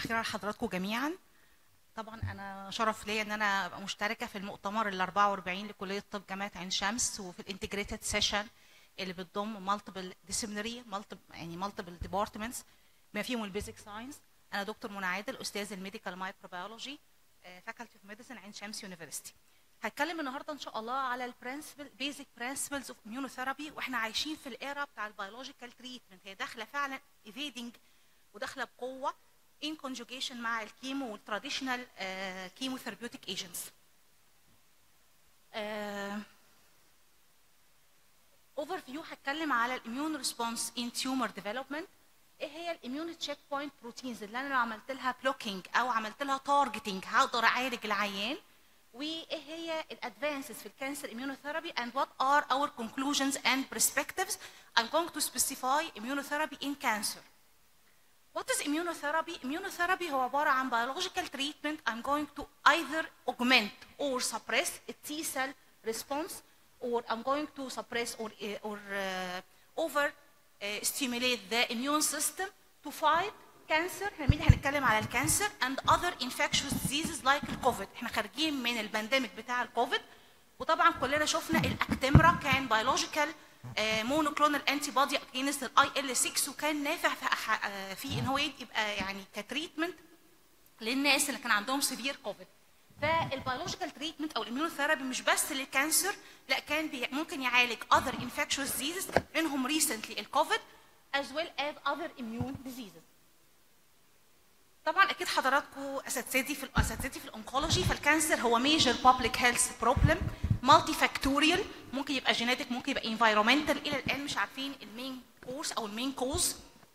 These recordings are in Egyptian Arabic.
الخير على حضراتكم جميعا طبعا انا شرف ليا ان انا ابقى مشتركه في المؤتمر ال 44 لكليه الطب جامعه عين شمس وفي الانتجريتد سيشن اللي بتضم مالتيبل ديسيبلينري يعني مالتيبل ديبارتمنتس بما فيهم البيزك ساينس انا دكتور منى عادل استاذ الميديكال مايكروبيولوجي فاكولتي اوف ميديسن عين شمس يونيفرستي هتكلم النهارده ان شاء الله على البرنسبل بيزك برنسبلز اوف اميونوثيرابي واحنا عايشين في الايرا بتاع البيولوجيكال تريتمنت هي داخله فعلا ايفيدنج وداخله بقوه in conjugation مع الكيمو والتراديشنال كيموثيرابيوتيك ايجنتس اوفر فيو هتكلم على الاميون ريسبونس ان تيومر ديفلوبمنت ايه هي الاميون تشيك بوينت بروتينز اللي انا لو عملت لها بلوكينج او عملت لها تارجتنج هقدر اعالج العيان وايه هي الادفانسز في الكانسر immunotherapy and what are our conclusions and perspectives I'm going to specify immunotherapy in cancer What is immunotherapy? Immunotherapy هو عبارة عن biological treatment I'm going to either augment or suppress a T cell response or I'm going to suppress or, or uh, over uh, stimulate the immune system to fight cancer احنا مين هنتكلم على الكانسر and other infectious diseases like الكوفيد احنا خارجين من البانديميك بتاع الكوفيد وطبعا كلنا شفنا الاكتمرا كان biological مونوكلونال انتي بودي اجينست الاي ال 6 وكان نافع في, في ان هو يبقى يعني كتريتمنت للناس اللي كان عندهم سيفير كوفيد فالبيولوجيكال تريتمنت او الاميونوثيرابي مش بس للكانسر لا كان بي ممكن يعالج other infectious diseases منهم recently الكوفيد as well as other immune diseases طبعا اكيد حضراتكم اساتذتي في اساتذتي في الانكولوجي فالكانسر هو ميجر بابليك هيلث بروبلم مالتي فاكتوريال ممكن يبقى جينيتك ممكن يبقى انفايرمنتال الى الان مش عارفين المين كورس او المين كوز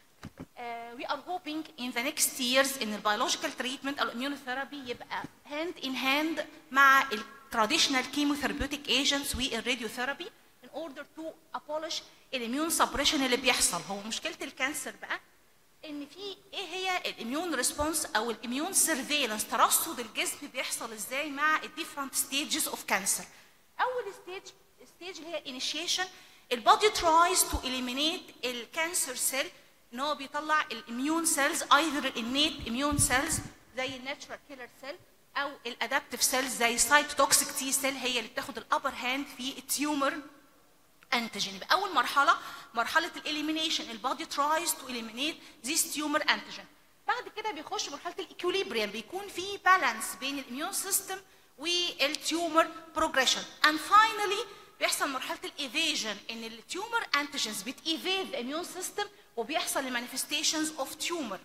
وي ار هوبينج ان ذا نيكست ييرز ان البيولوجيكال تريتمنت او الاميونوثيرابي يبقى هاند ان هاند مع التراديشنال كيموثيرابيوتيك ايجنتس والراديوثيرابي in order to abolish الاميون سبريشن اللي بيحصل هو مشكله الكانسر بقى ان في ايه هي الاميون ريسبونس او الاميون سيرفيلانس ترصد الجسم بيحصل ازاي مع الديفرنت ستيجز اوف كانسر اول ستيج ستيج اللي هي انيشيشن البودي ترايز تو اليمينيت الكانسر سيل ان هو بيطلع الاميون سيلز ايذر الانيت اميون سيلز زي الناتشرال كيلر سيل او الادابتيف سيلز زي سايتوتوكسيك تي سيل هي اللي بتاخد الابر هاند في التيومر انتيجين يبقى اول مرحله مرحله الاليمينيشن البادي ترايز تو اليمينيت ذيس تيومر انتيجين بعد كده بيخش مرحله الايكوليبريم بيكون في بالانس بين الاميون سيستم والتيومر بروجريشن اند فاينلي بيحصل مرحله الايفيجن ان التيومر انتيجينز بتيفيد الاميون سيستم وبيحصل المانيفستيشنز اوف تيومر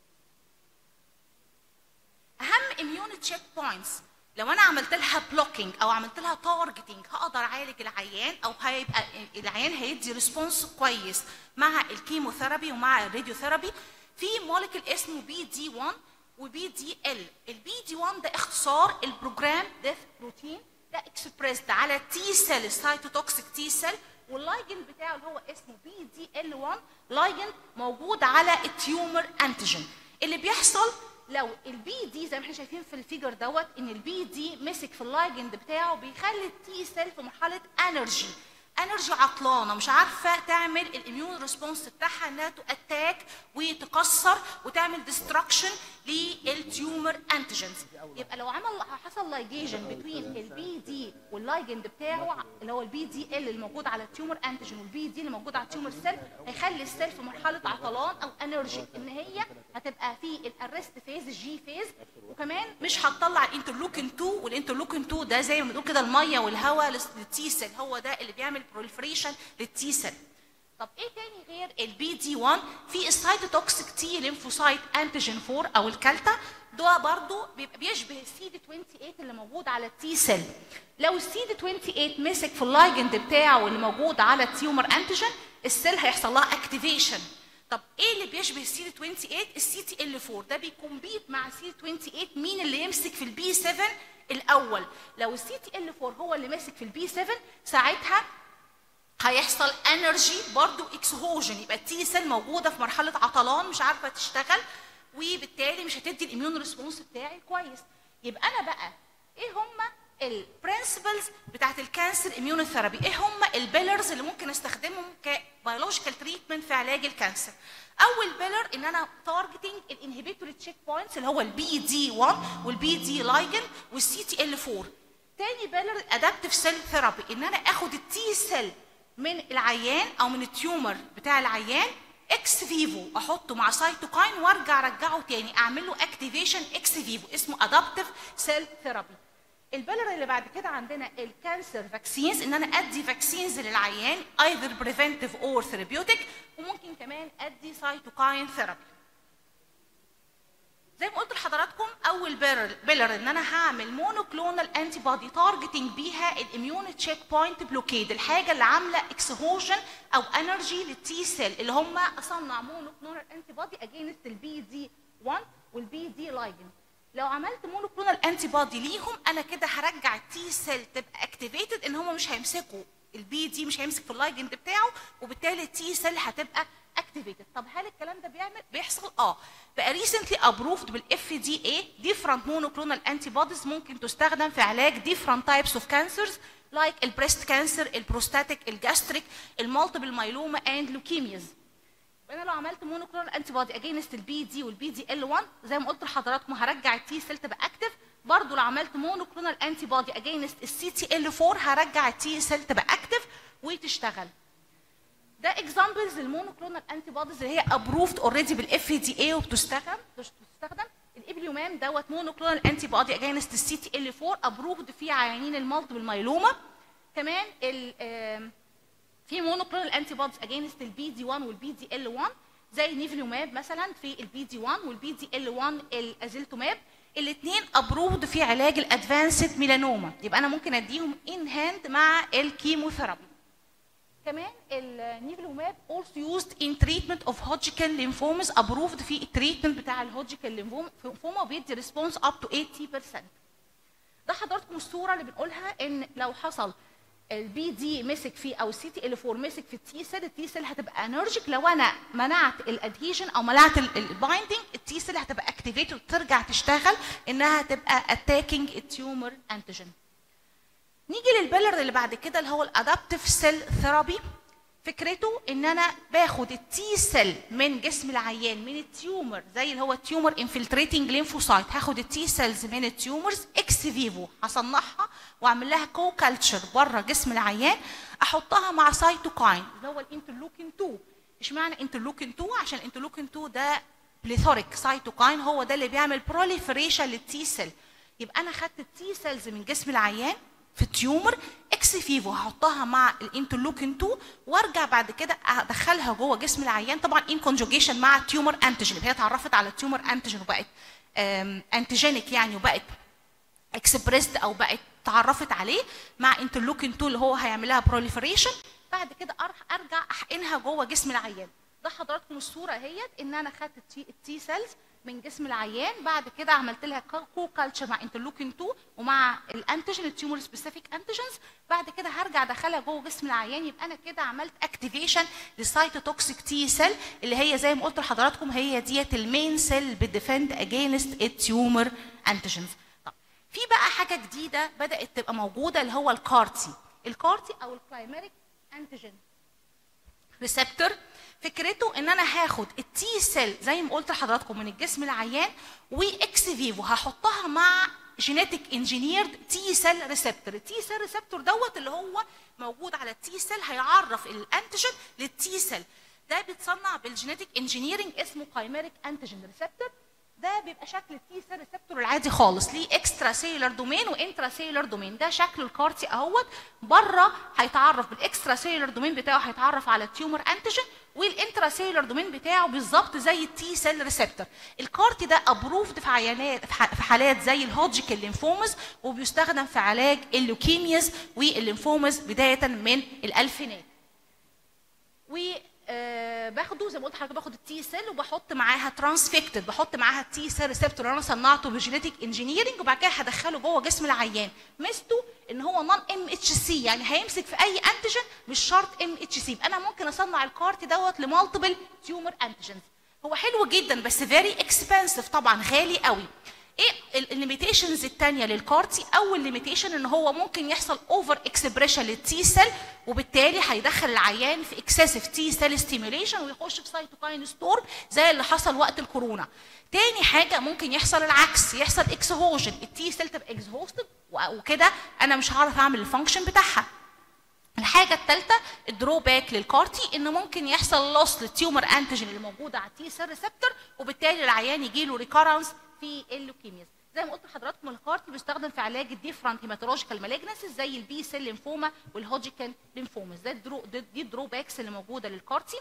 اهم اميون تشيك بوينتس لو انا عملت لها بلوكينج او عملت لها تارجتنج هقدر اعالج العيان او هيبقى العيان هيدي ريسبونس كويس مع الكيموثيرابي ومع الراديوثيرابي في مولكيول اسمه بي دي 1 وبي دي ال البي دي 1 ده اختصار البروجرام ديث بروتين ده اكسبريسد على تي سيل سايتوتوكسيك تي سيل واللايجند بتاعه اللي هو اسمه بي دي ال 1 لايجند موجود على التيومر انتيجين اللي بيحصل لو البي دي زي ما احنا شايفين في الفيجر دوت ان البي دي مسك في اللايجند بتاعه بيخلي التي سيل في مرحله انرجي انرجي عطلانه مش عارفه تعمل الاميون ريسبونس بتاعها انها تاتاك وتكسر وتعمل ديستركشن للتيومر انتيجنز يبقى لو عمل حصل لايجيشن بين البي دي واللايجند بتاعه اللي هو البي دي ال اللي موجود على التيومر انتيجن والبي دي اللي موجود على التيومر سيل هيخلي السيل في مرحله عطلان او انرجي ان هي هتبقى في الارست فيز الجي فيز وكمان مش هتطلع الانترلوكين 2 والانترلوكين 2 ده زي ما بنقول كده الميه والهواء للتي سيل هو ده اللي بيعمل بروليفريشن للتي سيل طب ايه تاني غير البي دي 1 في السايتوتوكسيك تي ليمفوسايت انتيجين 4 او الكالتا ده برضو بيبقى بيشبه السي دي 28 اللي موجود على التي سيل لو السي دي 28 مسك في اللايجند بتاعه اللي موجود على التيومر انتيجين السيل هيحصل لها اكتيفيشن طب ايه اللي بيشبه السي دي 28 السي تي ال 4 ده بيكمبيت مع السي دي 28 مين اللي يمسك في البي 7 الاول لو السي تي ال 4 هو اللي ماسك في البي 7 ساعتها هيحصل انرجي برضو اكسهوجن يبقى التي سيل موجوده في مرحله عطلان مش عارفه تشتغل وبالتالي مش هتدي الاميون ريسبونس بتاعي كويس يبقى انا بقى ايه هما البرنسبلز بتاعت الكانسر اميونوثيرابي ايه هم البيلرز اللي ممكن استخدمهم كبيولوجيكال تريتمنت في علاج الكانسر اول بيلر ان انا تارجتنج الانهبيتوري تشيك بوينتس اللي هو البي دي 1 والبي دي لايجن والسي تي ال 4 تاني بيلر ادابتيف سيل ثيرابي ان انا اخد التي سيل من العيان او من التيومر بتاع العيان اكس فيفو احطه مع سايتوكاين وارجع ارجعه تاني اعمل له اكتيفيشن اكس فيفو اسمه ادابتيف سيل ثيرابي البلر اللي بعد كده عندنا الكانسر فاكسينز ان انا ادي فاكسينز للعيان ايذر بريفنتيف اور ثيرابيوتيك وممكن كمان ادي سايتوكاين ثيرابي زي ما قلت لحضراتكم اول بيلر بيلر ان انا هعمل مونوكلونال انتي بودي تارجتنج بيها الاميون تشيك بوينت بلوكيد الحاجه اللي عامله اكسهوشن او انرجي للتي سيل اللي هم اصنع مونوكلونال انتي بودي اجينست البي دي 1 والبي دي لايجن لو عملت مونوكلونال انتي بودي ليهم انا كده هرجع التي سيل تبقى اكتيفيتد ان هم مش هيمسكوا البي دي مش هيمسك في اللايجند بتاعه وبالتالي التي سيل هتبقى اكتيفيتد طب هل الكلام ده بيعمل بيحصل اه بقى ريسنتلي ابروفد بالاف دي اي ديفرنت مونوكلونال انتي بوديز ممكن تستخدم في علاج ديفرنت تايبس اوف كانسرز لايك البريست كانسر البروستاتيك الجاستريك المالتيبل مايلوما اند لوكيمياز انا لو عملت مونوكلونال انتي بودي اجينست البي دي والبي دي ال 1 زي ما قلت لحضراتكم هرجع التي سيل تبقى اكتف برضه لو عملت مونوكلونال انتي بودي اجينست السي تي ال 4 هرجع التي سيل تبقى اكتف وتشتغل ده اكزامبلز للمونوكلونال انتي بوديز اللي هي ابروفد اوريدي بالاف دي اي وبتستخدم بتستخدم الابليومام دوت مونوكلونال انتي بودي اجينست السي تي ال 4 ابروفد في عيانين المالتيبل مايلوما كمان ال في مونوكلونال انتي بوديز اجينست البي دي 1 والبي دي ال 1 زي نيفليوماب مثلا في البي دي 1 والبي دي ال 1 الازيلتوماب الاثنين ابروفد في علاج الادفانسد ميلانوما يبقى انا ممكن اديهم ان هاند مع الكيموثيرابي كمان النيفلوماب also used in treatment of Hodgkin lymphomas approved في التريتمنت بتاع الهودجكن ليمفوما وبيدي ريسبونس up to 80% ده حضراتكم الصوره اللي بنقولها ان لو حصل البي دي مسك فيه او السي تي ال 4 مسك في التي سيل التي سيل هتبقى انرجيك لو انا منعت الادهيشن او منعت البايندنج التي سيل هتبقى اكتيفيتد وترجع تشتغل انها تبقى اتاكينج التيومر انتيجين نيجي للبيلر اللي بعد كده اللي هو الادابتيف سيل ثيرابي فكرته ان انا باخد التي سيل من جسم العيان من التيومر زي اللي هو التيومر انفلتريتنج ليمفوسايت هاخد التي سيلز من التيومرز اكس فيفو هصنعها واعمل لها كو كلتشر بره جسم العيان احطها مع سايتوكاين اللي هو الانترلوكين 2 اشمعنى انترلوكين 2 عشان انترلوكين 2 ده بليثوريك سايتوكاين هو ده اللي بيعمل بروليفريشن للتي سيل يبقى انا خدت التي سيلز من جسم العيان في التيومر اكس فيفو هحطها مع الانترلوكين 2 وارجع بعد كده ادخلها جوه جسم العيان طبعا ان كونجوجيشن مع التيومر انتيجين هي اتعرفت على التيومر انتيجين وبقت انتيجينيك يعني وبقت اكسبريسد او بقت تعرفت عليه مع انترلوكين 2 اللي هو هيعمل لها بروليفريشن بعد كده ارجع احقنها جوه جسم العيان ده حضراتكم الصوره اهيت ان انا خدت التي سيلز من جسم العيان بعد كده عملت لها كو كلتشر مع انترلوكين 2 ومع الانتيجين التيومر سبيسيفيك انتيجنز بعد كده هرجع ادخلها جوه جسم العيان يبقى انا كده عملت اكتيفيشن للسايتوتوكسيك تي سيل اللي هي زي ما قلت لحضراتكم هي ديت المين سيل بتديفند اجينست التيومر انتيجنز طب في بقى حاجه جديده بدات تبقى موجوده اللي هو الكارتي الكارتي او الكلايميريك انتيجين ريسبتور فكرته ان انا هاخد التي سيل زي ما قلت لحضراتكم من الجسم العيان واكس فيفو هحطها مع جينيتك انجينيرد تي سيل ريسبتور التي سيل ريسبتور دوت اللي هو موجود على التي سيل هيعرف الانتيجين للتي سيل ده بيتصنع بالجينيتك انجينيرنج اسمه كايميريك انتيجين ريسبتور ده بيبقى شكل التي سيل ريسبتور العادي خالص ليه اكسترا سيلر دومين وانترا سيلر دومين ده شكل الكارتي اهوت بره هيتعرف بالاكسترا سيلر دومين بتاعه هيتعرف على التيومر انتيجين والانترا سيلر دومين بتاعه بالظبط زي التي سيل ريسبتور الكارتي ده ابروفد في عيانات في حالات زي الهودجكن ليمفومز وبيستخدم في علاج اللوكيمياز والليمفومز بدايه من الالفينات و أه باخده زي ما قلت لحضرتك باخد التي سيل وبحط معاها ترانسفيكتد بحط معاها التي سيل ريسبتور اللي انا صنعته بجينيتك انجينيرنج وبعد كده هدخله جوه جسم العيان ميزته ان هو نون ام اتش سي يعني هيمسك في اي انتيجين مش شرط ام اتش سي انا ممكن اصنع الكارت دوت لمالتيبل تيومر انتيجنز هو حلو جدا بس فيري اكسبنسيف طبعا غالي قوي ايه الليميتيشنز الثانيه للكارتي اول ليميتيشن ان هو ممكن يحصل اوفر اكسبريشن للتي سيل وبالتالي هيدخل العيان في اكسسيف تي سيل ستيميوليشن ويخش في سايتوكاين ستورم زي اللي حصل وقت الكورونا تاني حاجه ممكن يحصل العكس يحصل اكسهوجن التي سيل تبقى اكزهوستد وكده انا مش هعرف اعمل الفانكشن بتاعها الحاجة الثالثة الدروباك للكارتي ان ممكن يحصل لوس للتيومر انتيجين اللي موجودة على التي سيل ريسبتور وبالتالي العيان يجي له ريكارنس في اللوكيمياز زي ما قلت لحضراتكم الكارتي بيستخدم في علاج الديفرنت هيماتولوجيكال مالجنسز زي البي سيل لينفوما والهوجيكال لينفوما ده الدرو دي الدروباكس اللي موجودة للكارتي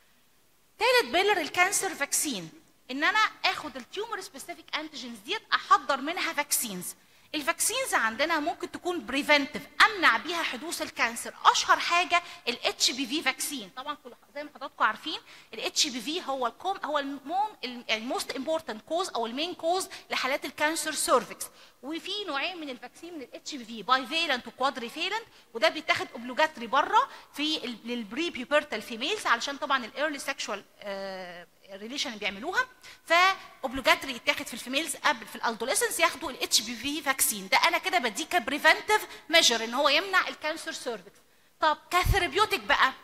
ثالث بيلر الكانسر فاكسين ان انا اخد التيومر سبيسيفيك انتيجينز ديت احضر منها فاكسينز الفاكسينز عندنا ممكن تكون بريفنتيف امنع بيها حدوث الكانسر اشهر حاجه الاتش بي في فاكسين طبعا كل زي ما حضراتكم عارفين الاتش بي في هو الكوم هو المون الموست امبورتنت كوز او المين كوز لحالات الكانسر سيرفكس وفي نوعين من الفاكسين من الاتش بي في باي فيلنت وكوادري فيلنت وده بيتاخد اوبلوجاتري بره في للبري بيبرتال فيميلز علشان طبعا الايرلي سيكشوال ريليشن اللي بيعملوها فاوبلوجاتري يتاخد في الفيميلز قبل في الادوليسنس ياخدوا الاتش بي في فاكسين ده انا كده بديه كبريفنتيف ميجر ان هو يمنع الكانسر سيرفكس طب كثيرابيوتيك بقى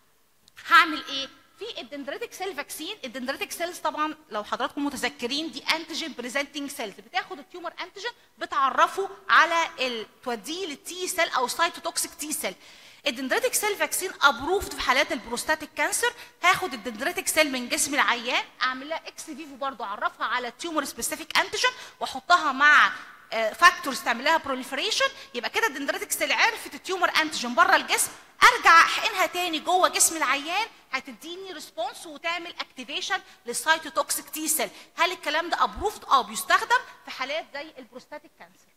هعمل ايه في الدندريتك سيل فاكسين الدندريتك سيلز طبعا لو حضراتكم متذكرين دي انتيجين بريزنتنج سيلز بتاخد التيومر انتيجين بتعرفه على ال... توديه للتي سيل او سايتوتوكسيك تي سيل الدندريتك سيل فاكسين ابروفد في حالات البروستاتيك كانسر هاخد الدندريتك سيل من جسم العيان اعمل لها اكس فيفو برضه اعرفها على التيومر سبيسيفيك انتيجين واحطها مع فاكتورز تعمل لها بروليفريشن يبقى كده الدندريتك سيل عرفت التيومر انتيجين بره الجسم ارجع احقنها تاني جوه جسم العيان هتديني ريسبونس وتعمل اكتيفيشن للسايتوتوكسيك تي سيل هل الكلام ده ابروفد اه بيستخدم في حالات زي البروستاتيك كانسر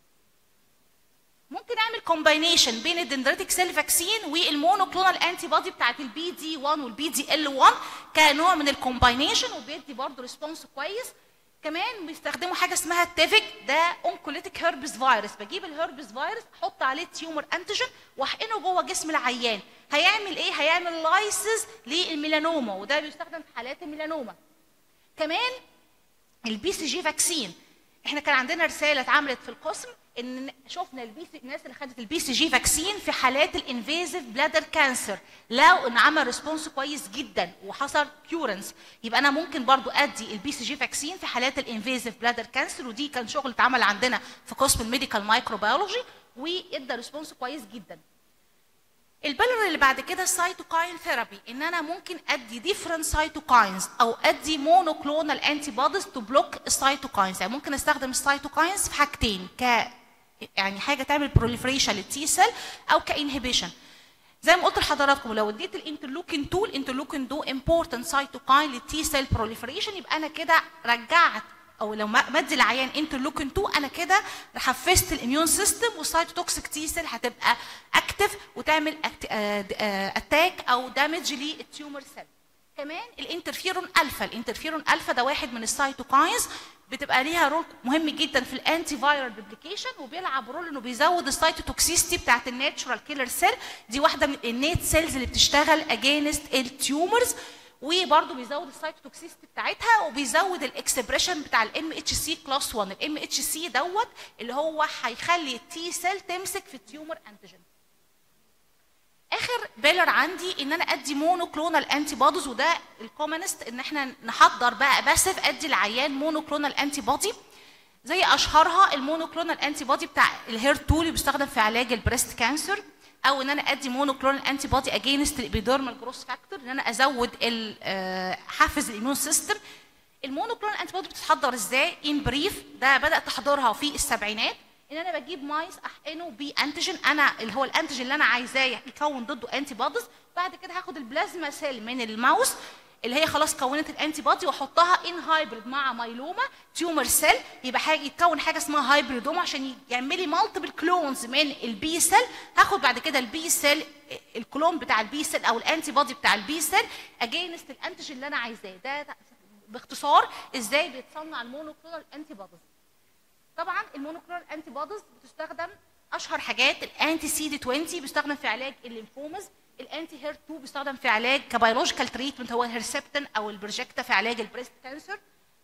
ممكن اعمل كومباينيشن بين الدندريتك سيل فاكسين والمونوكلونال انتي بودي بتاعت البي دي 1 والبي دي ال 1 كنوع من الكومباينيشن وبيدي برضه ريسبونس كويس كمان بيستخدموا حاجه اسمها التيفيك ده اونكوليتيك هيربس فيروس بجيب الهيربس فيروس احط عليه تيومر انتيجين واحقنه جوه جسم العيان هيعمل ايه هيعمل لايسز للميلانوما وده بيستخدم في حالات الميلانوما كمان البي سي جي فاكسين احنا كان عندنا رساله اتعملت في القسم ان شفنا البي سي الناس اللي خدت البي سي جي فاكسين في حالات الانفيزيف بلادر كانسر لو ان عمل ريسبونس كويس جدا وحصل كيورنس يبقى انا ممكن برضو ادي البي سي جي فاكسين في حالات الانفيزيف بلادر كانسر ودي كان شغل اتعمل عندنا في قسم الميديكال مايكروبيولوجي وادى ريسبونس كويس جدا البلر اللي بعد كده السيتوكاين ثيرابي ان انا ممكن ادي ديفرنت سيتوكاينز او ادي مونوكلونال انتي بوديز تو بلوك السيتوكاينز يعني ممكن استخدم السيتوكاينز في حاجتين ك يعني حاجه تعمل بروليفريشن للتي سيل او كانهبيشن زي ما قلت لحضراتكم لو اديت الانترلوكين 2 الانترلوكين 2 امبورتنت سيتوكاين للتي سيل بروليفريشن يبقى انا كده رجعت او لو مدي العيان انترلوكين 2 انا كده حفزت الاميون سيستم والسايتوتوكسيك تي سيل هتبقى اكتف وتعمل اتاك او دامج للتيومر سيل كمان الانترفيرون الفا الانترفيرون الفا ده واحد من السايتوكاينز بتبقى ليها رول مهم جدا في الانتي فايرال ريبليكيشن وبيلعب رول انه بيزود السايتوتوكسيستي بتاعت الناتشورال كيلر سيل دي واحده من النيت سيلز اللي بتشتغل اجينست التيومرز وبرضه بيزود السايتوتوكسيستي بتاعتها وبيزود الاكسبريشن بتاع الام اتش سي كلاس 1 الام اتش سي دوت اللي هو هيخلي التي سيل تمسك في التيومر انتيجين اخر بيلر عندي ان انا ادي مونوكلونال انتي بوديز وده الكومنست ان احنا نحضر بقى باسف ادي العيان مونوكلونال انتي بودي زي اشهرها المونوكلونال انتي بودي بتاع الهير 2 اللي بيستخدم في علاج البريست كانسر او ان انا ادي مونوكلونال انتي بودي اجينست الابيديرمال جروس فاكتور ان انا ازود حافز الاميون سيستم المونوكلونال انتي بودي بتتحضر ازاي ان بريف ده بدات تحضرها في السبعينات ان انا بجيب مايس احقنه بانتيجين انا اللي هو الانتيجين اللي انا عايزاه يكون ضده انتي بوديز بعد كده هاخد البلازما سيل من الماوس اللي هي خلاص كونت الانتي بودي واحطها ان هايبريد مع مايلوما تيومر سيل يبقى حاجه يتكون حاجه اسمها هايبريدوم عشان يعمل لي مالتيبل كلونز من البي سيل هاخد بعد كده البي سيل الكلون بتاع البي سيل او الانتي بودي بتاع البي سيل اجينست الانتيجين اللي انا عايزاه ده باختصار ازاي بيتصنع المونوكلونال انتي بوديز طبعا المونوكلونال انتي بوديز بتستخدم اشهر حاجات الانتي سي دي 20 بيستخدم في علاج الليمفومز الانتي هير 2 بيستخدم في علاج كبيولوجيكال تريتمنت هو الهيرسبتين او البرجكتا في علاج البريست كانسر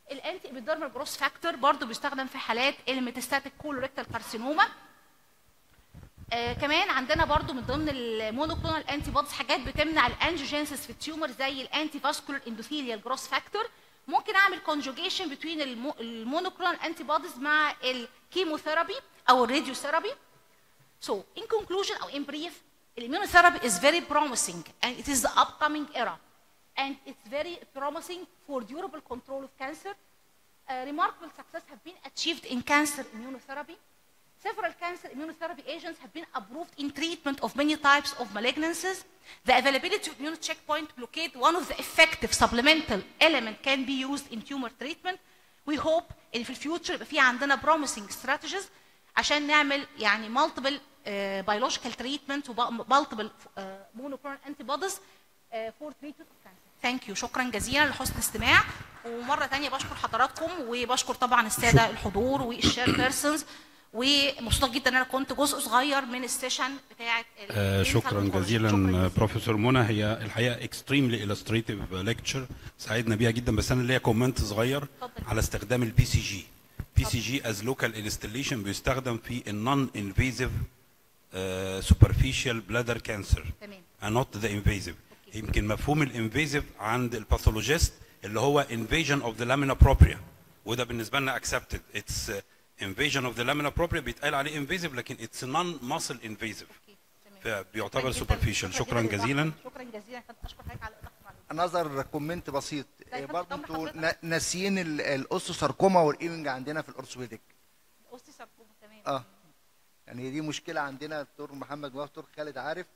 الانتي ابيدرمال جروس فاكتور برضو بيستخدم في حالات الميتاستاتيك كولوريكتال كارسينوما آه كمان عندنا برضو من ضمن المونوكلونال انتي بوديز حاجات بتمنع الانجيوجينسيس في التيومر زي الانتي فاسكولار اندوثيليال جروس فاكتور ممكن اعمل كونجوجيشن بين المونوكلونال انتي بوديز مع الكيموثيرابي او الراديوثيرابي So, in conclusion or in brief, immunotherapy is very promising and it is the upcoming era. And it's very promising for durable control of cancer. Uh, remarkable success have been achieved in cancer immunotherapy. Several cancer immunotherapy agents have been approved in treatment of many types of malignancies. The availability of immune checkpoint blockade, one of the effective supplemental element can be used in tumor treatment. We hope in the future يبقى في عندنا promising strategies عشان نعمل يعني multiple uh, biological treatment و multiple uh, monoclonal antibodies uh, for treatment of cancer. Thank you شكرا جزيلا لحسن الاستماع ومرة تانية بشكر حضراتكم وبشكر طبعا السادة الحضور والشير بيرسونز ومبسوطة جدا ان انا كنت جزء صغير من السيشن بتاعة آه، clinical شكرا oncology. جزيلا شكراً بروفيسور منى هي الحقيقه اكستريملي illustrative ليكتشر ساعدنا بيها جدا بس انا ليا كومنت صغير اتفضل. على استخدام البي سي جي بي سي جي از لوكال انستليشن بيستخدم في النون انفيزيف سوبرفيشال بلادر كانسر تمام and not the invasive يمكن مفهوم الانفيزيف عند الباثولوجيست اللي هو invasion of the lamina propria وده بالنسبه لنا accepted it's uh, invasion of the lamina propria بيتقال عليه invasive لكن it's non muscle invasive اوكي تمام فبيعتبر شكراً جداً. superficial شكرا جزيلا شكرا جزيلا كنت اشكر حضرتك على الاضافه معلومات نظر كومنت بسيط طيب، برضه طب انتوا حضرتك- نا- ناسيين ال- الاوستوساركوما والايمنج عندنا في الاورثوبيديك اوستي ساركوما تمام اه يعني دي مشكله عندنا الدكتور محمد موافق دكتور خالد عارف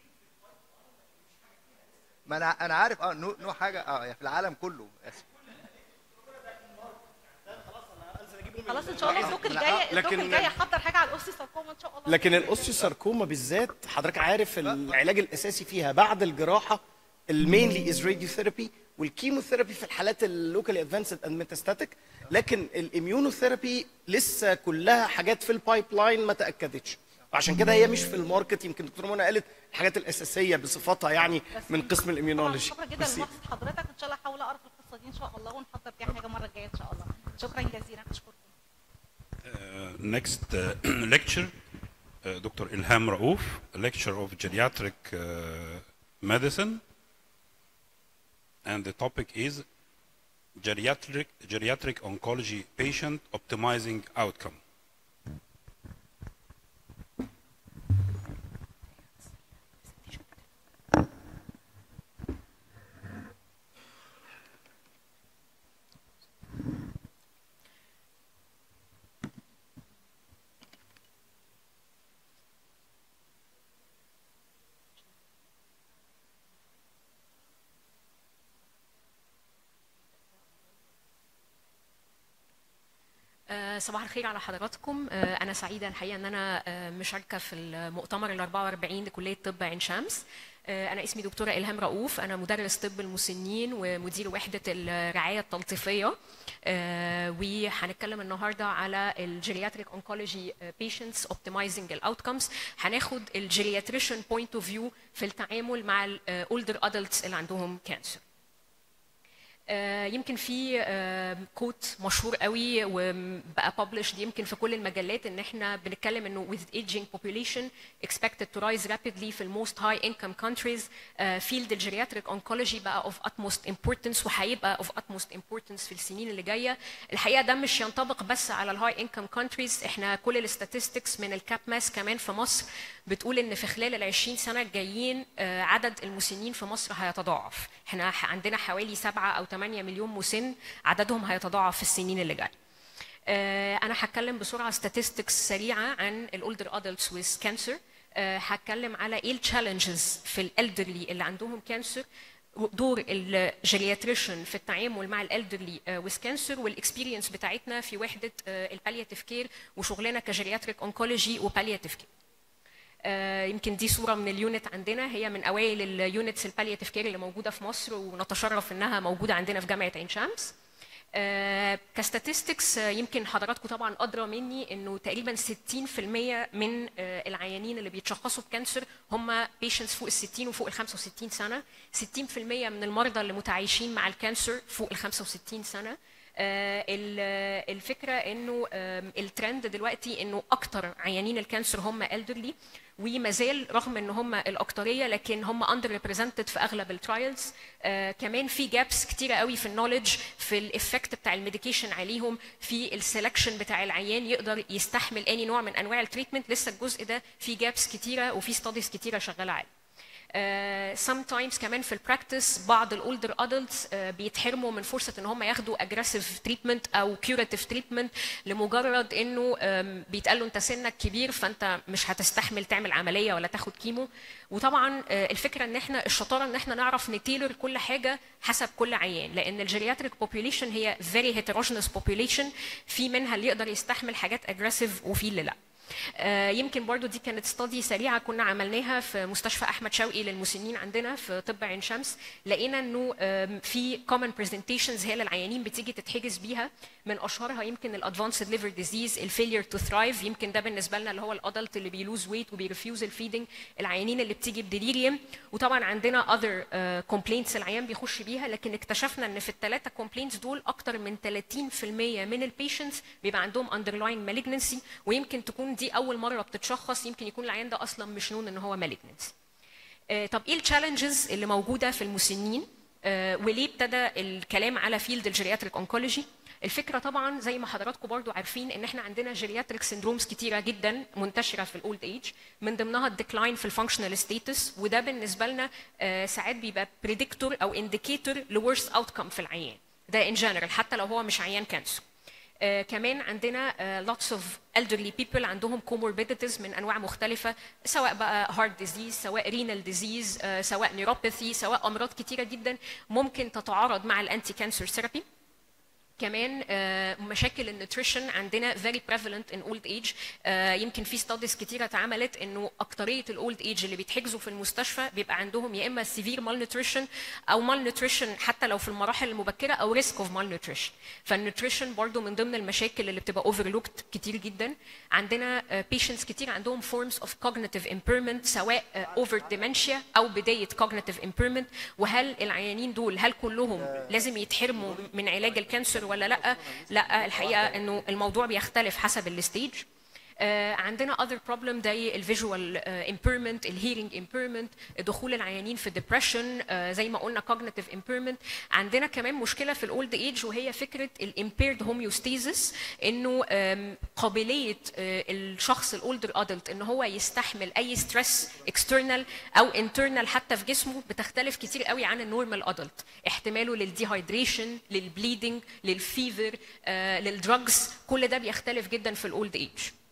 ما انا انا عارف اه نو, نو حاجه اه في العالم كله اسف خلاص ان شاء الله الدوك لا، الجاي الدوك لكن- الجاي احضر حاجه على الاوستي ساركوما ان شاء الله لكن الاوستيوساركوما بالذات حضرتك عارف العلاج الاساسي فيها بعد الجراحه المينلي از راديوثيرابي والكيموثيرابي في الحالات اللوكالي ادفانسد اند ميتاستاتيك لكن الاميونوثيرابي لسه كلها حاجات في البايب لاين ما تاكدتش عشان كده هي مش في الماركت يمكن دكتور منى قالت الحاجات الاساسيه بصفاتها يعني من قسم طبعا الاميونولوجي شكرا جدا بس لملاحظه حضرتك ان شاء الله احاول اقرا في القصه دي ان شاء الله ونحضر فيها حاجه المره الجايه ان شاء الله شكرا جزيلا اشكركم Uh, next uh, lecture, uh, Dr. Ilham Raouf, a lecture of geriatric uh, medicine. And the topic is geriatric, geriatric oncology patient optimizing outcome. آه، صباح الخير على حضراتكم آه، انا سعيده الحقيقه ان انا آه، مشاركه في المؤتمر ال 44 لكليه طب عين شمس آه، انا اسمي دكتوره الهام رؤوف انا مدرس طب المسنين ومدير وحده الرعايه التلطيفيه آه، وهنتكلم النهارده على الجيرياتريك اونكولوجي بيشنتس اوبتمايزنج الاوتكمز هناخد الجيرياتريشن بوينت اوف فيو في التعامل مع الاولدر ادلتس اللي عندهم كانسر آه، يمكن في آه، كوت مشهور قوي وبقى published يمكن في كل المجلات ان احنا بنتكلم انه with aging population expected to rise rapidly في ال most high income countries آه، field الجيرياتريك oncology بقى of utmost importance وهيبقى of utmost importance في السنين اللي جايه الحقيقه ده مش ينطبق بس على الهاي income countries احنا كل الستاتستكس من الكاب ماس كمان في مصر بتقول ان في خلال ال 20 سنه الجايين آه، عدد المسنين في مصر هيتضاعف احنا ح- عندنا حوالي 7 او 8 مليون مسن عددهم هيتضاعف في السنين اللي جايه آه، انا هتكلم بسرعه statistics سريعه عن الاولدر ادلتس with كانسر هتكلم على ايه التشالنجز في الالدرلي اللي عندهم كانسر دور الجيرياتريشن في التعامل مع الالدرلي ويز كانسر والاكسبيرينس بتاعتنا في وحده البالياتيف كير وشغلنا كجيرياتريك اونكولوجي وبالياتيف كير آه، يمكن دي صوره من اليونت عندنا هي من اوائل اليونتس البالياتيف كير اللي موجوده في مصر ونتشرف انها موجوده عندنا في جامعه عين شمس آه، كستاتستكس آه، يمكن حضراتكم طبعا ادرى مني انه تقريبا 60% من آه، العيانين اللي بيتشخصوا بكانسر هم بيشنتس فوق ال 60 وفوق ال 65 سنه 60% من المرضى اللي متعايشين مع الكانسر فوق ال 65 سنه آه، ال- الفكره انه آم، الترند دلوقتي انه اكتر عيانين الكانسر هم elderly وما زال رغم ان هم الاكتريه لكن هم اندر ريبريزنتد في اغلب الترايلز آه كمان في جابس كتيره قوي في النولج في الافكت بتاع الميديكيشن عليهم في السelection بتاع العيان يقدر يستحمل اني نوع من انواع التريتمنت لسه الجزء ده في جابس كتيره وفي ستاديز كتيره شغاله عليه سم تايمز كمان في البراكتس بعض الاولدر ادلتس بيتحرموا من فرصه ان هم ياخدوا اجريسيف تريتمنت او كيوراتيف تريتمنت لمجرد انه آم، بيتقال له انت سنك كبير فانت مش هتستحمل تعمل عمليه ولا تاخد كيمو وطبعا آه، الفكره ان احنا الشطاره ان احنا نعرف نتيلر كل حاجه حسب كل عيان لان الجيرياتريك بوبيوليشن هي فيري هيتروجينوس بوبيوليشن في منها اللي يقدر يستحمل حاجات اجريسيف وفي اللي لا آه، يمكن برضو دي كانت استادي سريعه كنا عملناها في مستشفى احمد شوقي للمسنين عندنا في طب عين شمس لقينا انه آم، في common presentations هي اللي العيانين بتيجي تتحجز بيها من اشهرها يمكن الادفانسد ليفر ديزيز الفيلير تو ثرايف يمكن ده بالنسبه لنا اللي هو الادلت اللي بيلوز ويت وبيرفيوز الفيدنج العيانين اللي بتيجي بديليريوم وطبعا عندنا اذر كومبلينتس العيان بيخش بيها لكن اكتشفنا ان في الثلاثه كومبلينتس دول اكتر من 30% من البيشنتس بيبقى عندهم underlying malignancy ويمكن تكون دي اول مره بتتشخص يمكن يكون العيان ده اصلا مش نون ان هو malignancy آه، طب ايه التشالنجز اللي موجوده في المسنين آه، وليه ابتدى الكلام على فيلد الجيرياتريك اونكولوجي الفكره طبعا زي ما حضراتكم برضو عارفين ان احنا عندنا جيرياتريك سيندرومز كتيره جدا منتشره في الاولد ايج من ضمنها الديكلاين في الفانكشنال ستيتس وده بالنسبه لنا آه، ساعات بيبقى بريدكتور او انديكيتور لورس اوتكم في العيان ده ان جنرال حتى لو هو مش عيان كانسر آه، كمان عندنا آه، lots of elderly people عندهم comorbidities من انواع مختلفه سواء بقى heart disease سواء renal disease آه، سواء neuropathy سواء امراض كتيره جدا ممكن تتعارض مع الانتي كانسر ثيرابي كمان آه، مشاكل النيوتريشن عندنا very prevalent in old age آه، يمكن في ستاديز كتيره اتعملت انه اكتريه الاولد ايج اللي بيتحجزوا في المستشفى بيبقى عندهم يا اما severe malnutrition او malnutrition حتى لو في المراحل المبكره او risk of malnutrition فالنيوتريشن برضو من ضمن المشاكل اللي بتبقى overlooked كتير جدا عندنا آه، patients كتير عندهم forms of cognitive impairment سواء آه، over dementia او بدايه cognitive impairment وهل العيانين دول هل كلهم لازم يتحرموا من علاج الكانسر ولا لا لا الحقيقه انه الموضوع بيختلف حسب الستيج آه، عندنا other problem زي الفيجوال impairment الهيرنج impairment دخول العيانين في depression آه، زي ما قلنا cognitive impairment عندنا كمان مشكله في الاولد ايج وهي فكره الامبيرد homeostasis انه آم، قابليه آه، الشخص الاولدر ادلت ان هو يستحمل اي ستريس external او internal حتى في جسمه بتختلف كتير قوي عن النورمال ادلت احتماله للديهايدريشن للبليدنج للفيفر للدراجز كل ده بيختلف جدا في الاولد ايج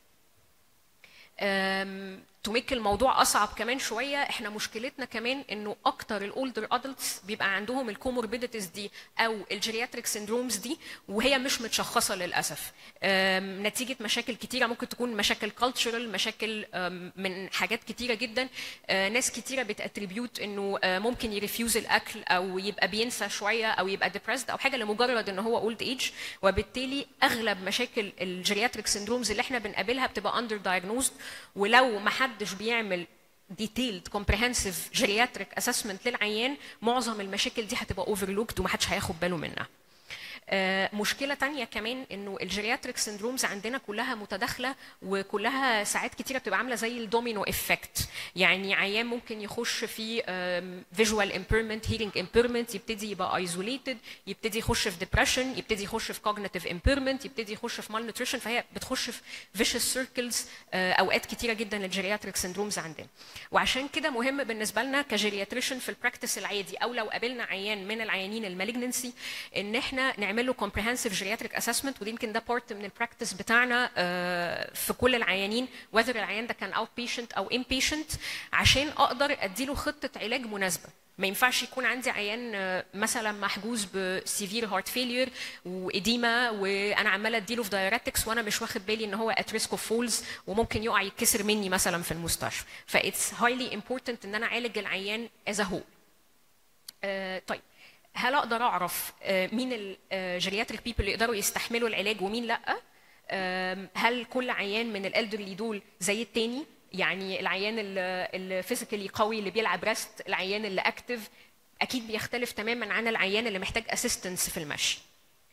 تميك الموضوع اصعب كمان شويه احنا مشكلتنا كمان انه اكتر الاولدر ادلتس بيبقى عندهم الكوموربيديتيز دي او الجيرياتريك سيندرومز دي وهي مش متشخصه للاسف أم، نتيجه مشاكل كتيره ممكن تكون مشاكل كالتشرال مشاكل أم، من حاجات كتيره جدا أه، ناس كتيره بتاتريبيوت انه أه، ممكن يريفيوز الاكل او يبقى بينسى شويه او يبقى ديبرسد او حاجه لمجرد ان هو اولد ايج وبالتالي اغلب مشاكل الجيرياتريك سيندرومز اللي احنا بنقابلها بتبقى اندر دايجنوزد ولو ما حدش بيعمل ديتيلد كومبريهنسيف جيرياتريك اسسمنت للعيان معظم المشاكل دي هتبقى اوفرلوكد ومحدش هياخد باله منها آه، مشكلة تانية كمان انه الجيرياتريك سيندرومز عندنا كلها متداخلة وكلها ساعات كتيرة بتبقى عاملة زي الدومينو افكت يعني عيان ممكن يخش في فيجوال امبيرمنت هيرنج امبيرمنت يبتدي يبقى ايزوليتد يبتدي يخش في ديبرشن يبتدي يخش في كوجنيتيف امبيرمنت يبتدي يخش في مال نيوتريشن فهي بتخش في فيشس سيركلز اوقات كتيرة جدا للجيرياتريك سيندرومز عندنا وعشان كده مهم بالنسبة لنا كجيرياتريشن في البراكتس العادي او لو قابلنا عيان من العيانين المالجنسي ان احنا نعمل له comprehensive geriatric assessment ودي يمكن ده بارت من البراكتس بتاعنا آه، في كل العيانين whether العيان ده كان اوت بيشنت او ان بيشنت عشان اقدر اديله خطه علاج مناسبه ما ينفعش يكون عندي عيان آه، مثلا محجوز بسيفير هارت فيلير واديما وانا عماله اديله في دايريتكس وانا مش واخد بالي ان هو ات ريسك اوف فولز وممكن يقع يتكسر مني مثلا في المستشفى فاتس هايلي امبورتنت ان انا اعالج العيان از هول طيب هل اقدر اعرف آه، مين الجيرياتريك بيبل اللي يقدروا يستحملوا العلاج ومين لا آم، هل كل عيان من الالدرلي دول زي التاني يعني العيان الفيزيكالي قوي اللي بيلعب ريست العيان اللي اكتف اكيد بيختلف تماما عن العيان اللي محتاج اسيستنس في المشي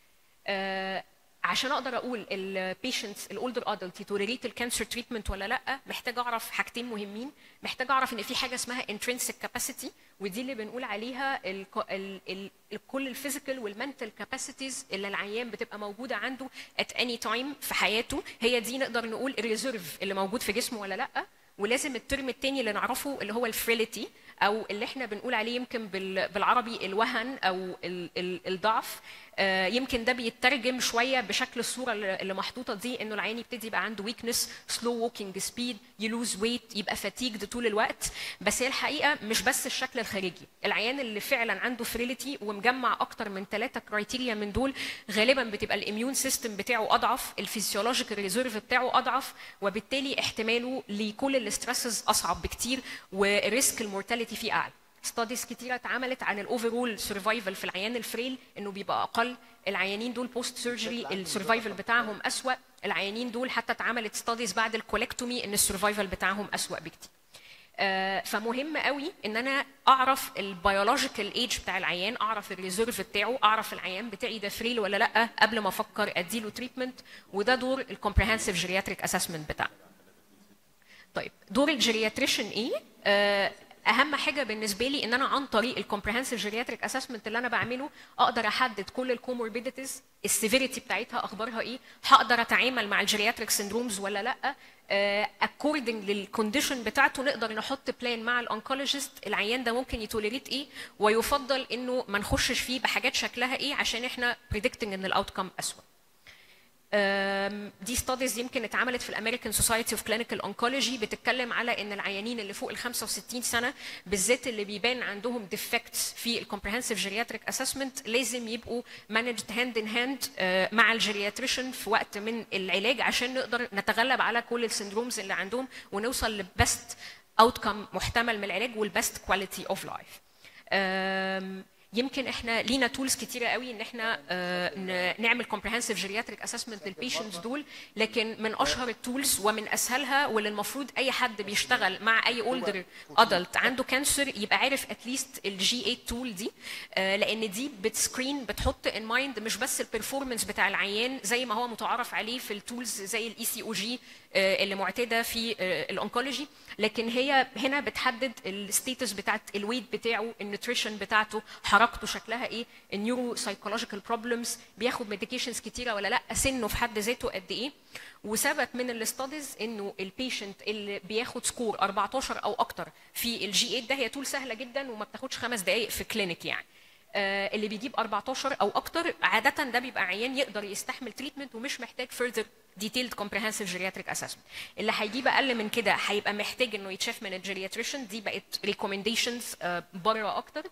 آه، عشان اقدر اقول البيشنتس الاولدر ادلت يتولريت الكانسر تريتمنت ولا لا محتاج اعرف حاجتين مهمين محتاج اعرف ان في حاجه اسمها intrinsic capacity ودي اللي بنقول عليها ال ال ال كل الفيزيكال والمنتال كاباسيتيز اللي العيان بتبقى موجوده عنده at any time في حياته هي دي نقدر نقول الريزيرف اللي موجود في جسمه ولا لا ولازم الترم الثاني اللي نعرفه اللي هو الفريليتي او اللي احنا بنقول عليه يمكن بال- بالعربي الوهن او ال- ال- الضعف آه، يمكن ده بيترجم شويه بشكل الصوره اللي اللي محطوطه دي انه العيان يبتدي يبقى عنده ويكنس سلو ووكينج سبيد يلوز ويت يبقى فاتيجد طول الوقت بس هي الحقيقه مش بس الشكل الخارجي العيان اللي فعلا عنده فريليتي ومجمع اكتر من ثلاثه كرايتيريا من دول غالبا بتبقى الاميون سيستم بتاعه اضعف الفيزيولوجيكال ريزيرف بتاعه اضعف وبالتالي احتماله لكل الاسترسز اصعب بكتير وريسك المورتاليتي فيه اعلى ستاديز كتيره اتعملت عن الاوفرول سرفايفل في العيان الفريل انه بيبقى اقل العيانين دول بوست سيرجري السرفايفل بتاعهم اسوا العيانين دول حتى اتعملت ستاديز بعد الكولكتومي ان السرفايفل بتاعهم اسوا بكتير آه، فمهم قوي ان انا اعرف البيولوجيكال ايج بتاع العيان اعرف الريزيرف بتاعه اعرف العيان بتاعي ده فريل ولا لا قبل ما افكر اديله تريتمنت وده دور الكومبريهنسيف جيرياتريك اسسمنت بتاعنا طيب دور الجيرياتريشن ايه؟ آه، اهم حاجه بالنسبه لي ان انا عن طريق الكومبريهنسيف جيرياتريك اسسمنت اللي انا بعمله اقدر احدد كل الكوموربيديتيز السيفيريتي بتاعتها اخبارها ايه هقدر اتعامل مع الجيرياتريك سيندرومز ولا لا اكوردنج للكونديشن بتاعته نقدر نحط بلان مع الانكولوجيست العيان ده ممكن يتوليريت ايه ويفضل انه ما نخشش فيه بحاجات شكلها ايه عشان احنا بريدكتنج ان الاوتكم اسوء أم، دي ستاديز يمكن اتعملت في الامريكان سوسايتي اوف كلينيكال اونكولوجي بتتكلم على ان العيانين اللي فوق ال 65 سنه بالذات اللي بيبان عندهم ديفكتس في الكومبريهنسيف جيرياتريك اسسمنت لازم يبقوا مانجد هاند ان هاند مع الجيرياتريشن في وقت من العلاج عشان نقدر نتغلب على كل السندرومز اللي عندهم ونوصل لبست اوتكم محتمل من العلاج والبست كواليتي اوف لايف يمكن احنا لينا تولز كتيره قوي ان احنا آه، ن- نعمل كومبريهنسيف جيرياتريك اسسمنت للبيشنتس دول لكن من اشهر التولز ومن اسهلها واللي المفروض اي حد بيشتغل مع اي اولدر ادلت عنده كانسر يبقى عارف اتليست الجي 8 تول دي آه، لان دي بتسكرين بتحط ان مايند مش بس البرفورمانس بتاع العيان زي ما هو متعارف عليه في التولز زي الاي سي او جي اللي معتاده في آه، الانكولوجي لكن هي هنا بتحدد الستيتس بتاعت الويت بتاعه النيوتريشن بتاعته حركته شكلها ايه النيورو سايكولوجيكال بروبلمز بياخد ميديكيشنز كتيره ولا لا سنه في حد ذاته قد ايه وثبت من الاستاديز انه البيشنت اللي بياخد سكور 14 او اكتر في الجي 8 ده هي تول سهله جدا وما بتاخدش خمس دقائق في كلينيك يعني آه، اللي بيجيب 14 او اكتر عاده ده بيبقى عيان يقدر يستحمل تريتمنت ومش محتاج further detailed comprehensive geriatric assessment اللي هيجيب اقل من كده هيبقى محتاج انه يتشاف من الجيرياتريشن دي بقت recommendations آه، بره اكتر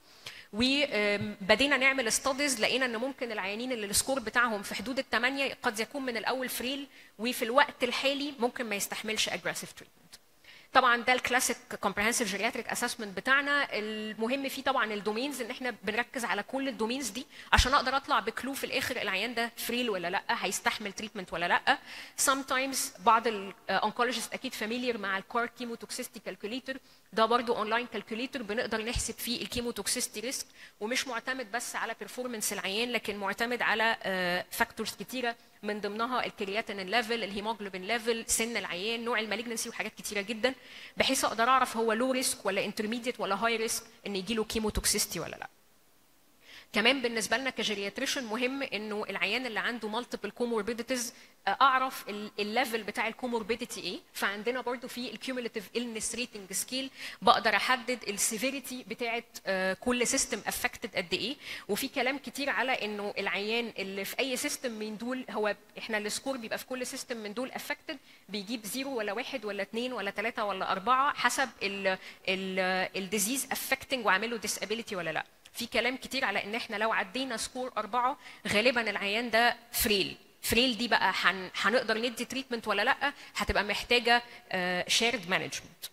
وبدينا نعمل ستاديز لقينا ان ممكن العيانين اللي السكور بتاعهم في حدود الثمانيه قد يكون من الاول فريل وفي الوقت الحالي ممكن ما يستحملش aggressive treatment طبعا ده الكلاسيك كومبريهنسيف جيرياتريك اسسمنت بتاعنا المهم فيه طبعا الدومينز ان احنا بنركز على كل الدومينز دي عشان اقدر اطلع بكلو في الاخر العيان ده فريل ولا لا هيستحمل تريتمنت ولا لا sometimes بعض الانكولوجيست اكيد فاميليير مع الكار كيمو توكسيستي كالكوليتر ده برضو اونلاين كالكوليتر بنقدر نحسب فيه الكيمو توكسيستي ريسك ومش معتمد بس على بيرفورمانس العيان لكن معتمد على فاكتورز كتيره من ضمنها الكرياتين ليفل الهيموجلوبين ليفل سن العيان نوع المالجنسي وحاجات كتيره جدا بحيث اقدر اعرف هو لو ريسك ولا انترميديت ولا هاي ريسك ان يجي له كيمو توكسيستي ولا لا كمان بالنسبه لنا كجيرياتريشن مهم انه العيان اللي عنده مالتيبل كوموربيديتيز اعرف الليفل بتاع الكوموربيديتي ايه فعندنا برضو في الكيوميليتيف النس ريتنج سكيل بقدر احدد السيفيريتي بتاعه آه، كل سيستم افكتد قد ايه وفي كلام كتير على انه العيان اللي في اي سيستم من دول هو احنا السكور بيبقى في كل سيستم من دول افكتد بيجيب زيرو ولا واحد ولا اثنين ولا ثلاثه ولا اربعه حسب الديزيز افكتنج وعامله ديسابيليتي ولا لا في كلام كتير على ان احنا لو عدينا سكور أربعة غالبا العيان ده فريل فريل دي بقى هن- هنقدر ندي تريتمنت ولا لا هتبقى محتاجه شيرد مانجمنت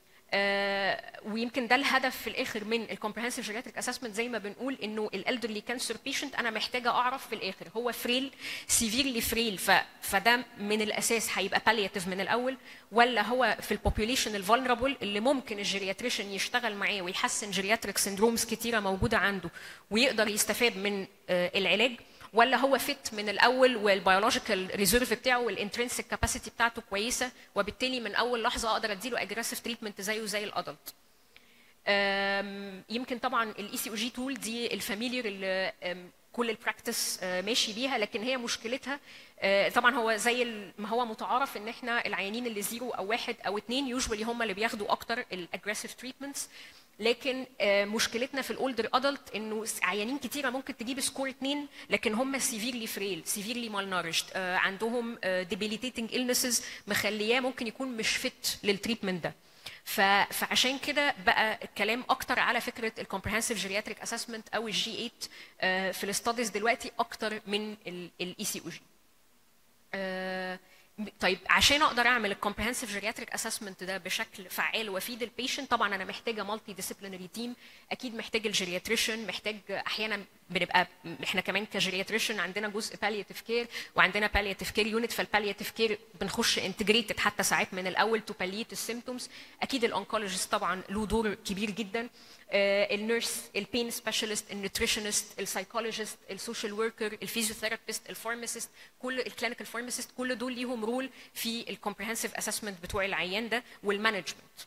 ويمكن ده الهدف في الاخر من الكومبريهنسيف جيرياتريك اسسمنت زي ما بنقول انه الالدرلي كانسر بيشنت انا محتاجه اعرف في الاخر هو فريل سيفيرلي فريل ف... فده من الاساس هيبقى بالياتيف من الاول ولا هو في البوبوليشن الفولنربل اللي ممكن الجيرياتريشن يشتغل معاه ويحسن جيرياتريك سندرومز كتيره موجوده عنده ويقدر يستفاد من آه، العلاج ولا هو فيت من الاول والبيولوجيكال ريزيرف بتاعه والانترنسك كاباسيتي بتاعته كويسه وبالتالي من اول لحظه اقدر اديله اجريسيف تريتمنت زيه زي الادلت أم، يمكن طبعا الاي سي او جي تول دي الفاميليار اللي أم، كل البراكتس آه، ماشي بيها لكن هي مشكلتها آه، طبعا هو زي ال- ما هو متعارف ان احنا العيانين اللي زيرو او واحد او اتنين يوجوالي هم اللي بياخدوا اكتر الاجريسيف تريتمنتس لكن آه، مشكلتنا في الاولدر ادلت انه س- عيانين كتيره ممكن تجيب سكور اتنين لكن هم سيفيرلي فريل سيفيرلي مالنارشد عندهم ديبيليتيتنج illnesses مخلياه ممكن يكون مش فت للتريتمنت ده ف- فعشان كده بقى الكلام اكتر على فكره الكومبرهنسيف جيرياتريك اسسمنت او الجي 8 آه، في الاستاديز دلوقتي اكتر من الاي سي او جي آه، طيب عشان اقدر اعمل الكومبرهنسيف جيرياتريك اسسمنت ده بشكل فعال وافيد البيشنت طبعا انا محتاجه مالتي ديسيبلينري تيم اكيد محتاج الجيرياتريشن محتاج احيانا بنبقى احنا كمان كجيرياتريشن عندنا جزء بالياتيف كير وعندنا بالياتيف كير يونت فالبالياتيف كير بنخش انتجريتد حتى ساعات من الاول تو باليت السيمتومز اكيد الانكولوجيست طبعا له دور كبير جدا آه، النيرس البين سبيشالست النيوتريشنست السايكولوجيست السوشيال وركر الفيزيوثيرابيست الفارماسيست كل الكلينيكال فارماسيست كل دول ليهم رول في الكومبرهنسيف اسسمنت بتوع العيان ده والمانجمنت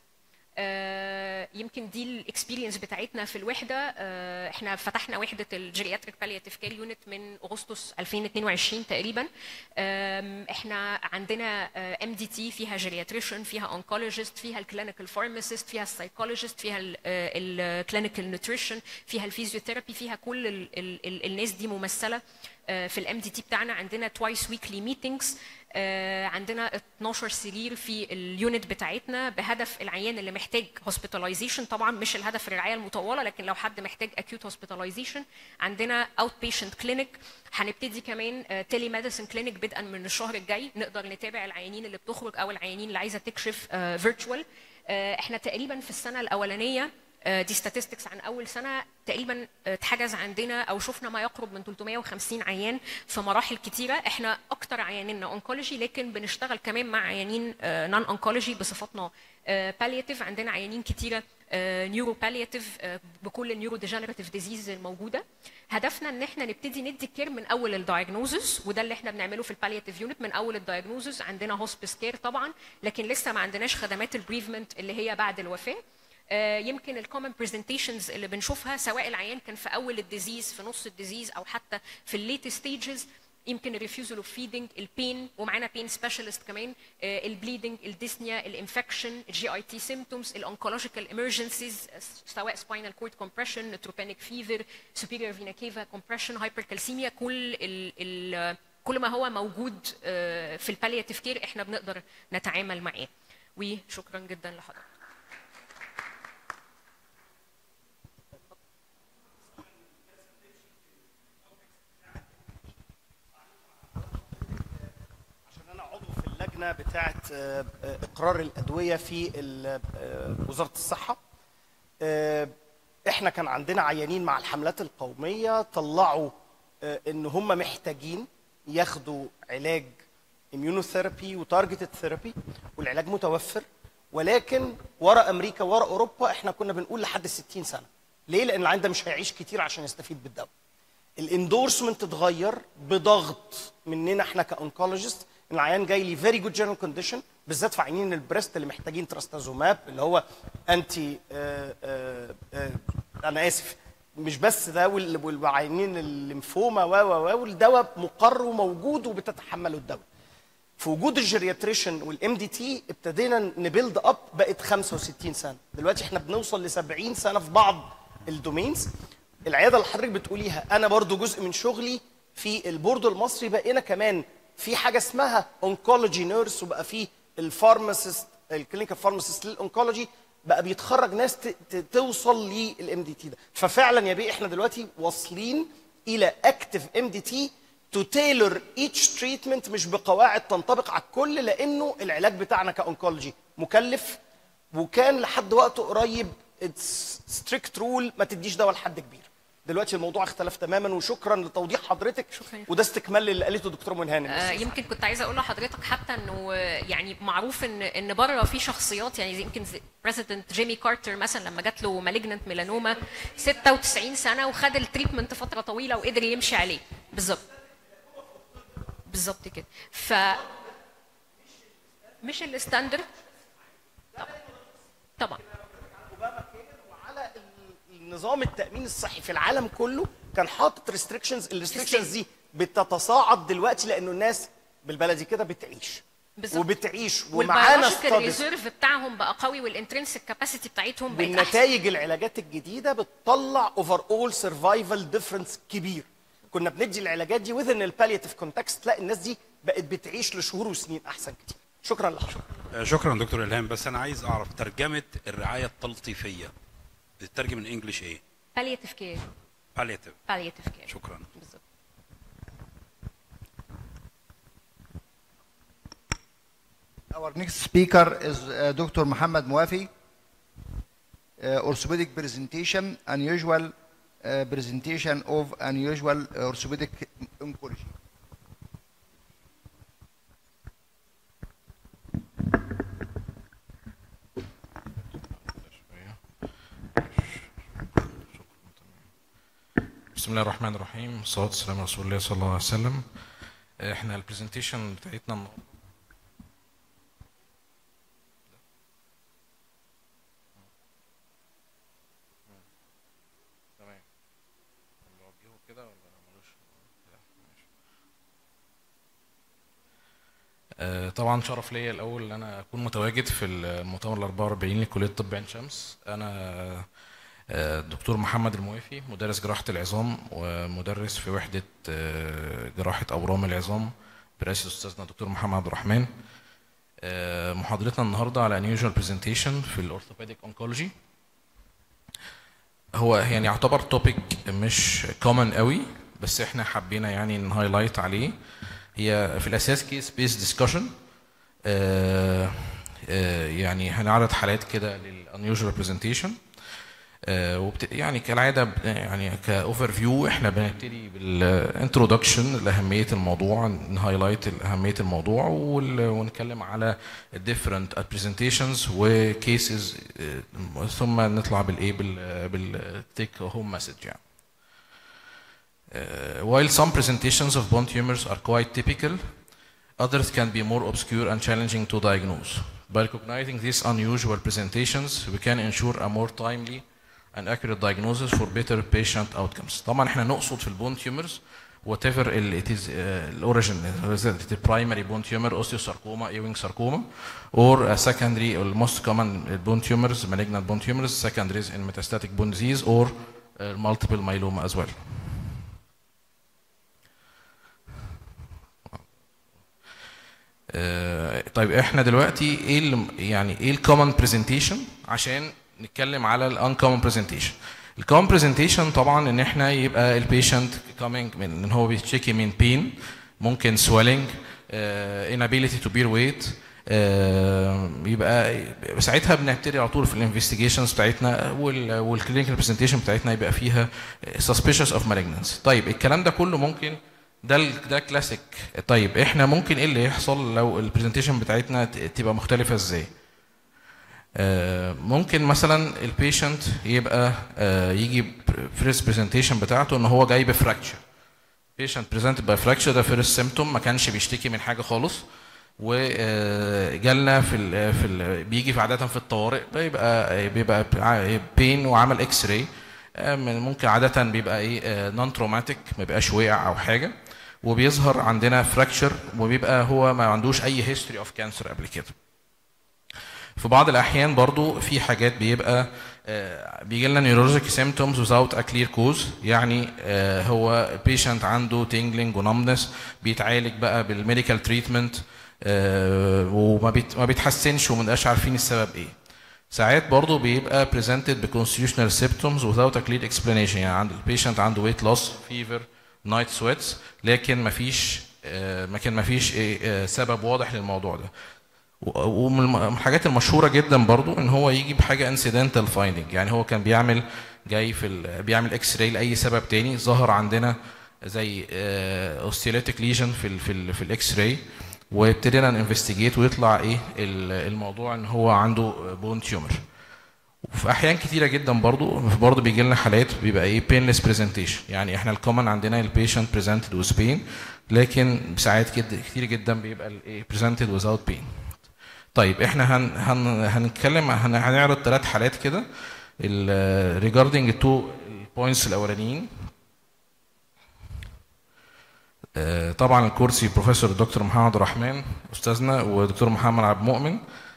آه، يمكن دي الاكسبيرينس بتاعتنا في الوحده آه، احنا فتحنا وحده الجيرياتريك بالياتيف كير يونت من اغسطس 2022 تقريبا آم، احنا عندنا ام دي تي فيها جيرياتريشن فيها انكولوجيست فيها الكلينيكال فارماسيست فيها السايكولوجيست فيها الكلينيكال نيوتريشن فيها الفيزيوثيرابي فيها كل ال ال ال الناس دي ممثله آه، في الام دي تي بتاعنا عندنا توايس ويكلي ميتينجز عندنا 12 سرير في اليونت بتاعتنا بهدف العيان اللي محتاج هوسبيتاليزيشن طبعا مش الهدف الرعايه المطوله لكن لو حد محتاج اكيوت هوسبيتاليزيشن عندنا اوت بيشنت كلينيك هنبتدي كمان تيلي ميديسن كلينيك بدءا من الشهر الجاي نقدر نتابع العيانين اللي بتخرج او العيانين اللي عايزه تكشف فيرتشوال احنا تقريبا في السنه الاولانيه آه، دي statistics عن اول سنه تقريبا آه، اتحجز عندنا او شفنا ما يقرب من 350 عيان في مراحل كتيره احنا اكتر عيانينا اونكولوجي لكن بنشتغل كمان مع عيانين نون اونكولوجي بصفتنا بالياتيف عندنا عيانين كتيره نيورو بالياتيف بكل النيورو ديجنراتيف ديزيز الموجوده هدفنا ان احنا نبتدي ندي كير من اول الدايجنوزس وده اللي احنا بنعمله في البالياتيف يونت من اول الدايجنوزس عندنا هوسبيس كير طبعا لكن لسه ما عندناش خدمات البريفمنت اللي هي بعد الوفاه آه، يمكن الكومن برزنتيشنز اللي بنشوفها سواء العيان كان في اول الديزيز في نص الديزيز او حتى في الليت ستيجز يمكن الريفيوزل اوف فيدنج البين ومعانا بين سبيشالست كمان البليدنج الديسنيا الانفكشن الجي اي تي سيمتومز الانكولوجيكال ايمرجنسيز سواء سباينال كورد كومبريشن نتروبينيك فيفر سوبيريور فينا كيفا كومبريشن هايبركالسيميا كل ال ال كل ما هو موجود آه، في البالياتيف كير احنا بنقدر نتعامل معاه وشكرا جدا لحضرتك عشان انا عضو في اللجنه بتاعه آه، آه، اقرار الادويه في ال- آه، وزاره الصحه آه، احنا كان عندنا عيانين مع الحملات القوميه طلعوا آه، ان هم محتاجين ياخدوا علاج اميونوثيرابي وتارجتد ثيرابي والعلاج متوفر ولكن ورا امريكا ورا اوروبا احنا كنا بنقول لحد 60 سنه ليه لان العيان ده مش هيعيش كتير عشان يستفيد بالدواء الاندورسمنت اتغير بضغط مننا احنا كاونكولوجيست ان العيان جاي لي فيري جود جنرال كونديشن بالذات في عيانين البريست اللي محتاجين تراستازوماب اللي هو انتي آه آه آه انا اسف مش بس ده وال- والعيانين الليمفوما و و و والدواء مقر وموجود وبتتحمله الدواء في وجود الجيرياتريشن والام دي تي ابتدينا نبيلد اب بقت 65 سنه دلوقتي احنا بنوصل ل 70 سنه في بعض الدومينز العياده اللي حضرتك بتقوليها انا برضو جزء من شغلي في البورد المصري بقينا كمان في حاجه اسمها اونكولوجي نيرس وبقى في الفارماسيست الكلينيكال فارماسيست للاونكولوجي بقى بيتخرج ناس ت- ت- توصل للام دي تي ده ففعلا يا بيه احنا دلوقتي واصلين الى اكتف ام دي تي تو تيلر ايتش تريتمنت مش بقواعد تنطبق على الكل لانه العلاج بتاعنا كاونكولوجي مكلف وكان لحد وقت قريب ستريكت رول ما تديش دواء لحد كبير دلوقتي الموضوع اختلف تماما وشكرا لتوضيح حضرتك شكراً. وده استكمال اللي قالته دكتور منهان آه، يمكن كنت عايزه اقول لحضرتك حتى انه آه، يعني معروف ان ان بره في شخصيات يعني زي يمكن بريزيدنت جيمي كارتر مثلا لما جات له مالجنت ميلانوما 96 سنه وخد التريتمنت فتره طويله وقدر يمشي عليه بالظبط بالظبط كده ف مش الستاندرد طبعا طبعا وعلى النظام التامين الصحي في العالم كله كان حاطط ريستريكشنز الريستريكشنز دي بتتصاعد دلوقتي لانه الناس بالبلدي كده بتعيش بالظبط. وبتعيش ومعانا والبيولوجيكال ستاديز ريزيرف بتاعهم بقى قوي والانترنسك كاباسيتي بتاعتهم بقت احسن والنتائج العلاجات الجديده بتطلع اوفر اول سرفايفل ديفرنس كبير كنا بندي العلاجات دي وذن البالياتيف كونتكست لا الناس دي بقت بتعيش لشهور وسنين احسن كتير شكرا لحضرتك آه، شكرا دكتور الهام بس انا عايز اعرف ترجمه الرعايه التلطيفيه بتترجم من انجلش ايه بالياتيف كير بالياتيف بالياتيف كير شكرا بالظبط Our next speaker is uh, Dr. Muhammad Muafi. Uh, orthopedic presentation, unusual uh, presentation of unusual orthopedic oncology. بسم الله الرحمن الرحيم والصلاة والسلام على رسول الله صلى الله عليه وسلم احنا البرزنتيشن بتاعتنا النهارده تمام نوجهه كده ولا ملوش لا، ماشي. آه، طبعا شرف ليا الاول ان انا اكون متواجد في المؤتمر ال 44 لكليه طب عين شمس انا آه، الدكتور محمد الموافي مدرس جراحه العظام ومدرس في وحده آه، جراحه اورام العظام برئاسه استاذنا الدكتور محمد عبد الرحمن آه، محاضرتنا النهارده على unusual presentation في الاورثوبيديك اونكولوجي هو يعني يعتبر توبيك مش كومن قوي بس احنا حبينا يعني نهايلايت عليه هي في الاساس كيس بيس ديسكشن يعني هنعرض حالات كده للانيوجوال برزنتيشن وبت... يعني كالعاده ب- يعني كاوفر فيو احنا بنبتدي بالانترودكشن لاهميه الموضوع نهايلايت اهميه الموضوع وال... ونتكلم على different presentations وكيسز ثم نطلع بالايه بال بالتيك هوم مسج يعني Uh, while some presentations of bone tumors are quite typical, others can be more obscure and challenging to diagnose. By recognizing these unusual presentations, we can ensure a more timely and accurate diagnosis for better patient outcomes. طبعا احنا نقصد في البون tumors whatever ال- it is uh, الorigin whether it is primary bone tumor, osteosarcoma, Ewing sarcoma, or a secondary or most common bone tumors, malignant bone tumors, secondaries in metastatic bone disease or uh, multiple myeloma as well. آه، طيب احنا دلوقتي ايه اللي يعني ايه الكومن برزنتيشن عشان نتكلم على الانكومن برزنتيشن الكومن برزنتيشن طبعا ان احنا يبقى البيشنت كامينج من ان هو بيشتكي من بين ممكن swelling uh, inability to bear weight آه، يبقى ساعتها بنبتدي على طول في الانفستيجيشنز بتاعتنا والكلينيكال برزنتيشن بتاعتنا يبقى فيها suspicious of malignancy طيب الكلام ده كله ممكن ده ال- ده كلاسيك طيب احنا ممكن ايه اللي يحصل لو البرزنتيشن بتاعتنا ت- تبقى مختلفه ازاي آه، ممكن مثلا البيشنت يبقى آه، يجي فيرست برزنتيشن بتاعته ان هو جاي بفراكشر بيشنت بريزنتد باي فراكشر ده فيرست سيمتوم ما كانش بيشتكي من حاجه خالص وجالنا في ال في ال بيجي في عاده في الطوارئ بيبقى بيبقى بين وعمل اكس راي ممكن عاده بيبقى ايه نون تروماتيك ما بيبقاش وقع او حاجه وبيظهر عندنا فراكشر وبيبقى هو ما عندوش اي هيستوري اوف كانسر قبل كده في بعض الاحيان برضو في حاجات بيبقى آه، بيجي لنا نيورولوجيك سيمتومز without a clear cause يعني آه، هو بيشنت عنده تينجلينج ونمنس بيتعالج بقى بالميديكال تريتمنت وما بيت ما بيتحسنش وما بنبقاش عارفين السبب ايه ساعات برضو بيبقى presented بconstitutional symptoms without a clear explanation يعني عند البيشنت عنده weight loss fever night sweats لكن مفيش آه، لكن مفيش إيه، آه، سبب واضح للموضوع ده و- ومن الم- الحاجات المشهوره جدا برضو ان هو يجي بحاجه انسيدنتال فايندنج يعني هو كان بيعمل جاي في ال- بيعمل اكس راي لاي سبب تاني ظهر عندنا زي اوستيليتيك ليجن في ال في ال في الاكس راي وابتدينا انفستيجيت ويطلع ايه ال- الموضوع ان هو عنده بون تيومر وفي احيان كتيره جدا برضو برضو بيجي لنا حالات بيبقى ايه بينلس برزنتيشن يعني احنا الكومن عندنا البيشنت بريزنتد وذ بين لكن ساعات كده كتير جدا بيبقى الايه بريزنتد ويزاوت بين طيب احنا هن هن هنتكلم هن هنعرض ثلاث حالات كده ريجاردنج تو البوينتس الاولانيين آه، طبعا الكرسي بروفيسور الدكتور محمد عبد الرحمن استاذنا ودكتور محمد عبد المؤمن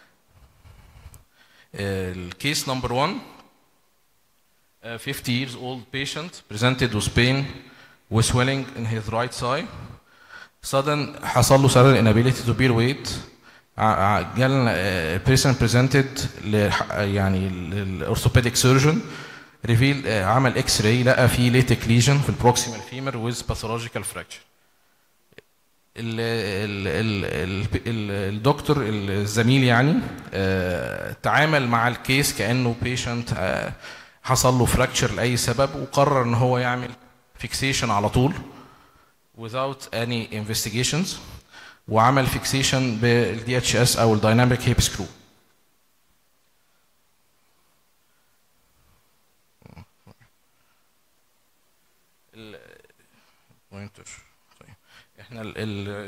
الكيس نمبر 1 uh, 50 years old patient presented with pain with swelling in his right side sudden حصل له sudden inability to bear weight ع- ع- جالنا uh, patient presented ل يعني للاورثوبيديك surgeon revealed uh, عمل اكس راي لقى فيه ليتك ليجن في البروكسيمال فيمر with pathological fracture ال ال ال ال ال الدكتور الزميل يعني آه، تعامل مع الكيس كانه بيشنت حصل له فراكشر لاي سبب وقرر ان هو يعمل فيكسيشن على طول without any investigations وعمل فيكسيشن بالدي اتش اس او الدايناميك هيب سكرو بوينتر طيب احنا ال ال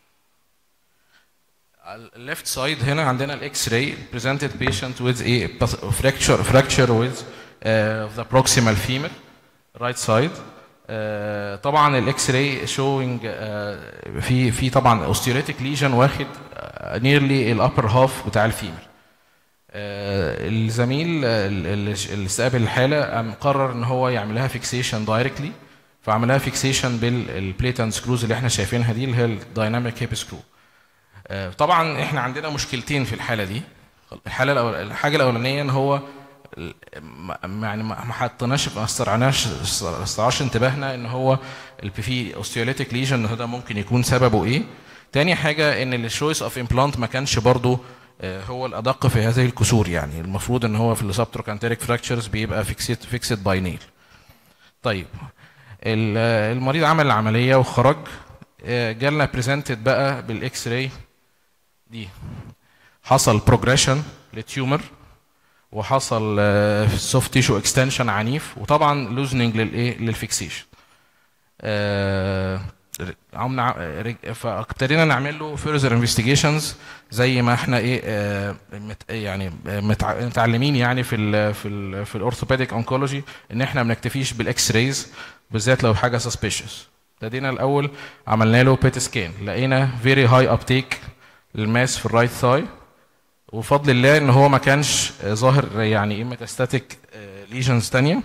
على الليفت سايد هنا عندنا الاكس راي presented patient with a path- fracture fracture with uh, the proximal femur right side uh, طبعا الاكس راي showing uh, في في طبعا osteolytic lesion واخد uh, nearly الابر هاف بتاع الفيمر آه، الزميل آه، ال- ال- اللي استقبل الحاله قام قرر ان هو يعملها فيكسيشن دايركتلي فعملها فيكسيشن بالبليت اند سكروز اللي احنا شايفينها دي اللي هي الدايناميك هيب سكرو طبعا احنا عندنا مشكلتين في الحاله دي الحاله الأول الحاجه الاولانيه ان هو ال- ما- يعني ما ما حطيناش ما استرعناش استرعاش انتباهنا ان هو ال- في اوستيوليتيك ليجن ده ممكن يكون سببه ايه تاني حاجه ان الشويس اوف امبلانت ما كانش برضو آه، هو الادق في هذه الكسور يعني المفروض ان هو في السبتروكانتريك فراكشرز بيبقى فيكسيت فيكسد باي نيل طيب ال- آه، المريض عمل العمليه وخرج آه، جالنا بريزنتد بقى بالاكس راي دي حصل بروجريشن لتيومر وحصل سوفت تيشو اكستنشن عنيف وطبعا لوزننج للايه للفيكسيشن آه، عملنا ع- رج- فابتدينا نعمل له فيرزر انفستيجيشنز زي ما احنا ايه آه، مت يعني آه، متع- متعلمين يعني في ال في ال في الاورثوبيديك اونكولوجي ان احنا ما بنكتفيش بالاكس رايز بالذات لو حاجه سسبيشس ابتدينا الاول عملنا له بيت سكان لقينا فيري هاي ابتيك للماس في الرايت ثاي وفضل الله ان هو ما كانش آه، ظاهر يعني ايه ميتاستاتيك ليجنز تانية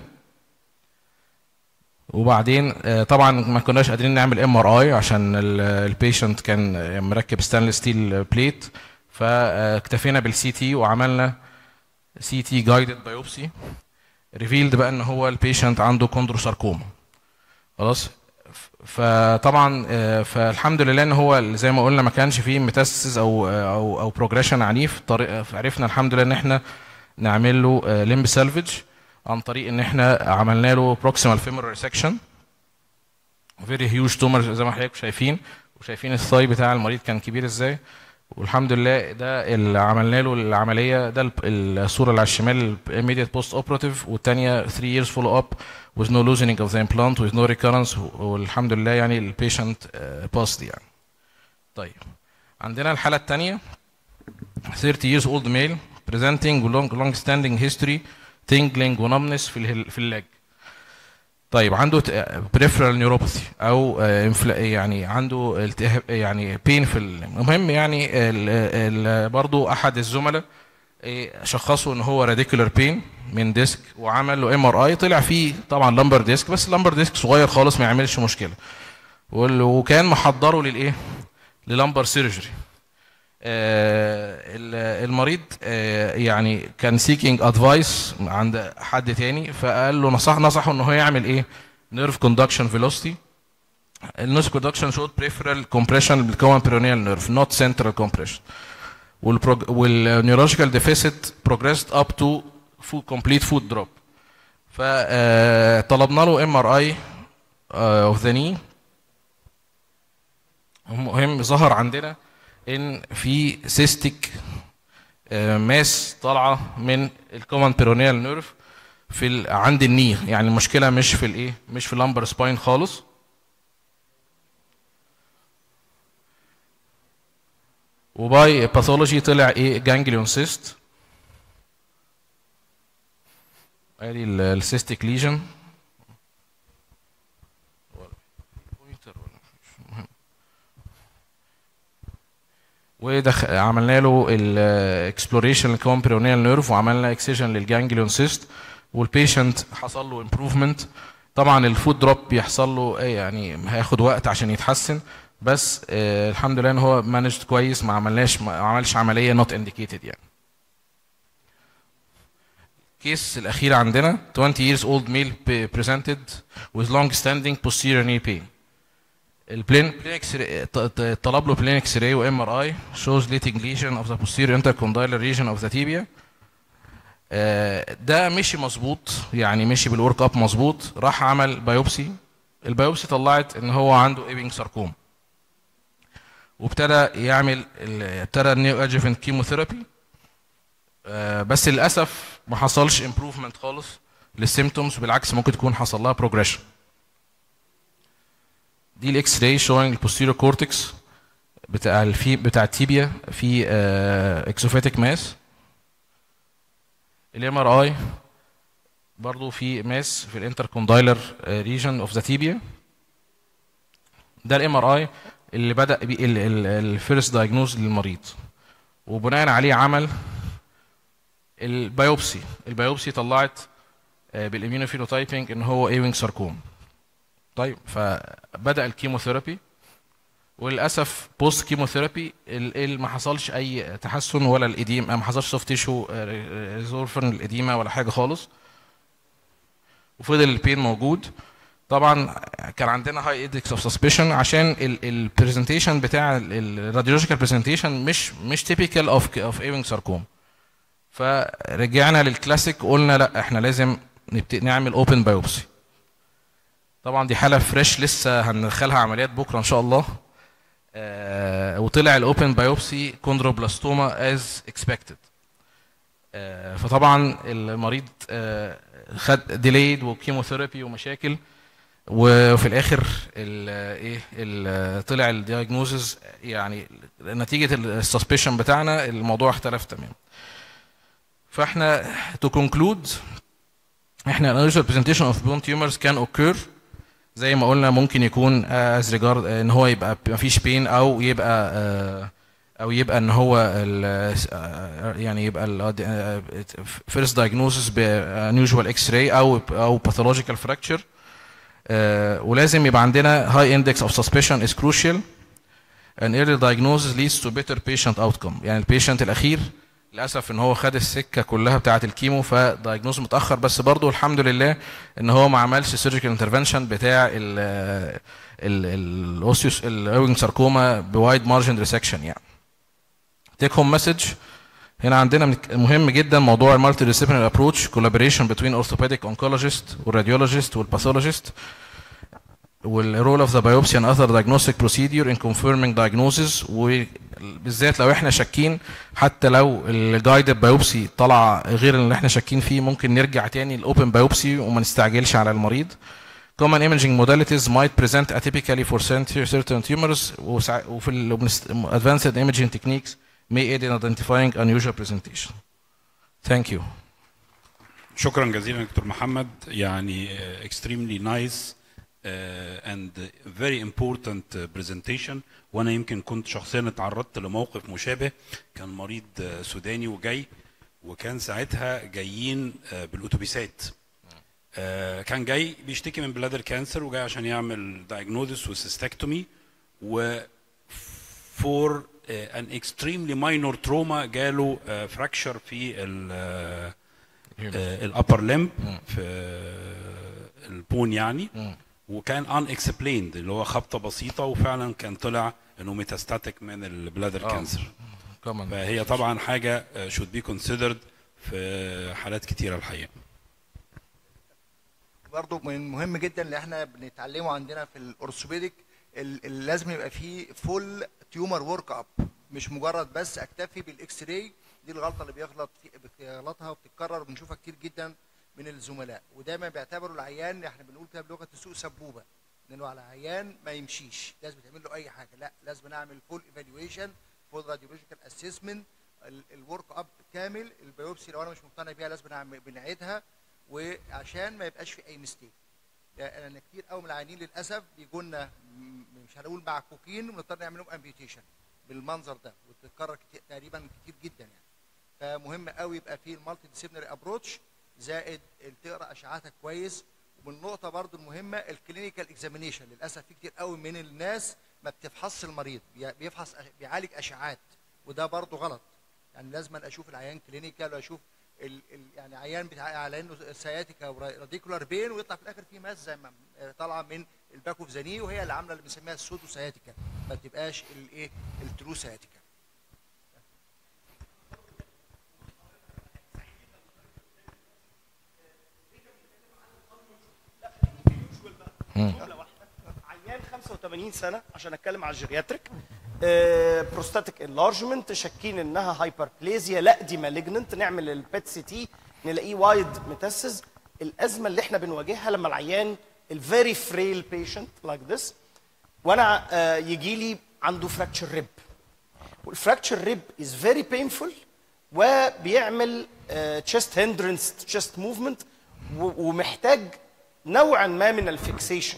وبعدين آه، طبعا ما كناش قادرين نعمل ام ار اي عشان البيشنت كان آه، مركب ستانلس ستيل بليت فاكتفينا بالسي تي وعملنا سي تي جايدد بايوبسي ريفيلد بقى ان هو البيشنت عنده كوندروساركوما خلاص ف- فطبعا آه، فالحمد لله ان هو زي ما قلنا ما كانش فيه ميتاستسز او او او بروجريشن عنيف طريق عرفنا الحمد لله ان احنا نعمل له ليمب سالفج عن طريق ان احنا عملنا له بروكسيمال فيمور ريسكشن فيري هيوج تومر زي ما حضراتكم شايفين وشايفين الثاي بتاع المريض كان كبير ازاي والحمد لله ده اللي عملنا له العمليه ده الب- الصوره اللي على الشمال immediate post operative والثانيه 3 years follow up with no loosening of the implant with no recurrence والحمد لله يعني البيشنت passed يعني طيب عندنا الحاله الثانيه 30 years old male presenting with long long standing history tingling ونمنس في الهل- في اللج طيب عنده بريفرال نيوروباثي او آه، انفلا- يعني عنده التهاب يعني بين في ال- المهم يعني ال ال برضو احد الزملاء إيه، شخصوا ان هو راديكولار بين من ديسك وعمل له ام ار اي طلع فيه طبعا لمبر ديسك بس اللمبر ديسك صغير خالص ما يعملش مشكله وال- وكان محضره للايه للمبر سيرجري المريض آه، يعني كان سيكينج ادفايس عند حد تاني فقال له نصح نصحه ان هو يعمل ايه نيرف كوندكشن فيلوسيتي النيرف كوندكشن شوت بريفرال كومبريشن بالكومن بيرونيال نيرف نوت سنترال كومبريشن والنيورولوجيكال ديفيسيت بروجريسد اب تو فود كومبليت فود دروب فطلبنا له ام ار اي اوف ذا ني المهم ظهر عندنا ان في سيستيك آه، ماس طالعه من الكومن بيرونيال نيرف في ال... عند الني يعني المشكله مش في الايه مش في اللامبر سباين خالص وباي باثولوجي طلع ايه جانجليون سيست ادي السيستيك ليجن ودخ... عملنا له الاكسبلوريشن للكومبريونيال نيرف وعملنا اكسجن للجانجليون سيست والبيشنت حصل له امبروفمنت طبعا الفود دروب بيحصل له ايه يعني هياخد وقت عشان يتحسن بس آه الحمد لله ان هو مانجد كويس ما عملناش ما عملش عمليه نوت انديكيتد يعني الكيس الاخير عندنا 20 years old male p- presented with long standing posterior knee pain البلين بلين اكس طلب له بلين اكس راي وام ار اي shows leading lesion of the posterior intercondylar region of the tibia آه، ده مشي مظبوط يعني مشي بالورك اب مظبوط راح عمل بايوبسي البايوبسي طلعت ان هو عنده ايبنج ساركوم وابتدى يعمل ال- ابتدى النيو ادجفنت كيموثيرابي بس للاسف ما حصلش امبروفمنت خالص للسيمتومز بالعكس ممكن تكون حصل لها بروجريشن دي الاكس راي شوينج البوستيريور كورتكس بتاع الفي بتاع التيبيا في اكسوفاتيك ماس الام ار اي برضو في ماس في الانتركوندايلر ريجن اوف ذا تيبيا ده الام ار اي اللي بدا الفيرست دايجنوز للمريض وبناء عليه عمل البيوبسي البيوبسي طلعت بالاميونوفينوتايبنج ان هو ايوينج ساركوم طيب فبدا الكيموثيرابي وللاسف بوست كيموثيرابي ال- ال- ما حصلش اي تحسن ولا الاديم ما حصلش سوفت تيشو ريزورفن الاديمه ولا حاجه خالص وفضل البين موجود طبعا كان عندنا هاي ايدكس اوف سسبشن عشان البرزنتيشن بتاع الراديولوجيكال برزنتيشن مش مش تيبيكال اوف اوف ايوينج ساركوم فرجعنا للكلاسيك قلنا لا احنا لازم نبتدي نعمل اوبن بايوبسي طبعا دي حاله فريش لسه هندخلها عمليات بكره ان شاء الله آه وطلع الاوبن بايوبسي كوندروبلاستوما از اكسبكتد فطبعا المريض آه خد ديليد وكيموثيرابي ومشاكل وفي الاخر ال ايه ال طلع الدياجنوزز يعني نتيجه السسبشن بتاعنا الموضوع اختلف تماما فاحنا تو كونكلود احنا unusual presentation of bone tumors can occur زي ما قلنا ممكن يكون as regard ان هو يبقى مفيش بين او يبقى آه، او يبقى ان هو ال- آه، يعني يبقى ال first diagnosis ب unusual x-ray او او pathological fracture آه، ولازم يبقى عندنا high index of suspicion is crucial and early diagnosis leads to better patient outcome يعني البيشنت الاخير للاسف ان هو خد السكه كلها بتاعه الكيمو فدايجنوز متاخر بس برضه الحمد لله ان هو ما عملش سيرجيكال انترفنشن بتاع ال ال الاوسيوس الاوينج ساركوما بوايد مارجن ريسكشن يعني تيك هوم مسج هنا عندنا من- مهم جدا موضوع المالتي ديسيبلينري ابروتش كولابوريشن بين اورثوبيديك اونكولوجيست والراديولوجيست والباثولوجيست والرول اوف ذا بايوبسي and other diagnostic procedure in confirming diagnosis وبالذات لو احنا شاكين حتى لو الجايدد بايوبسي طلع غير اللي احنا شاكين فيه ممكن نرجع تاني الاوبن بايوبسي وما نستعجلش على المريض common imaging modalities might present atypically for certain tumors وسع- وفي ال advanced imaging techniques may aid in identifying unusual presentation. Thank you. شكرا جزيلا دكتور محمد يعني uh, extremely nice uh, and very important uh, presentation وانا يمكن كنت شخصيا اتعرضت لموقف مشابه كان مريض uh, سوداني وجاي وكان ساعتها جايين uh, بالاتوبيسات uh, كان جاي بيشتكي من بلادر كانسر وجاي عشان يعمل diagnosis وسيستكتومي و for uh, an extremely minor trauma جاله uh, fracture في ال uh, الابر لمب في البون يعني وكان ان اكسبليند اللي هو خبطه بسيطه وفعلا كان طلع انه ميتاستاتيك من البلادر آه. كانسر Common. فهي طبعا حاجه should be considered في حالات كتيره الحقيقه برضو من مهم جدا اللي احنا بنتعلمه عندنا في الاورثوبيديك ال- ال- لازم يبقى فيه فول تيومر ورك اب مش مجرد بس اكتفي بالاكس راي دي الغلطه اللي بيغلط في بيغلطها وبتتكرر وبنشوفها كتير جدا من الزملاء ودايما بيعتبروا العيان احنا بنقول كده بلغه السوق سبوبه لانه على عيان ما يمشيش لازم تعمل له اي حاجه لا لازم نعمل فول ايفالويشن فول راديولوجيكال اسسمنت الورك اب كامل البيوبسي لو انا مش مقتنع بيها لازم نعمل بنعيدها وعشان ما يبقاش في اي ميستيك لان كتير قوي من العيانين للاسف بيجوا لنا م- مش هنقول مع كوكين ونضطر نعمل لهم امبيوتيشن بالمنظر ده وتتكرر كتير تقريبا كتير جدا يعني فمهم قوي يبقى في المالتي ديسيبلينري ابروتش زائد تقرا اشعاعاتك كويس والنقطه برضو المهمه الكلينيكال اكزامينيشن للاسف في كتير قوي من الناس ما بتفحصش المريض بي- بيفحص أش- بيعالج اشعاعات وده برضو غلط يعني لازم أنا اشوف العيان كلينيكال واشوف ال ال يعني عيان بتاع على انه سياتيكا وراديكولار بين ويطلع في الاخر في ماس زي ما طالعه من الباك اوف زاني وهي اللي عامله اللي بنسميها السودو سياتيكا ما تبقاش الايه الترو سياتيكا عيان 85 سنه عشان اتكلم على الجيرياتريك بروستاتيك انلارجمنت شاكين انها هايبربليزيا لا دي مالجننت نعمل البيت سي تي نلاقيه وايد ميتاسيس الازمه اللي احنا بنواجهها لما العيان الفيري فريل بيشنت لايك ذس وانا آه، يجي لي عنده فراكتشر ريب والفراكتشر ريب از فيري بينفول وبيعمل تشيست هندرنس تشيست موفمنت ومحتاج نوعا ما من الفيكسيشن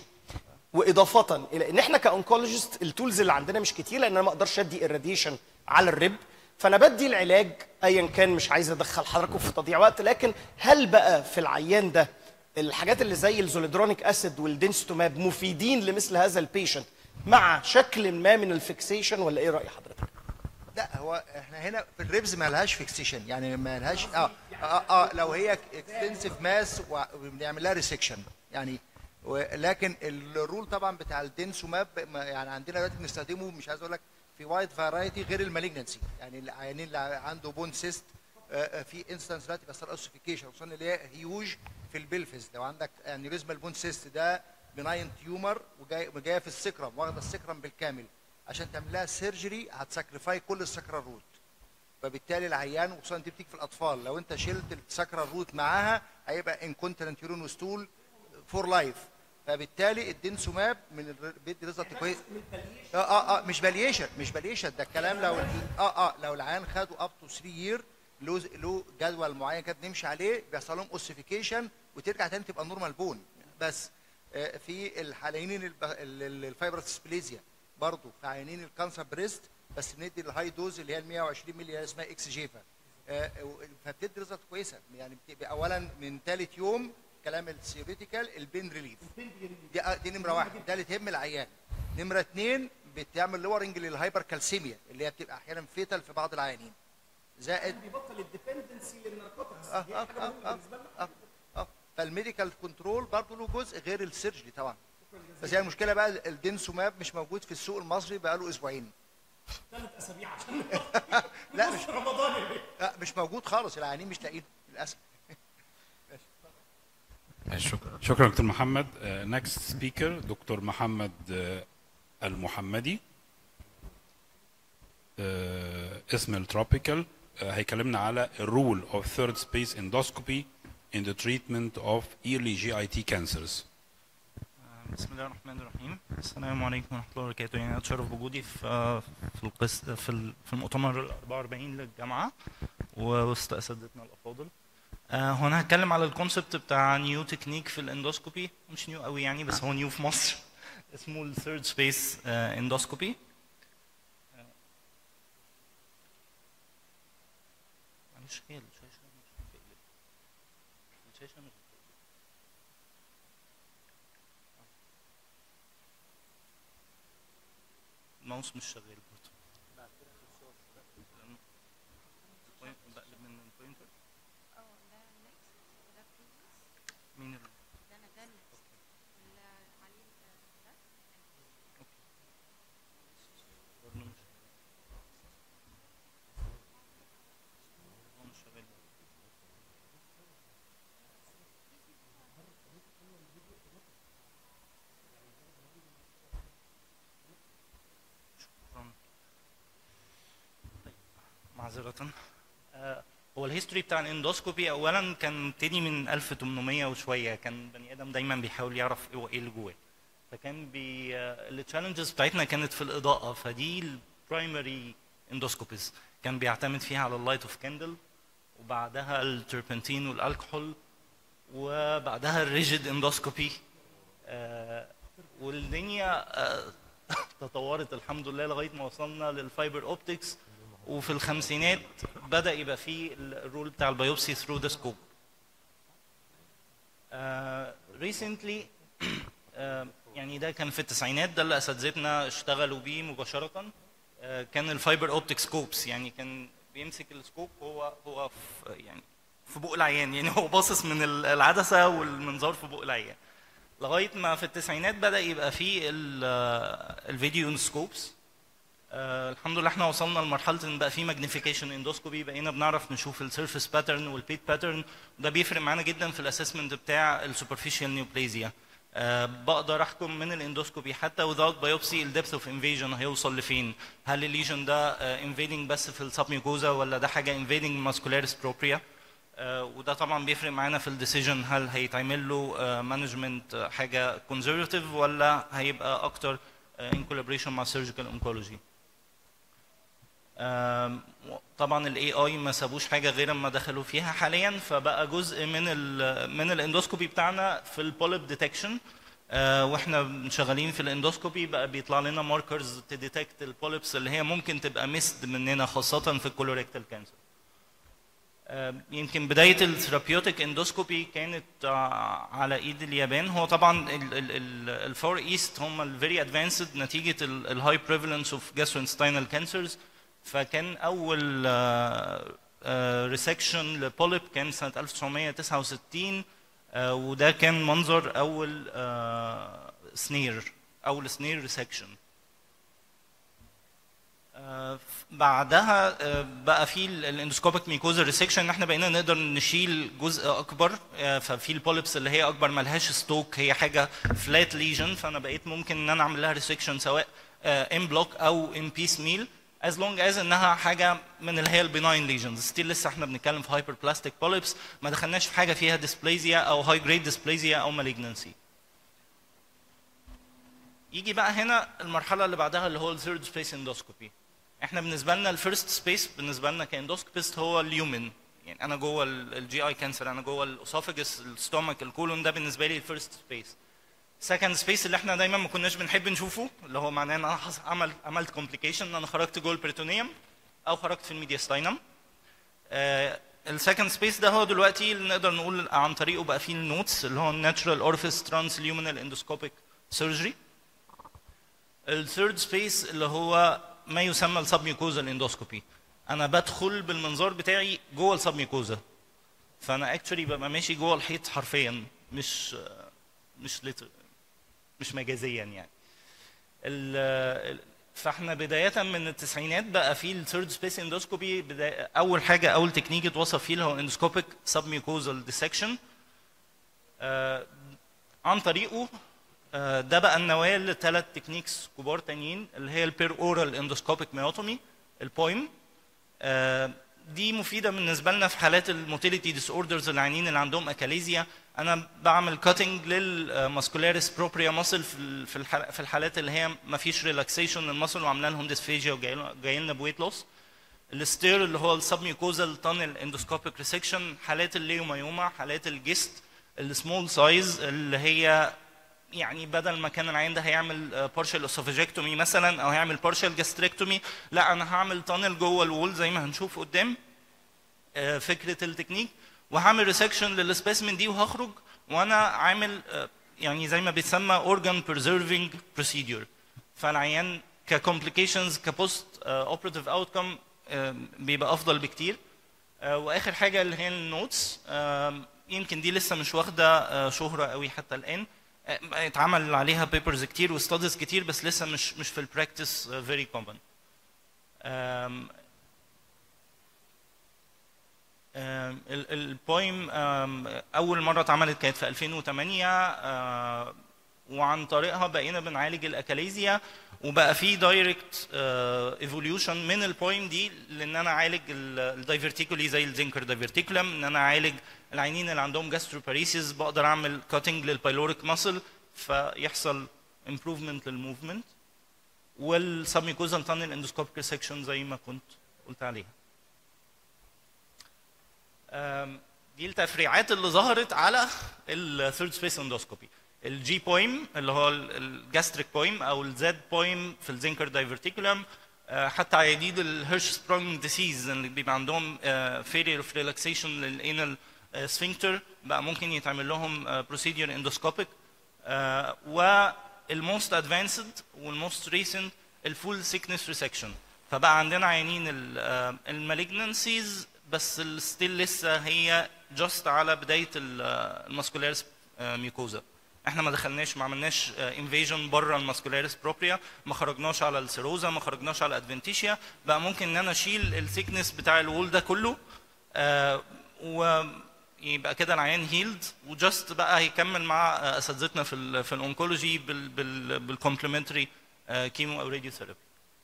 واضافه الى ان احنا كاونكولوجيست التولز اللي عندنا مش كتير لان انا ما اقدرش ادي الراديشن على الريب فانا بدي العلاج ايا كان مش عايز ادخل حضراتكم في تضييع وقت لكن هل بقى في العيان ده الحاجات اللي زي الزوليدرونيك اسيد والدينستوماب مفيدين لمثل هذا البيشنت مع شكل ما من الفيكسيشن ولا ايه راي حضرتك؟ لا هو احنا هنا في الريبز ما لهاش فيكسيشن يعني ما لهاش اه اه, آه لو هي اكستنسيف ماس وبنعمل لها ريسكشن يعني ولكن الرول طبعا بتاع الدينسوماب ما- يعني عندنا دلوقتي بنستخدمه مش عايز اقول لك في وايد فرايتي غير المالجنسي يعني العيانين اللي عنده بون سيست في انستنس دلوقتي بيحصل اوسيفيكيشن خصوصا اللي هي هيوج في البلفز لو عندك انيوريزما البون سيست ده بناين تيومر وجاي جايه في السكرم واخده السكرم بالكامل عشان تعمل لها سيرجري هتساكريفاي كل السكرال روت فبالتالي العيان وخصوصا دي بتيجي في الاطفال لو انت شلت السكرال روت معاها هيبقى انكونتنت يورين وستول فور لايف فبالتالي الدينسوماب من الر- بيدي ريزلت كويس اه اه اه مش باليشن مش باليشن ده الكلام لو اه اه لو العيان خدوا اب تو 3 يير له له جدول معين كده بنمشي عليه بيحصل لهم اوسيفيكيشن وترجع تاني تبقى نورمال بون بس آه، في الحاليين الب- ال- ال- الفايبرس سبليزيا برضه في عيانين الكانسر بريست بس بندي الهاي دوز اللي هي ال 120 مللي اللي اسمها اكس جيفا آه، و- فبتدي ريزلت كويسه يعني بتبقى اولا من ثالث يوم كلام الثيوريتيكال البين ريليف دي آه، دي نمره واحد ده اللي تهم العيان نمره اثنين بتعمل لورنج للهايبر كالسيميا اللي هي بتبقى احيانا فيتال في بعض العيانين زائد بيبطل الديبندنسي للناركوتكس اه اه اه اه اه اه فالميديكال كنترول برضه له جزء غير السيرجري طبعا بس هي المشكله بقى الدينسوماب مش موجود في السوق المصري بقى له اسبوعين ثلاث اسابيع عشان لا مش رمضان لا مش موجود خالص العيانين مش لاقيين للاسف ماشي شكرا شكرا دكتور محمد نكست سبيكر دكتور محمد آه، المحمدي آه، اسم التروبيكال هيكلمنا على الرول اوف ثيرد سبيس اندوسكوبي in the treatment of early GIT cancers. بسم الله الرحمن الرحيم السلام عليكم ورحمه الله وبركاته يعني اتشرف بوجودي في في القس في ال- في المؤتمر ال 44 للجامعه ووسط اساتذتنا الافاضل آه، هو انا هتكلم على الكونسبت بتاع نيو تكنيك في الاندوسكوبي مش نيو قوي يعني بس هو نيو في مصر اسمه الثيرد سبيس اندوسكوبي معلش هي الشاشه مش بتقلب الشاشه مش الماوس مش شغال برضه بقلب من البوينتر مين ال... برضه مش هو مش شغال برضه. شكرا طيب معذرة هو الهيستوري بتاع الاندوسكوبي اولا كان مبتدي من 1800 وشويه كان بني ادم دايما بيحاول يعرف ايه هو ايه اللي جواه فكان بي التشالنجز بتاعتنا كانت في الاضاءه فدي البرايمري اندوسكوبيز كان بيعتمد فيها على اللايت اوف كاندل وبعدها التربنتين والالكحول وبعدها الريجيد اندوسكوبي والدنيا آه، تطورت الحمد لله لغايه ما وصلنا للفايبر اوبتكس وفي الخمسينات بدا يبقى في الرول بتاع البيوبسي ثرو ذا سكوب ريسنتلي يعني ده كان في التسعينات ده اللي اساتذتنا اشتغلوا بيه مباشره آه، كان الفايبر اوبتيك سكوبس يعني كان بيمسك السكوب هو هو في يعني في بق العيان يعني هو باصص من ال- العدسه والمنظار في بق العيان لغايه ما في التسعينات بدا يبقى في ال- آه، الفيديو سكوبس آه الحمد لله احنا وصلنا لمرحله ان بقى في ماجنيفيكيشن اندوسكوبي بقينا بنعرف نشوف السيرفيس باترن والبيت باترن ده بيفرق معانا جدا في الاسسمنت بتاع السوبرفيشال نيوبليزيا آه بقدر احكم من الاندوسكوبي حتى without biopsy الدبث اوف انفيجن هيوصل لفين هل الليجن ده انفيدنج بس في السبميوكوزا ولا ده حاجه انفيدنج ماسكولاريس بروبريا آه، وده طبعا بيفرق معانا في الديسيجن هل هيتعمل له مانجمنت حاجه كونزرفتيف ولا هيبقى اكتر ان كولابريشن مع سيرجيكال اونكولوجي آم، طبعا الاي اي ما سابوش حاجه غير اما دخلوا فيها حاليا فبقى جزء من ال من الاندوسكوبي بتاعنا في البوليب ديتكشن واحنا شغالين في الاندوسكوبي بقى بيطلع لنا ماركرز تديتكت البوليبس اللي هي ممكن تبقى مسد مننا خاصه في الكولوريكتال كانسر يمكن بدايه الثيرابيوتيك اندوسكوبي كانت آه، على ايد اليابان هو طبعا الفار ايست هم الفيري ادفانسد نتيجه الهاي بريفالنس اوف جاستروانتستينال كانسرز فكان اول ريسكشن لبوليب كان سنه 1969 آه، وده كان منظر اول سنير اول سنير ريسكشن آه، بعدها آه، بقى في الاندوسكوبيك ميكوزا ريسكشن ان احنا بقينا نقدر نشيل جزء اكبر آه، ففي البوليبس اللي هي اكبر ملهاش ستوك هي حاجه فلات ليجن فانا بقيت ممكن ان انا اعمل لها ريسكشن سواء ان بلوك او ان بيس ميل از لونج از انها حاجه من اللي هي البناين ليجنز ستيل لسه احنا بنتكلم في هايبر بلاستيك بوليبس ما دخلناش في حاجه فيها ديسبليزيا او هاي جريد ديسبليزيا او مالجنسي يجي بقى هنا المرحله اللي بعدها اللي هو الثيرد سبيس اندوسكوبي احنا بالنسبه لنا الفيرست سبيس بالنسبه لنا كاندوسكوبيست هو اليومن يعني انا جوه الجي اي كانسر انا جوه الاسوفاجس الستومك الكولون ده بالنسبه لي الفيرست سبيس سكند سبيس اللي احنا دايما ما كناش بنحب نشوفه اللي هو معناه ان انا حص- عمل عملت كومبليكيشن ان انا خرجت جوه البريتونيوم او خرجت في الميدياستاينم السكند سبيس ده هو دلوقتي اللي نقدر نقول عن طريقه بقى فيه النوتس اللي هو الناتشرال اورفيس ترانس ليومينال اندوسكوبيك سيرجري الثيرد سبيس اللي هو ما يسمى السبميوكوزال اندوسكوبي انا بدخل بالمنظار بتاعي جوه السبميوكوزا فانا اكشولي ببقى ماشي جوه الحيط حرفيا مش مش لت- مش مجازيا يعني ال- فاحنا بدايه من التسعينات بقى في الثيرد سبيس اندوسكوبي اول حاجه اول تكنيك اتوصف فيه اللي هو اندوسكوبيك سبميوكوزال ديسكشن عن طريقه آه، ده بقى النواه لثلاث تكنيكس كبار تانيين اللي هي البير اورال اندوسكوبيك ميوتومي البويم آه، دي مفيده بالنسبه لنا في حالات الموتيليتي ديس اوردرز العيانين اللي عندهم اكاليزيا انا بعمل كاتنج للماسكولاريس بروبريا ماسل في ال- في الحال- في الحالات اللي هي ما فيش ريلاكسيشن للماسل وعامله لهم ديسفيجيا وجاي لنا بويت لوس الستير اللي هو السبميوكوزال تانل اندوسكوبيك ريسكشن حالات الليومايوما حالات الجست السمول سايز اللي هي يعني بدل ما كان العيان ده هيعمل بارشال اسوفاجيكتومي مثلا او هيعمل بارشال جاستريكتومي لا انا هعمل تانل جوه الوول زي ما هنشوف قدام آه، فكره التكنيك وهعمل ريسكشن للسبيسمن دي وهخرج وانا عامل آه، يعني زي ما بيتسمى اورجان بريزرفنج بروسيدور فالعيان ككومبليكيشنز كبوست اوبراتيف اوتكم بيبقى افضل بكتير آه، واخر حاجه اللي هي النوتس آم، يمكن دي لسه مش واخده آه، شهره قوي حتى الان آه، اتعمل عليها بيبرز كتير وستاديز كتير بس لسه مش مش في البراكتس فيري كومن البويم اول مره اتعملت كانت في 2008 آه، وعن طريقها بقينا بنعالج الاكاليزيا وبقى في دايركت ايفوليوشن من البويم دي لان انا اعالج الدايفرتيكولي زي الزنكر دايفرتيكولم ان انا اعالج العينين اللي عندهم جاستروباريسيس بقدر اعمل كاتنج للبايلوريك ماسل فيحصل امبروفمنت للموفمنت والسبميكوزال تانل اندوسكوبيك سيكشن زي ما كنت قلت عليها أم، دي التفريعات اللي ظهرت على الثيرد سبيس اندوسكوبي الجي بويم اللي هو الجاستريك بويم او الزد بويم في الزنكر دايفرتيكولم حتى عياديد الهيرش سبرونج ديسيز اللي بيبقى عندهم فيلير اوف ريلاكسيشن للانال سفنكتر بقى ممكن يتعمل لهم بروسيدير اندوسكوبيك والموست ادفانسد والموست ريسنت الفول سيكنس ريسكشن فبقى عندنا عيانين المالجنسيز بس ستيل لسه هي جاست على بدايه الماسكولاريس ميوكوزا احنا ما دخلناش ما عملناش انفيجن بره الماسكولاريس بروبريا ما خرجناش على السيروزا ما خرجناش على الادفنتيشيا بقى ممكن ان انا اشيل الثيكنس بتاع الوول ده كله آه، ويبقى كده العيان هيلد وجاست بقى هيكمل مع آه، اساتذتنا في ال في الاونكولوجي بالكومبلمنتري كيمو او راديو ثيرابي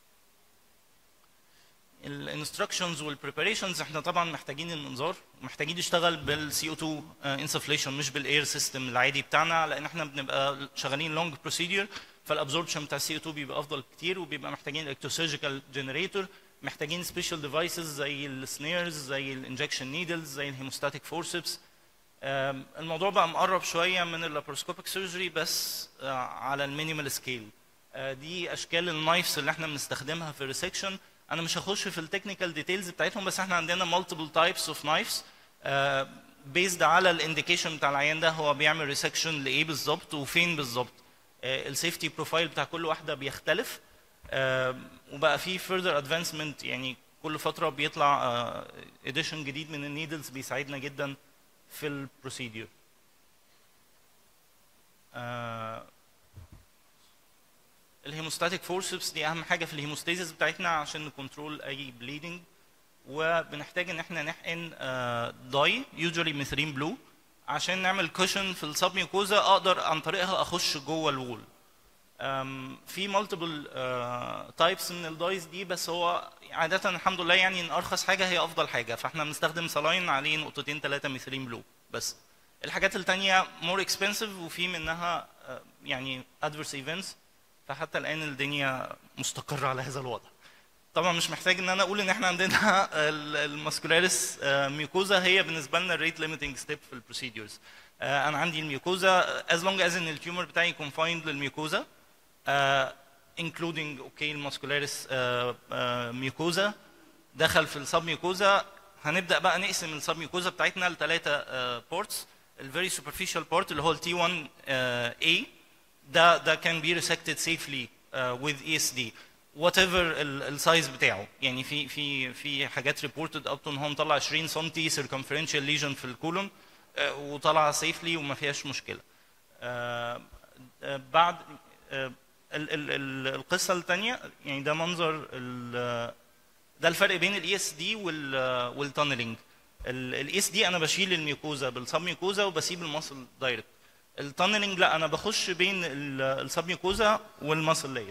الانستراكشنز والبريباريشنز احنا طبعا محتاجين المنظار محتاجين نشتغل بالسي او 2 انسفليشن مش بالاير سيستم العادي بتاعنا لان احنا بنبقى شغالين لونج بروسيدور فالابزوربشن بتاع السي او 2 بيبقى افضل كتير وبيبقى محتاجين الكتروسيرجيكال جنريتور محتاجين سبيشال ديفايسز زي السنيرز زي الانجكشن نيدلز زي الهيموستاتيك فورسبس الموضوع بقى مقرب شويه من اللابروسكوبيك سيرجري بس آه، على المينيمال سكيل دي اشكال النايفز اللي احنا بنستخدمها في الريسكشن انا مش هخش في التكنيكال ديتيلز بتاعتهم بس احنا عندنا مالتيبل تايبس اوف نايفز بيزد على الانديكيشن بتاع العيان ده هو بيعمل ريسكشن لايه بالظبط وفين بالظبط السيفتي بروفايل بتاع كل واحده بيختلف آه، وبقى في further advancement يعني كل فتره بيطلع اديشن جديد من النيدلز بيساعدنا جدا في البروسيدور الهيموستاتيك فورسبس دي اهم حاجه في الهيموستاسيس بتاعتنا عشان نكنترول اي بليدنج وبنحتاج ان احنا نحقن داي يوجوالي ميثرين بلو عشان نعمل كوشن في السب ميوكوزا اقدر عن طريقها اخش جوه الوول أم، في مالتيبل تايبس من الدايز دي بس هو عاده الحمد لله يعني ان ارخص حاجه هي افضل حاجه فاحنا بنستخدم سلاين عليه نقطتين ثلاثه ميثيلين بلو بس الحاجات التانية مور اكسبنسيف وفي منها آه، يعني ادفيرس ايفنتس فحتى الان الدنيا مستقره على هذا الوضع طبعا مش محتاج ان انا اقول ان احنا عندنا ال- الماسكولاريس آه، ميوكوزا هي بالنسبه لنا الريت ليميتنج ستيب في البروسيدورز انا عندي الميوكوزا از لونج از ان التيومر بتاعي كونفايند للميوكوزا انكلودنج اوكي الماسكولاريس ميوكوزا دخل في السب ميوكوزا هنبدا بقى نقسم السب ميوكوزا بتاعتنا لثلاثه بورتس الفيري سوبرفيشال بورت اللي هو التي 1 اي ده ده كان بي ريسكتد سيفلي وذ اي اس دي وات ايفر السايز بتاعه يعني في في في حاجات ريبورتد اب تو ان هو مطلع 20 سم سيركمفرنشال ليجن في الكولون آه، وطلع سيفلي وما فيهاش مشكله آه، آه، بعد آه، ال- ال- ال- القصه الثانيه يعني ده منظر ال- ده الفرق بين الاي اس دي والتانلينج الاي اس دي انا بشيل الميوكوزا بالسب ميوكوزا وبسيب المصل دايركت التانلينج لا انا بخش بين السب ميوكوزا والمصل لاير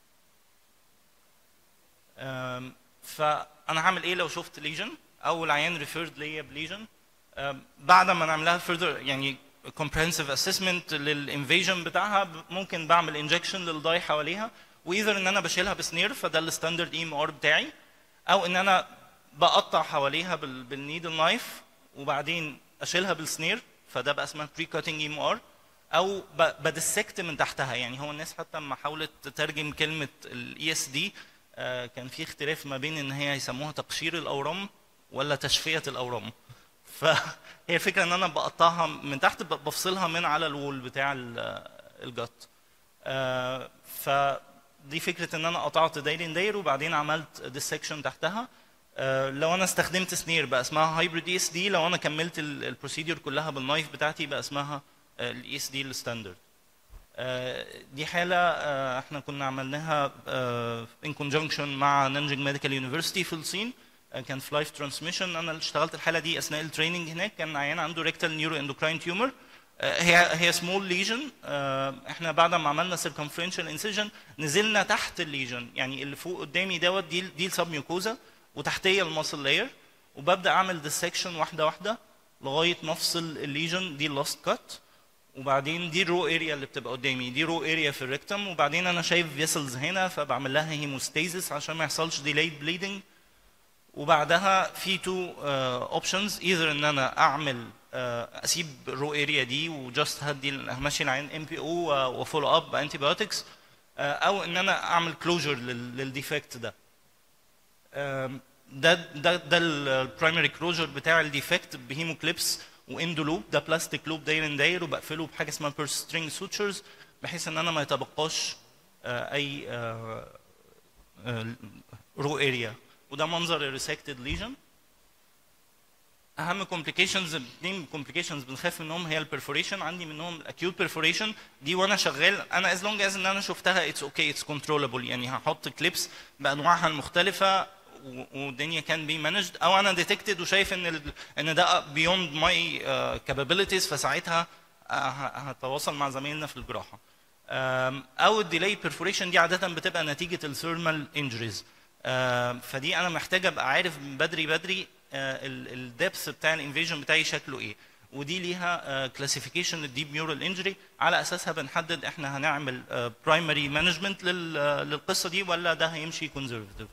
أم، فانا هعمل ايه لو شفت ليجن او العيان ريفيرد ليا بليجن أم، بعد ما نعملها فيرذر يعني comprehensive assessment للانفيجن بتاعها ب- ممكن بعمل انجكشن للضاي حواليها وايذر ان انا بشيلها بسنير فده الستاندرد اي ام ار بتاعي او ان انا بقطع حواليها بال- بالنيدل نايف وبعدين اشيلها بالسنير فده بقى اسمها بري كاتنج اي ام ار او ب- بدسكت من تحتها يعني هو الناس حتى لما حاولت تترجم كلمه الاي اس دي كان في اختلاف ما بين ان هي يسموها تقشير الاورام ولا تشفيه الاورام فهي الفكره ان انا بقطعها من تحت ب- بفصلها من على الوول بتاع ال- الجت آه، فدي فكره ان انا قطعت دايرين داير وبعدين عملت ديسكشن تحتها آه، لو انا استخدمت سنير بقى اسمها هايبريد اي اس دي لو انا كملت البروسيدور كلها بالنايف بتاعتي بقى اسمها الاي اس دي الستاندرد دي حالة آه، احنا كنا عملناها ان كونجنكشن مع نانجينج ميديكال يونيفرسيتي في الصين آه، كان في لايف ترانسميشن انا اللي اشتغلت الحالة دي اثناء التريننج هناك كان عيان عنده ريكتال نيورو اندوكراين تيومر آه، هي هي سمول ليجن احنا بعد ما عملنا سيركمفرنشال انسيجن نزلنا تحت الليجن يعني اللي فوق قدامي دوت دي دي السب ميوكوزا وتحتيه الماسل لاير وببدا اعمل ديسكشن واحده واحده لغايه ما افصل الليجن دي اللاست كات وبعدين دي الرو اريا اللي بتبقى قدامي دي رو اريا في الريكتم وبعدين انا شايف فيسلز هنا فبعمل لها هيموستاسيس عشان ما يحصلش ديلايد بليدنج وبعدها في تو اوبشنز ايذر ان انا اعمل آه، اسيب الرو اريا دي وجاست هدي همشي العين ام بي او وفولو اب بانتي بايوتكس او ان انا اعمل كلوجر للديفكت ده آم، ده ده ده البرايمري كلوجر بتاع الديفكت بهيموكليبس واندو لوب ده بلاستيك لوب داير داير وبقفله بحاجه اسمها بيرس سترينج سوتشرز بحيث ان انا ما يتبقاش آه، اي رو اريا وده منظر الريسكتد ليجن اهم كومبليكيشنز اثنين كومبليكيشنز بنخاف منهم هي البرفوريشن عندي منهم الاكيوت برفوريشن دي وانا شغال انا از لونج از ان انا شفتها اتس اوكي اتس كنترولبل يعني هحط كليبس بانواعها المختلفه و- والدنيا كان بي مانجد او انا ديتكتد وشايف ان ال- ان ده بيوند ماي كابابيلتيز فساعتها آه، ه- هتواصل مع زمايلنا في الجراحه آم، او الديلي بيرفوريشن دي عاده بتبقى نتيجه الثيرمال انجريز فدي انا محتاج ابقى عارف من بدري بدري الدبث بتاع الانفيجن بتاعي شكله ايه ودي ليها كلاسيفيكيشن للديب نيورال انجري على اساسها بنحدد احنا هنعمل برايمري مانجمنت للقصه دي ولا ده هيمشي كونزرفتيف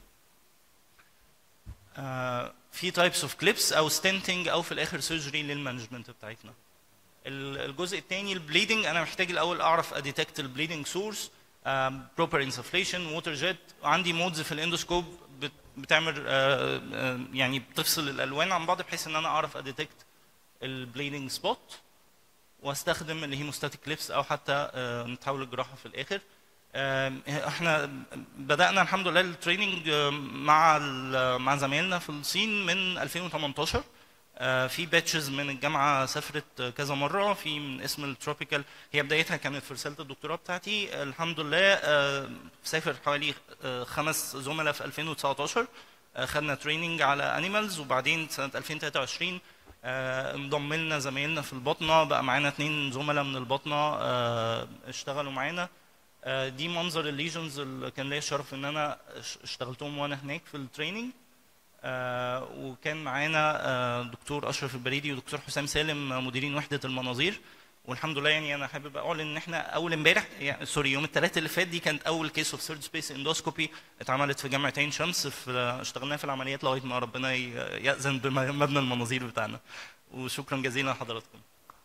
في تايبس اوف كليبس او ستنتنج او في الاخر سيرجري للمانجمنت بتاعتنا ال- الجزء الثاني البليدنج انا محتاج الاول اعرف اديتكت البليدنج سورس بروبر انسفليشن ووتر جيت وعندي مودز في الاندوسكوب بت- بتعمل آه، آه، يعني بتفصل الالوان عن بعض بحيث ان انا اعرف اديتكت البليدنج سبوت واستخدم الهيموستاتيك كليبس او حتى آه، نتحول الجراحه في الاخر آم، احنا بدانا الحمد لله التريننج آم، مع ال- مع زمايلنا في الصين من 2018 آه، في باتشز من الجامعه سافرت آه، كذا مره في من اسم التروبيكال هي بدايتها كانت في رساله الدكتوراه بتاعتي آه، الحمد لله آه، سافر حوالي آه، خمس زملاء في 2019 آه، خدنا تريننج على انيمالز وبعدين سنه 2023 آه، انضم لنا زمايلنا في البطنه بقى معانا اثنين زملاء من البطنه آه، اشتغلوا معانا آه، دي منظر الليجنز اللي كان ليا الشرف ان انا اش- اشتغلتهم وانا هناك في التريننج آه، وكان معانا آه، دكتور اشرف البريدي ودكتور حسام سالم آه، مديرين وحده المناظير والحمد لله يعني انا حابب اعلن ان احنا اول امبارح يعني سوري يوم الثلاث اللي فات دي كانت اول كيس اوف ثيرد سبيس اندوسكوبي اتعملت في جامعه عين شمس في اشتغلنا في العمليات لغايه ما ربنا ي- ياذن بمبنى المناظير بتاعنا وشكرا جزيلا لحضراتكم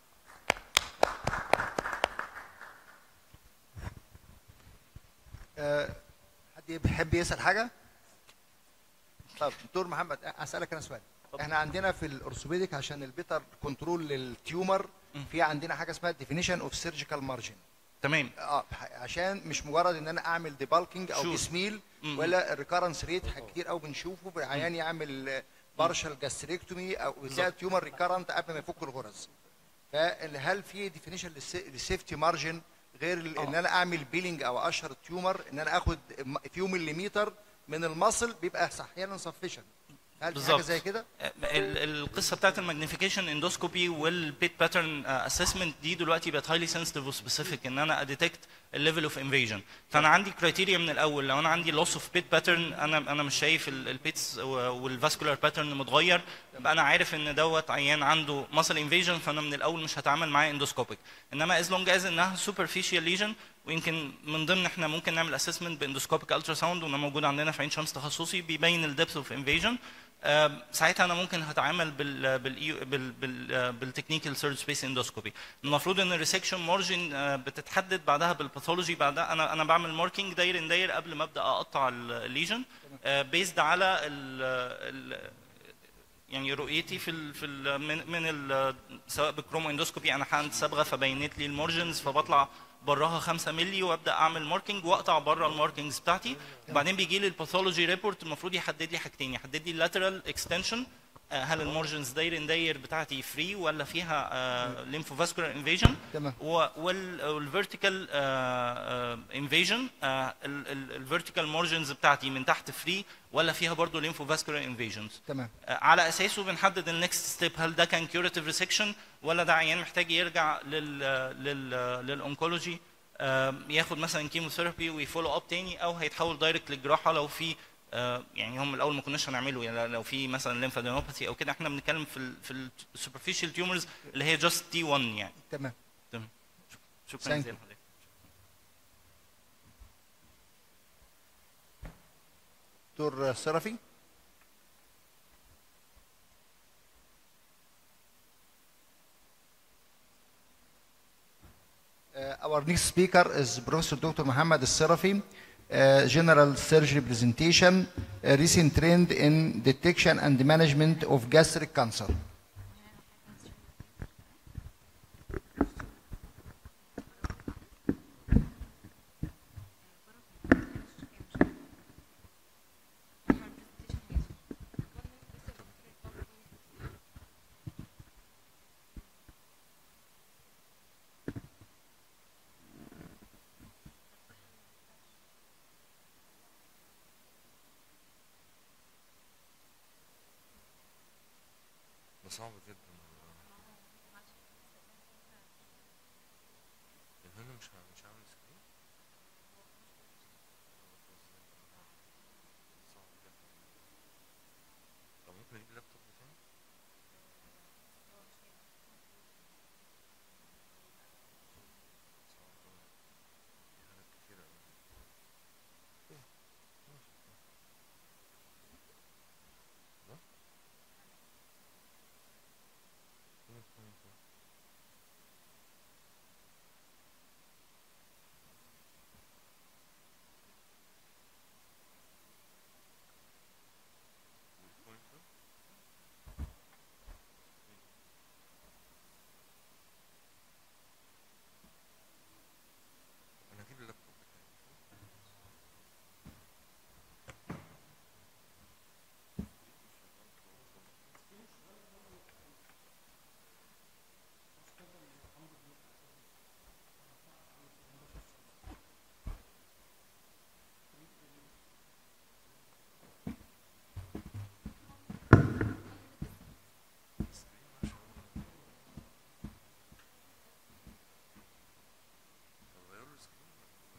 آه، حد بيحب يسال حاجه طب دكتور محمد اسالك انا سؤال احنا عندنا في الاورثوبيديك عشان البيتر كنترول للتيومر في عندنا حاجه اسمها ديفينيشن اوف سيرجيكال مارجن تمام اه عشان مش مجرد ان انا اعمل ديبالكينج او Sure. تسميل مم. ولا الريكارنس ريت كتير قوي بنشوفه العيان يعمل بارشال جاستريكتومي او بتلاقي التيومر ريكارنت قبل ما يفك الغرز فهل في ديفينيشن للسيفتي مارجن غير ال- ان انا اعمل بيلينج او اشهر التيومر ان انا اخد فيو مليمتر من المصل بيبقى احيانا سفشن هل في حاجه بالظبط. زي كده؟ ال- القصه بتاعت الماجنيفيكيشن اندوسكوبي والبيت باترن اسسمنت دي دلوقتي بقت هايلي سنسيتيف وسبيسيفيك ان انا اديتكت الليفل اوف انفيجن فانا عندي كرايتيريا من الاول لو انا عندي لوس اوف بيت باترن انا انا مش شايف البيتس والفاسكولار باترن متغير يبقى انا عارف ان دوت عيان عنده ماسل انفيجن فانا من الاول مش هتعامل معاه اندوسكوبيك انما از لونج از انها سوبرفيشال ليجن ويمكن من ضمن احنا ممكن نعمل اسسمنت باندوسكوبيك الترا ساوند وده موجود عندنا في عين شمس تخصصي بيبين الدبث اوف انفيجن آم، ساعتها انا ممكن هتعامل بال بال بال بال بالتكنيكال سيرج سبيس اندوسكوبي المفروض ان الريسكشن مارجن بتتحدد بعدها بالباثولوجي بعدها انا انا بعمل ماركينج داير ان داير قبل ما ابدا اقطع الليجن بيزد على ال ال يعني رؤيتي في ال في ال من من ال سواء بالكرومو اندوسكوبي انا حقنت صبغه فبينت لي المارجنز فبطلع براها 5 مللي وابدا اعمل ماركينج واقطع بره الماركينجز بتاعتي وبعدين بيجي لي الباثولوجي ريبورت المفروض يحدد لي حاجتين يحدد لي اللاترال اكستنشن آه، هل المارجنز داير ان داير بتاعتي فري ولا فيها ليمفوفاسكولار انفيجن تمام والفيرتيكال انفيجن الفيرتيكال مارجنز بتاعتي من تحت فري ولا فيها برضه ليمفوفاسكولار انفيجنز تمام على اساسه بنحدد النكست ستيب هل ده كان كيوريتيف ريسكشن ولا ده عيان محتاج يرجع لل لل للاونكولوجي ياخد مثلا كيموثيرابي ويفولو اب تاني او هيتحول دايركت للجراحه لو في آه، يعني هم الاول ما كناش هنعمله يعني لو في مثلا ليمفادينوباثي او كده احنا بنتكلم في ال في السوبرفيشال تيومرز اللي هي جاست تي 1 يعني تمام شكرا Thank جزيلا you. لحضرتك دكتور صرفي Uh, our next speaker is Professor Dr. Muhammad Al-Sarafi, uh, General Surgery Presentation, a recent trend in detection and management of gastric cancer. ده صعب جدا الهنا مش ع- مش عامل سكرين صعب جدا طب ممكن اجيب اللابتوب بتاعي صعب أوي. في حاجات كتيرة أوي. إيه؟ ماشي. ده؟ فين فين فين؟ والبوينتر؟ انا هجيب اللابتوب بتاعي غيروا السكرين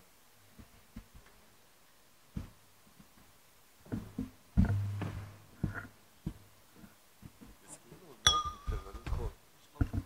السكرين والماوس مش شغالين خالص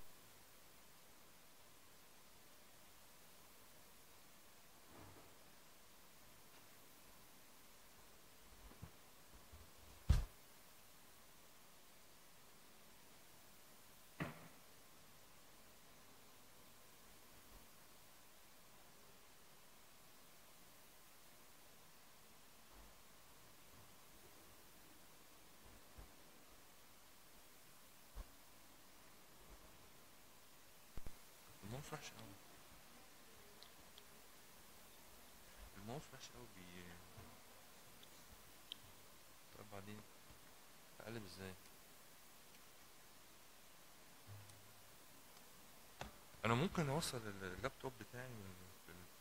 الماوس وحش قوي الماوس وحش قوي بي طب بعدين اقلب ازاي انا ممكن اوصل اللابتوب بتاعي من في ال-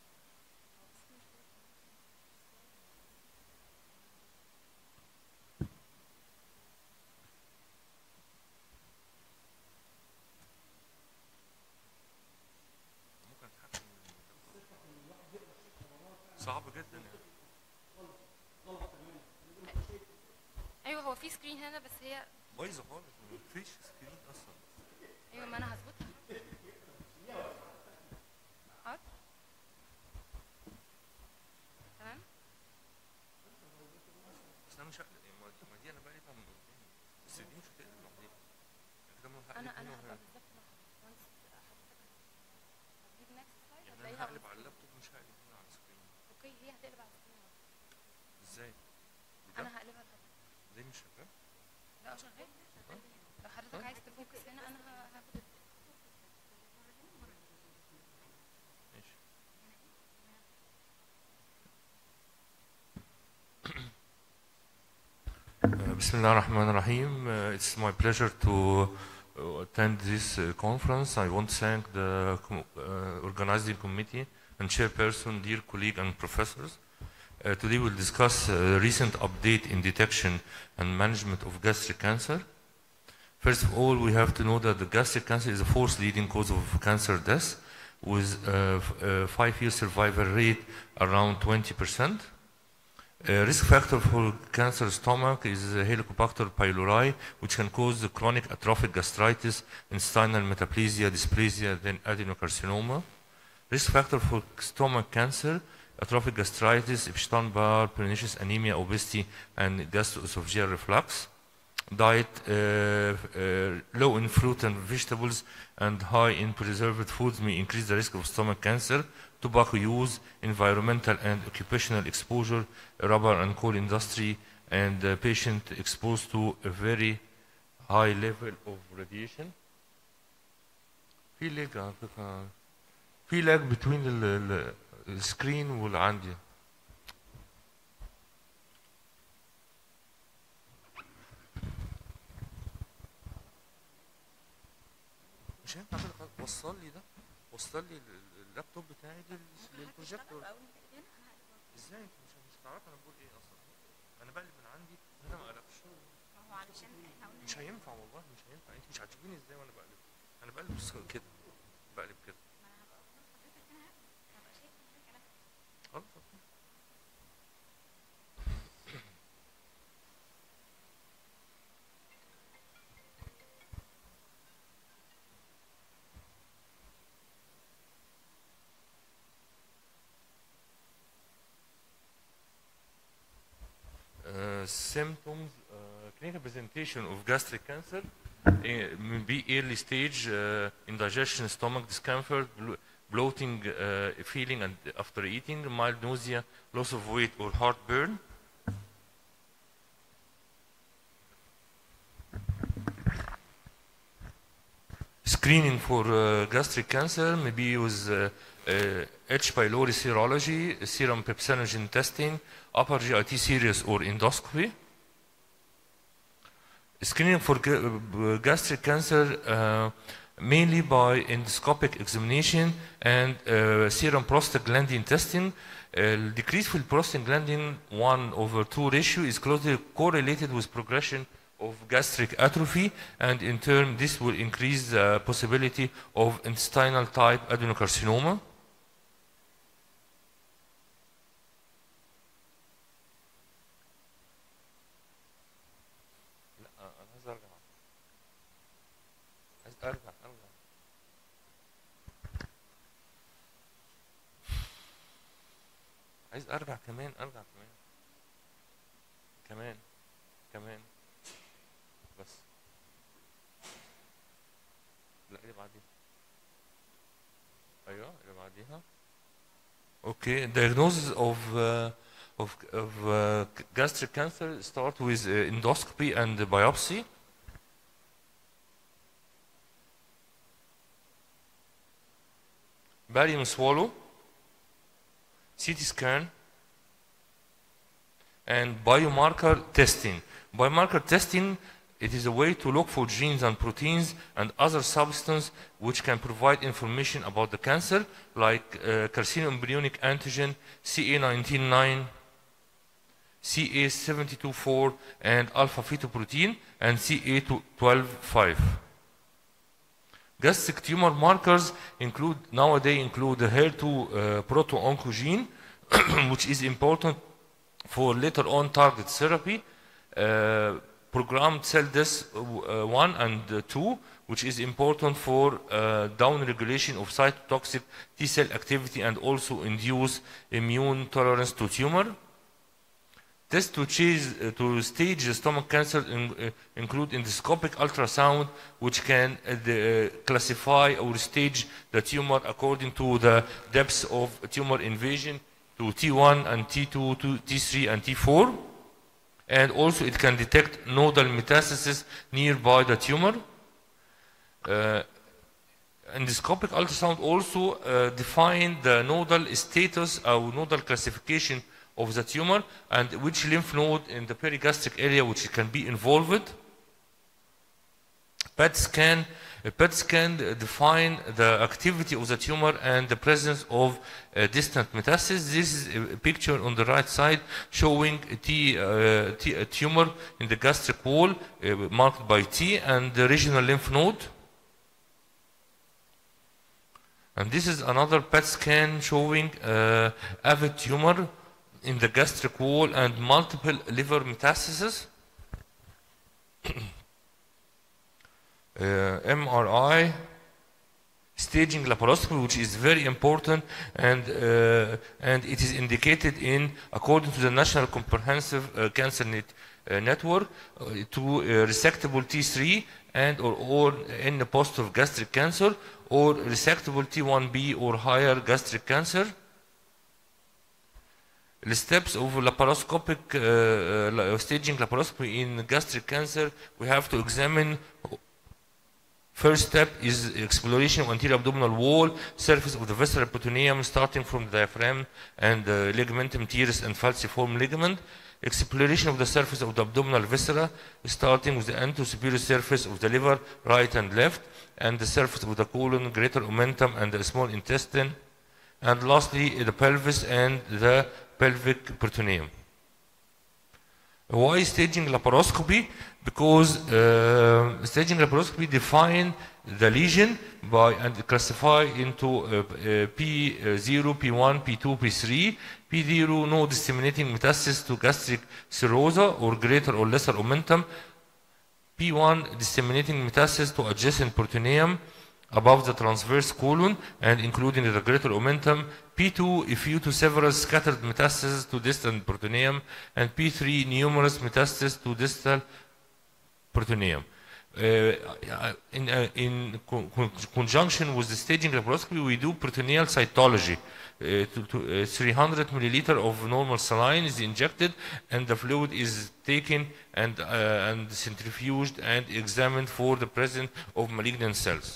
ممكن اتحكم من اللابتوب. صعب جدا يعني ايوه هو في سكرين هنا بس هي بايظه خالص مفيش سكرين اصلا ايوه ما انا هظبطها حاضر تمام بس انا مش هقلق يعني ما دي- ما دي انا بقلبها من قدام بس دي مش هتقلب لوحدها يعني كده ما هقلب انا هنا انا هبقى وهنا بالظبط مع حضرتك وانس حضرتك هتجيب نكست سلايد يعني هتلاقيها انا هقلب on على screen. اللابتوب مش هقلب هنا على السكرين اوكي هي هتقلب على السكرين ازاي؟ بجد؟ انا هقلبها لحضرتك ليه مش شغال؟ لا شغال لو حضرتك عايز تفوكس هنا انا ه- هاخد ال- ماشي Bismillah ar-Rahman ar-Rahim. Uh, it's my pleasure to uh, attend this uh, conference. I want to thank the com- uh, organizing committee and chairperson, dear colleague and professors. Uh, today we'll discuss uh, recent update in detection and management of gastric cancer. First of all, we have to know that the gastric cancer is the fourth leading cause of cancer death with a f- a five-year survival rate around 20%. Uh, risk factor for cancer stomach is uh, Helicobacter pylori, which can cause chronic atrophic gastritis, intestinal metaplasia, dysplasia, then adenocarcinoma. Risk factor for stomach cancer, atrophic gastritis, Epstein-Barr, pernicious anemia, obesity, and gastroesophageal reflux. Diet uh, uh, low in fruit and vegetables and high in preserved foods may increase the risk of stomach cancer. Tobacco use, environmental and occupational exposure, rubber and coal industry, and uh, patient exposed to a very high level of radiation. في lag على فكرة في lag between ال- ال- السكرين والعندي مش هينفع كده خالص. وصل لي ده وصل لي ال- ال- اللابتوب بتاعي لل- للبروجيكتور ازاي انت مش مش هتعرف انا بقول ايه اصلا انا بقلب من عندي هنا ما قلبش مش هينفع والله مش هينفع انت مش هتشوفيني ازاي وانا بقلب انا بقلب بس كده بقلب كده خلاص أوكي. Uh, symptoms, uh, clinical presentation of gastric cancer eh, may be early stage uh, indigestion, stomach discomfort, blo- bloating uh, feeling and after eating, mild nausea, loss of weight or heartburn. Screening for uh, gastric cancer may be with uh, uh, H. pylori serology, serum pepsinogen testing, upper GIT series or endoscopy. Screening for ga- uh, gastric cancer uh, mainly by endoscopic examination and uh, serum prostaglandin testing. Uh, decrease for prostaglandin 1 over 2 ratio is closely correlated with progression of gastric atrophy and in turn this will increase the possibility of intestinal type adenocarcinoma. لا انا عايز ارجع عايز ارجع ارجع عايز ارجع كمان ارجع كمان كمان كمان بس لا اللي بعديها ايوه اللي بعديها Okay, diagnosis of uh, of of uh, gastric cancer start with uh, endoscopy and biopsy. Barium swallow, CT scan, and biomarker testing. Biomarker testing it is a way to look for genes and proteins and other substances which can provide information about the cancer, like uh, carcinoembryonic antigen, CA199, CA724, and alpha fetoprotein, and CA125. Gastric tumor markers include nowadays include the HER2 uh, proto-oncogene, which is important for later on target therapy. Uh, programmed cell death uh, 1 and uh, 2, which is important for uh, down regulation of cytotoxic T cell activity and also induce immune tolerance to tumor. Tests to, choose, uh, to stage stomach cancer in, uh, include endoscopic ultrasound, which can uh, the, uh, classify or stage the tumor according to the depths of tumor invasion to T1 and T2, to T3 and T4 and also it can detect nodal metastasis nearby the tumor. Uh, endoscopic ultrasound also uh, define the nodal status or nodal classification of the tumor and which lymph node in the perigastric area which can be involved. PET scan, a PET scan define the activity of the tumor and the presence of uh, distant metastasis. This is a picture on the right side showing a, T, uh, T, a tumor in the gastric wall uh, marked by T and the regional lymph node. And this is another PET scan showing uh, avid tumor in the gastric wall and multiple liver metastases. uh, MRI, staging laparoscopy, which is very important, and uh, and it is indicated in according to the National Comprehensive uh, Cancer Net, uh, Network uh, to uh, resectable T3 and or, or in the positive gastric cancer or resectable T1B or higher gastric cancer. The steps of laparoscopic uh, uh, staging laparoscopy in gastric cancer, we have to examine First step is exploration of anterior abdominal wall, surface of the visceral peritoneum starting from the diaphragm and the ligamentum teres and falciform ligament. Exploration of the surface of the abdominal viscera starting with the anterior surface of the liver, right and left, and the surface of the colon, greater omentum and the small intestine. And lastly, the pelvis and the pelvic peritoneum. Why staging laparoscopy? Because uh, staging laparoscopy define the lesion by and classify into uh, uh, P0, P1, P2, P3. P0, no disseminating metastasis to gastric cirrhosa or greater or lesser omentum. P1, disseminating metastasis to adjacent peritoneum above the transverse colon and including the greater omentum. P2, if due to several scattered metastases to distant peritoneum. And P3, numerous metastases to distal peritoneum. Uh, in, uh, in con con conjunction with the staging laparoscopy, we do peritoneal cytology. Uh, to, to, uh, 300 milliliter of normal saline is injected and the fluid is taken and, uh, and centrifuged and examined for the presence of malignant cells.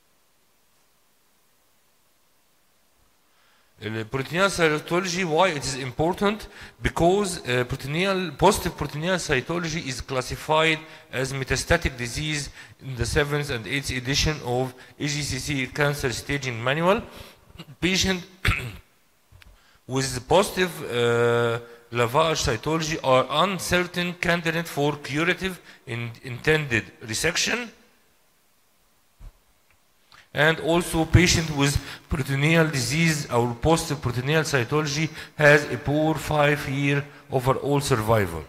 Uh, peritoneal cytology, why it is important? Because uh, peritoneal, positive peritoneal cytology is classified as metastatic disease in the 7th and 8th edition of AGCC Cancer Staging Manual. Patient with positive uh, lavage cytology are uncertain candidate for curative in intended resection and also patient with peritoneal disease or positive peritoneal cytology has a poor five-year overall survival.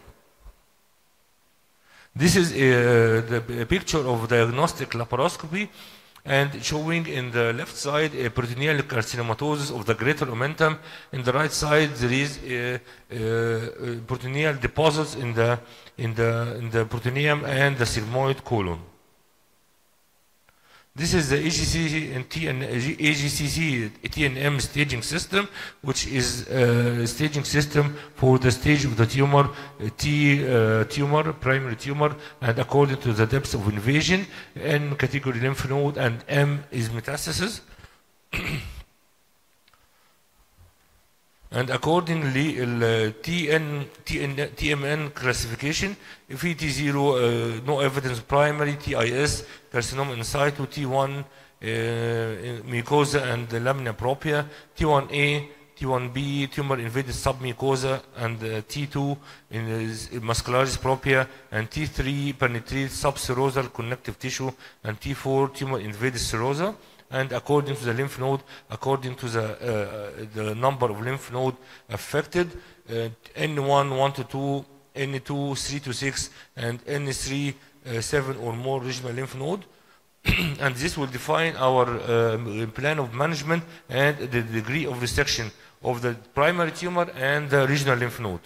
This is a, the a picture of diagnostic laparoscopy and showing in the left side a peritoneal carcinomatosis of the greater omentum. In the right side there is a, a, a peritoneal deposits in the, in, the, in the peritoneum and the sigmoid colon. This is the AGCC and TN, AGCC TNM staging system, which is a staging system for the stage of the tumor, uh, T uh, tumor, primary tumor, and according to the depth of invasion, N category lymph node, and M is metastasis. And accordingly, uh, TN, TN, TMN classification, if it is zero, uh, no evidence primary, TIS, carcinoma in situ, T1, uh, mucosa and the lamina propria, T1A, T1B, tumor invaded submucosa, and uh, T2 in uh, muscularis propria, and T3 penetrate subserosal connective tissue, and T4 tumor invaded serosa and according to the lymph node, according to the, uh, the number of lymph node affected, uh, N1, 1 to 2, N2, 3 to 6, and N3, uh, 7 or more regional lymph node. and this will define our uh, plan of management and the degree of resection of the primary tumor and the regional lymph node.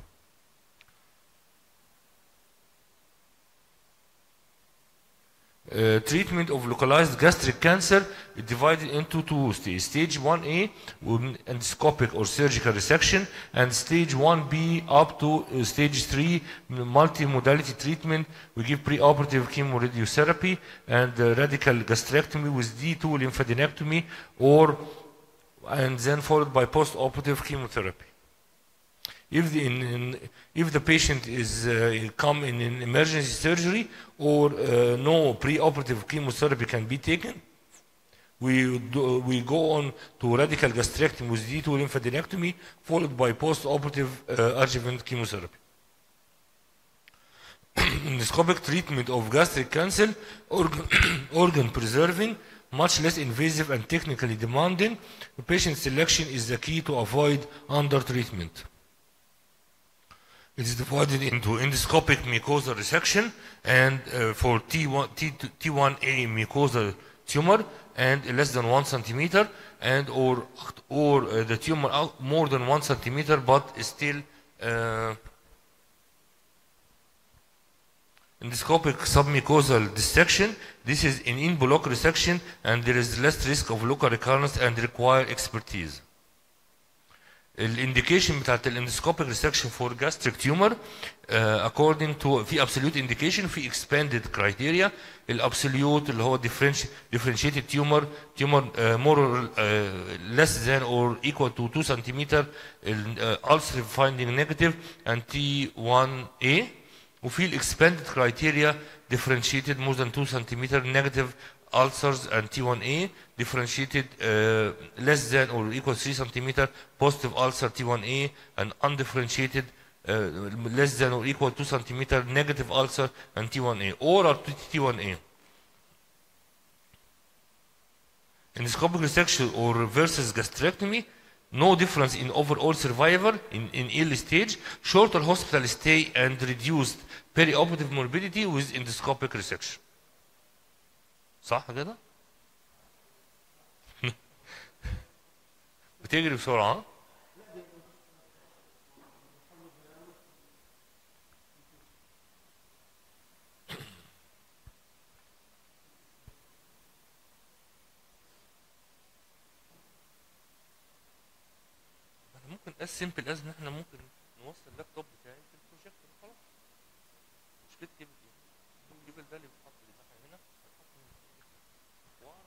Uh, treatment of localized gastric cancer is divided into two stages. Stage 1A with endoscopic or surgical resection and stage 1B up to uh, stage 3 multimodality treatment. We give preoperative chemoradiotherapy and uh, radical gastrectomy with D2 lymphadenectomy or and then followed by postoperative chemotherapy. if the, in, in, if the patient is uh, come in an emergency surgery or uh, no preoperative chemotherapy can be taken, we, do, we go on to radical gastrectomy with D2 lymphadenectomy followed by postoperative uh, adjuvant chemotherapy. Endoscopic treatment of gastric cancer, organ, organ preserving, much less invasive and technically demanding. The patient selection is the key to avoid under treatment. It is divided into endoscopic mucosal resection and uh, for T1, T2, T1A mucosal tumor and less than one centimeter and or or uh, the tumor out more than one centimeter but still uh, endoscopic submucosal dissection. This is an in block resection and there is less risk of local recurrence and require expertise. الانديكيشن بتاعت الاندسكوبيك ريسكشن فور جاستريك تيومر according to في absolute indication في expanded criteria الابسوليوت اللي هو differenti- differentiated tumor tumor uh, more or uh, less than or equal to 2 centimeter ال- uh, ulcerative finding negative and T1A وفي الاكسباندد criteria differentiated more than 2 centimeter negative ulcers and T1A differentiated uh, less than or equal 3 centimeter positive ulcer T1A and undifferentiated uh, less than or equal 2 centimeter negative ulcer and T1A or are T1A. Endoscopic resection or versus gastrectomy, no difference in overall survival in, in early stage, shorter hospital stay and reduced perioperative morbidity with endoscopic resection. صح كده؟ بتجري بسرعة ها؟ أنا ممكن as simple as ان احنا ممكن نوصل اللابتوب بتاعي في البروجيكتور خلاص مشكلة كيبل ايه؟ الكيبل ده اللي بيتحط اللي هنا هيتحط هنا. واو.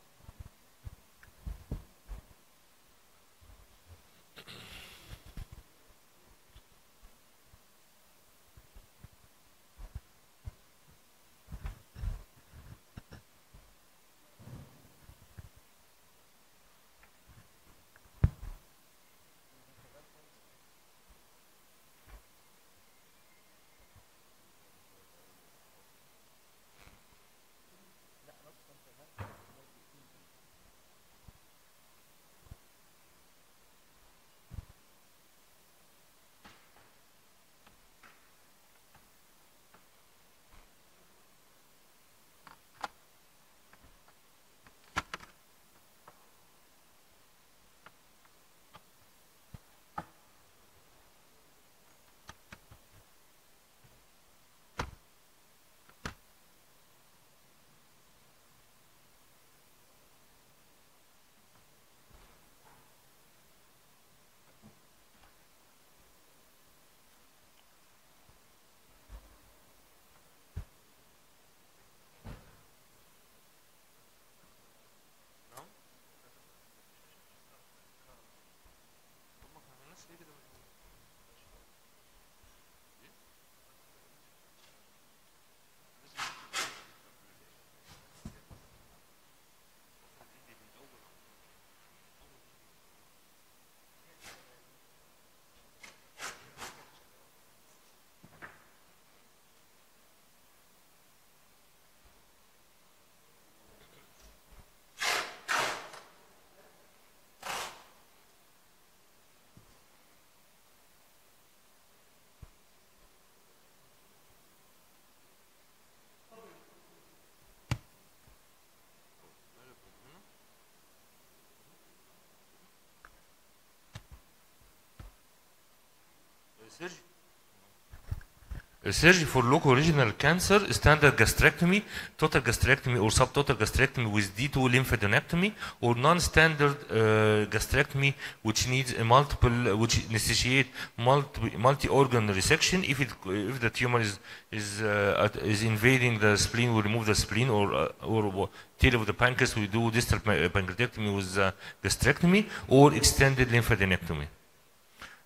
Surgery for local regional cancer, standard gastrectomy, total gastrectomy or subtotal gastrectomy with D2 lymphadenectomy, or non-standard uh, gastrectomy which needs a multiple, which necessitate multi, multi-organ resection. If it, if the tumor is is uh, at- is invading the spleen, we remove the spleen, or uh, or tail of the pancreas, we do distal pa- pancreatectomy with uh, gastrectomy, or extended lymphadenectomy.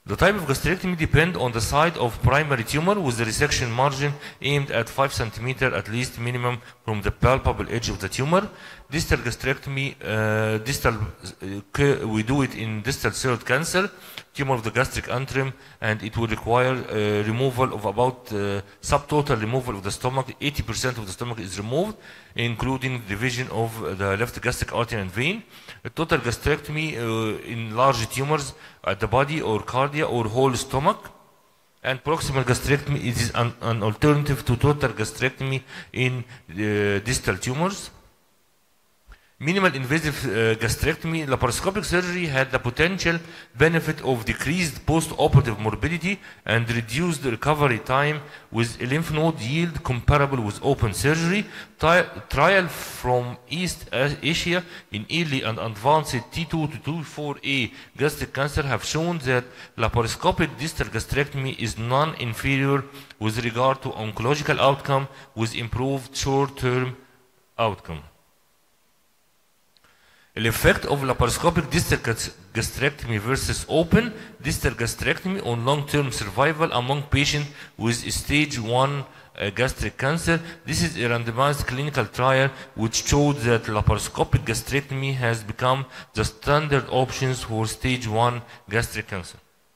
The type of gastrectomy depend on the site of primary tumor with the resection margin aimed at 5 cm at least minimum from the palpable edge of the tumor. Distal gastrectomy, uh, distal, uh, ca- we do it in distal throat cancer, tumor of the gastric antrum, and it will require uh, removal of about uh, subtotal removal of the stomach. 80% of the stomach is removed, including division of the left gastric artery and vein. A total gastrectomy uh, in large tumors at the body or cardia or whole stomach. And proximal gastrectomy is an, an alternative to total gastrectomy in uh, distal tumors. Minimal invasive uh, gastrectomy, laparoscopic surgery had the potential benefit of decreased post-operative morbidity and reduced recovery time with a lymph node yield comparable with open surgery. Tri- trial from East Asia in early and advanced T2 to T4A gastric cancer have shown that laparoscopic distal gastrectomy is non-inferior with regard to oncological outcome with improved short-term outcome. The effect of laparoscopic distal gas- gastrectomy versus open distal gastrectomy on long-term survival among patients with stage 1 uh, gastric cancer. This is a randomized clinical trial which showed that laparoscopic gastrectomy has become the standard options for stage 1 gastric cancer.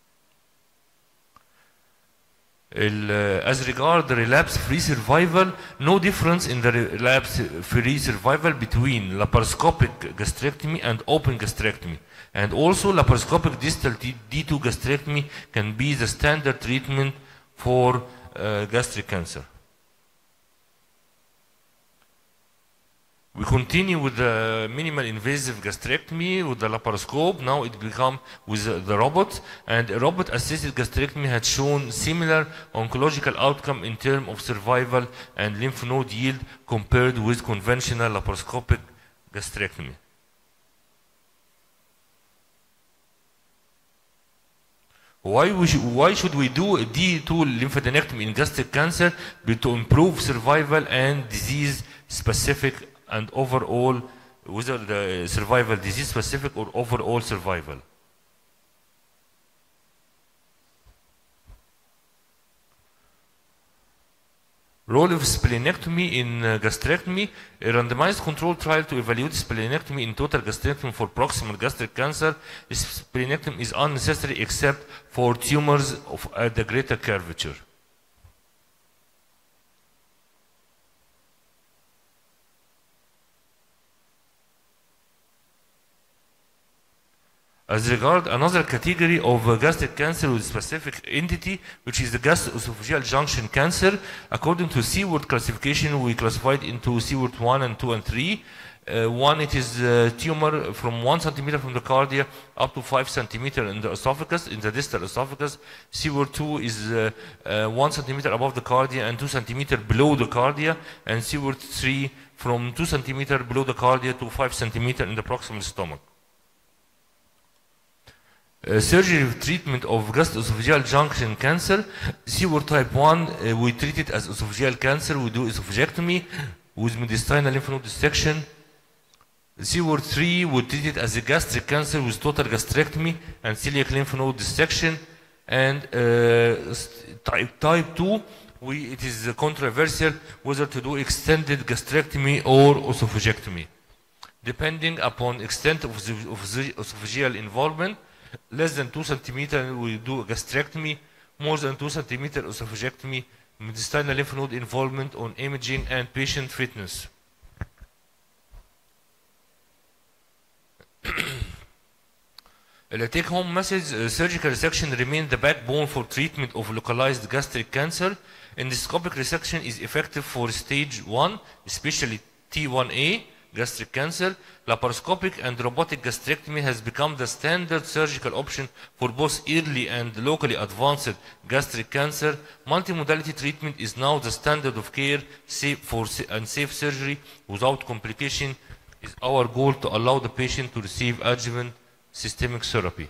ال- uh, as regard the relapse-free survival, no difference in the relapse-free survival between laparoscopic gastrectomy and open gastrectomy. And also laparoscopic distal T- D2 gastrectomy can be the standard treatment for uh, gastric cancer. We continue with the minimal invasive gastrectomy with the laparoscope. Now it become with the, the robot, and a robot-assisted gastrectomy had shown similar oncological outcome in terms of survival and lymph node yield compared with conventional laparoscopic gastrectomy. Why, we sh- why should we do a D2 lymphadenectomy in gastric cancer? Be to improve survival and disease specific and overall, whether the survival disease specific or overall survival. Role of splenectomy in uh, gastrectomy, a randomized control trial to evaluate splenectomy in total gastrectomy for proximal gastric cancer. Splenectomy is unnecessary except for tumors of at the greater curvature. As regard another category of uh, gastric cancer with specific entity, which is the gastroesophageal junction cancer, according to Seward classification, we classified into Seward 1 and 2 and 3. Uh, one, it is uh, tumor from 1 centimeter from the cardia up to 5 centimeter in the esophagus, in the distal esophagus. Seward 2 is uh, uh, 1 centimeter above the cardia and 2 centimeter below the cardia. And Seward 3 from 2 centimeter below the cardia to 5 centimeter in the proximal stomach. Uh, surgery treatment of gastroesophageal junction cancer. Seward type 1, uh, we treat it as esophageal cancer. We do esophagectomy with mediastinal lymph node dissection. Seward 3, we treat it as a gastric cancer with total gastrectomy and celiac lymph node dissection. And uh, st- type, type 2, we, it is uh, controversial whether to do extended gastrectomy or esophagectomy. Depending upon extent of the, of the esophageal involvement, less than 2 centimeter we do a gastrectomy, more than 2 centimeter esophagectomy, mediastinal lymph node involvement on imaging and patient fitness. The take home message uh, surgical resection remains the backbone for treatment of localized gastric cancer. Endoscopic resection is effective for stage 1, especially T1A gastric cancer. Laparoscopic and robotic gastrectomy has become the standard surgical option for both early and locally advanced gastric cancer. Multimodality treatment is now the standard of care safe for sa- and safe surgery without complication is our goal to allow the patient to receive adjuvant systemic therapy.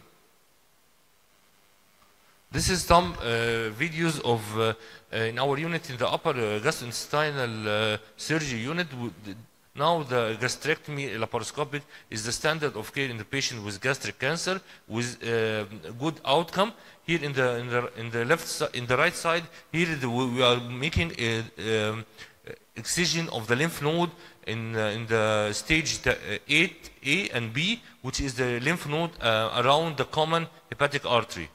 This is some uh, videos of uh, uh, in our unit in the upper uh, gastrointestinal uh, surgery unit. w- th- Now the gastrectomy laparoscopic is the standard of care in the patient with gastric cancer with uh, good outcome. Here in the in the in the left si- in the right side, here the, we we are making a um, excision of the lymph node in uh, in the stage the, uh, 8A and B, which is the lymph node uh, around the common hepatic artery.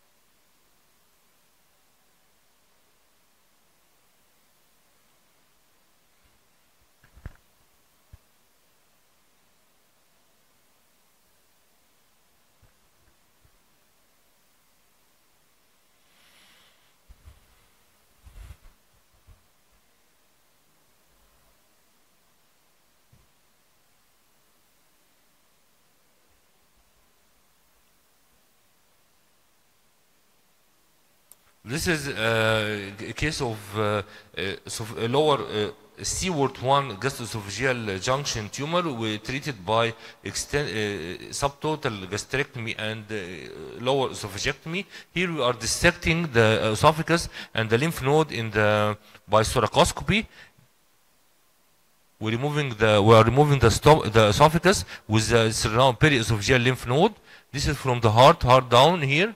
This is uh, a case of uh, uh, soph- a lower uh, C-word1 gastroesophageal junction tumor. We treated by exten- uh, subtotal gastrectomy and uh, lower esophagectomy. Here we are dissecting the esophagus and the lymph node in the by thoracoscopy. We're removing the we are removing the sto- the esophagus with the surround periesophageal lymph node. This is from the heart, heart down here.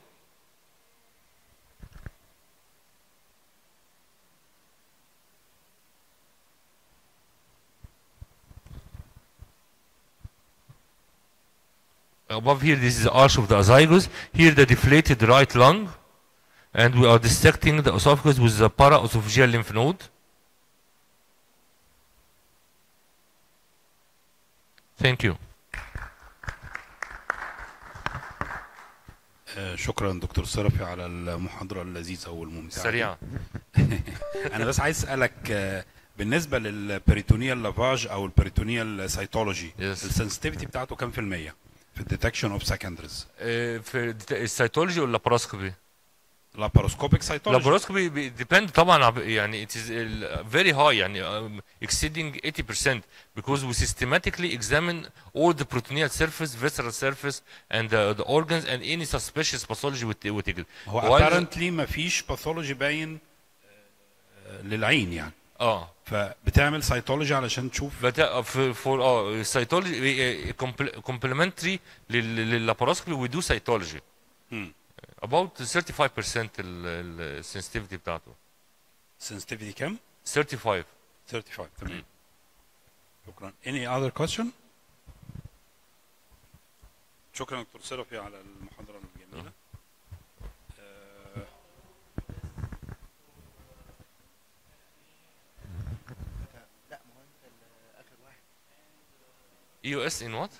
above here this is the arch of the azygos here the deflated right lung and we are dissecting the esophagus with the paraesophageal lymph node thank you آه، شكرا دكتور صرفي على المحاضرة اللذيذة والممتعة دي. سريعة انا بس عايز اسالك آه، بالنسبه للبريتونيال لافاج او البريتونيال سيتولوجي Yes. السنسيتيفيتي بتاعته كام في الميه في الديتكشن اوف سكندريز آه، في السيتولوجي ولا لاباروسكوبي لاباروسكوبيك سيتولوجي لاباروسكوبي ديبند طبعا عب- يعني it is uh, very high يعني um, exceeding 80% because we systematically examine all the peritoneal surface, visceral surface and uh, the organs and any suspicious pathology we ta- we take it. هو While- ابارنتلي ما فيش باثولوجي باين آه، للعين يعني اه فبتعمل سيتولوجي علشان تشوف but uh, for, for uh, cytology uh, compl- complementary لل- لللاباروسكوبي we do cytology مم. about 35% السنسيتيفيتي بتاعته sensitivity كام 35 35 تمام شكرا any other question شكرا دكتور صرفي على المحاضره الجميله آه، لا ما هو انت ال- اخر واحد EOS in what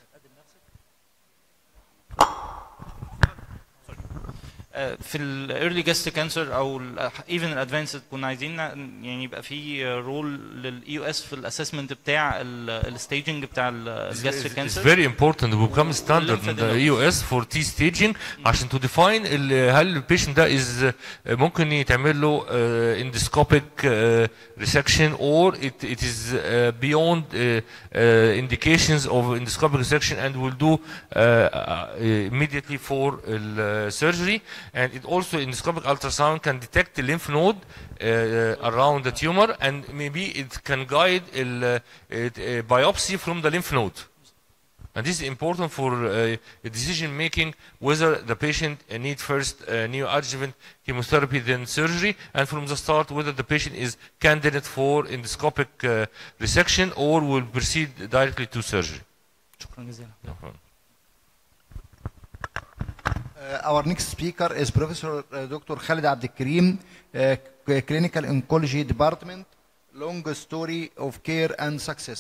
آه، في الايرلي جاست كانسر او ايفن الادفانسد كنا عايزين ن- يعني يبقى في رول للاي او اس في الاسسمنت بتاع الستaging بتاع الجاستريك It's كانسر very important to become standard in the EOS for T staging عشان to define ال- هل البيشنت ده is uh, ممكن يتعمل له uh, endoscopic uh, resection or it, it is uh, beyond uh, uh, indications of endoscopic resection and will do uh, uh, immediately for uh, surgery and it also endoscopic ultrasound can detect the lymph node uh, around the tumor and maybe it can guide ال, uh, it, uh, biopsy from the lymph node. And this is important for uh, decision making whether the patient uh, need first uh, neoadjuvant chemotherapy then surgery and from the start whether the patient is candidate for endoscopic uh, resection or will proceed directly to surgery. شكرا جزيلا Uh, our next speaker is Professor uh, Dr. Khalid Abdelkarim, uh, c- Clinical Oncology Department. Long story of care and success.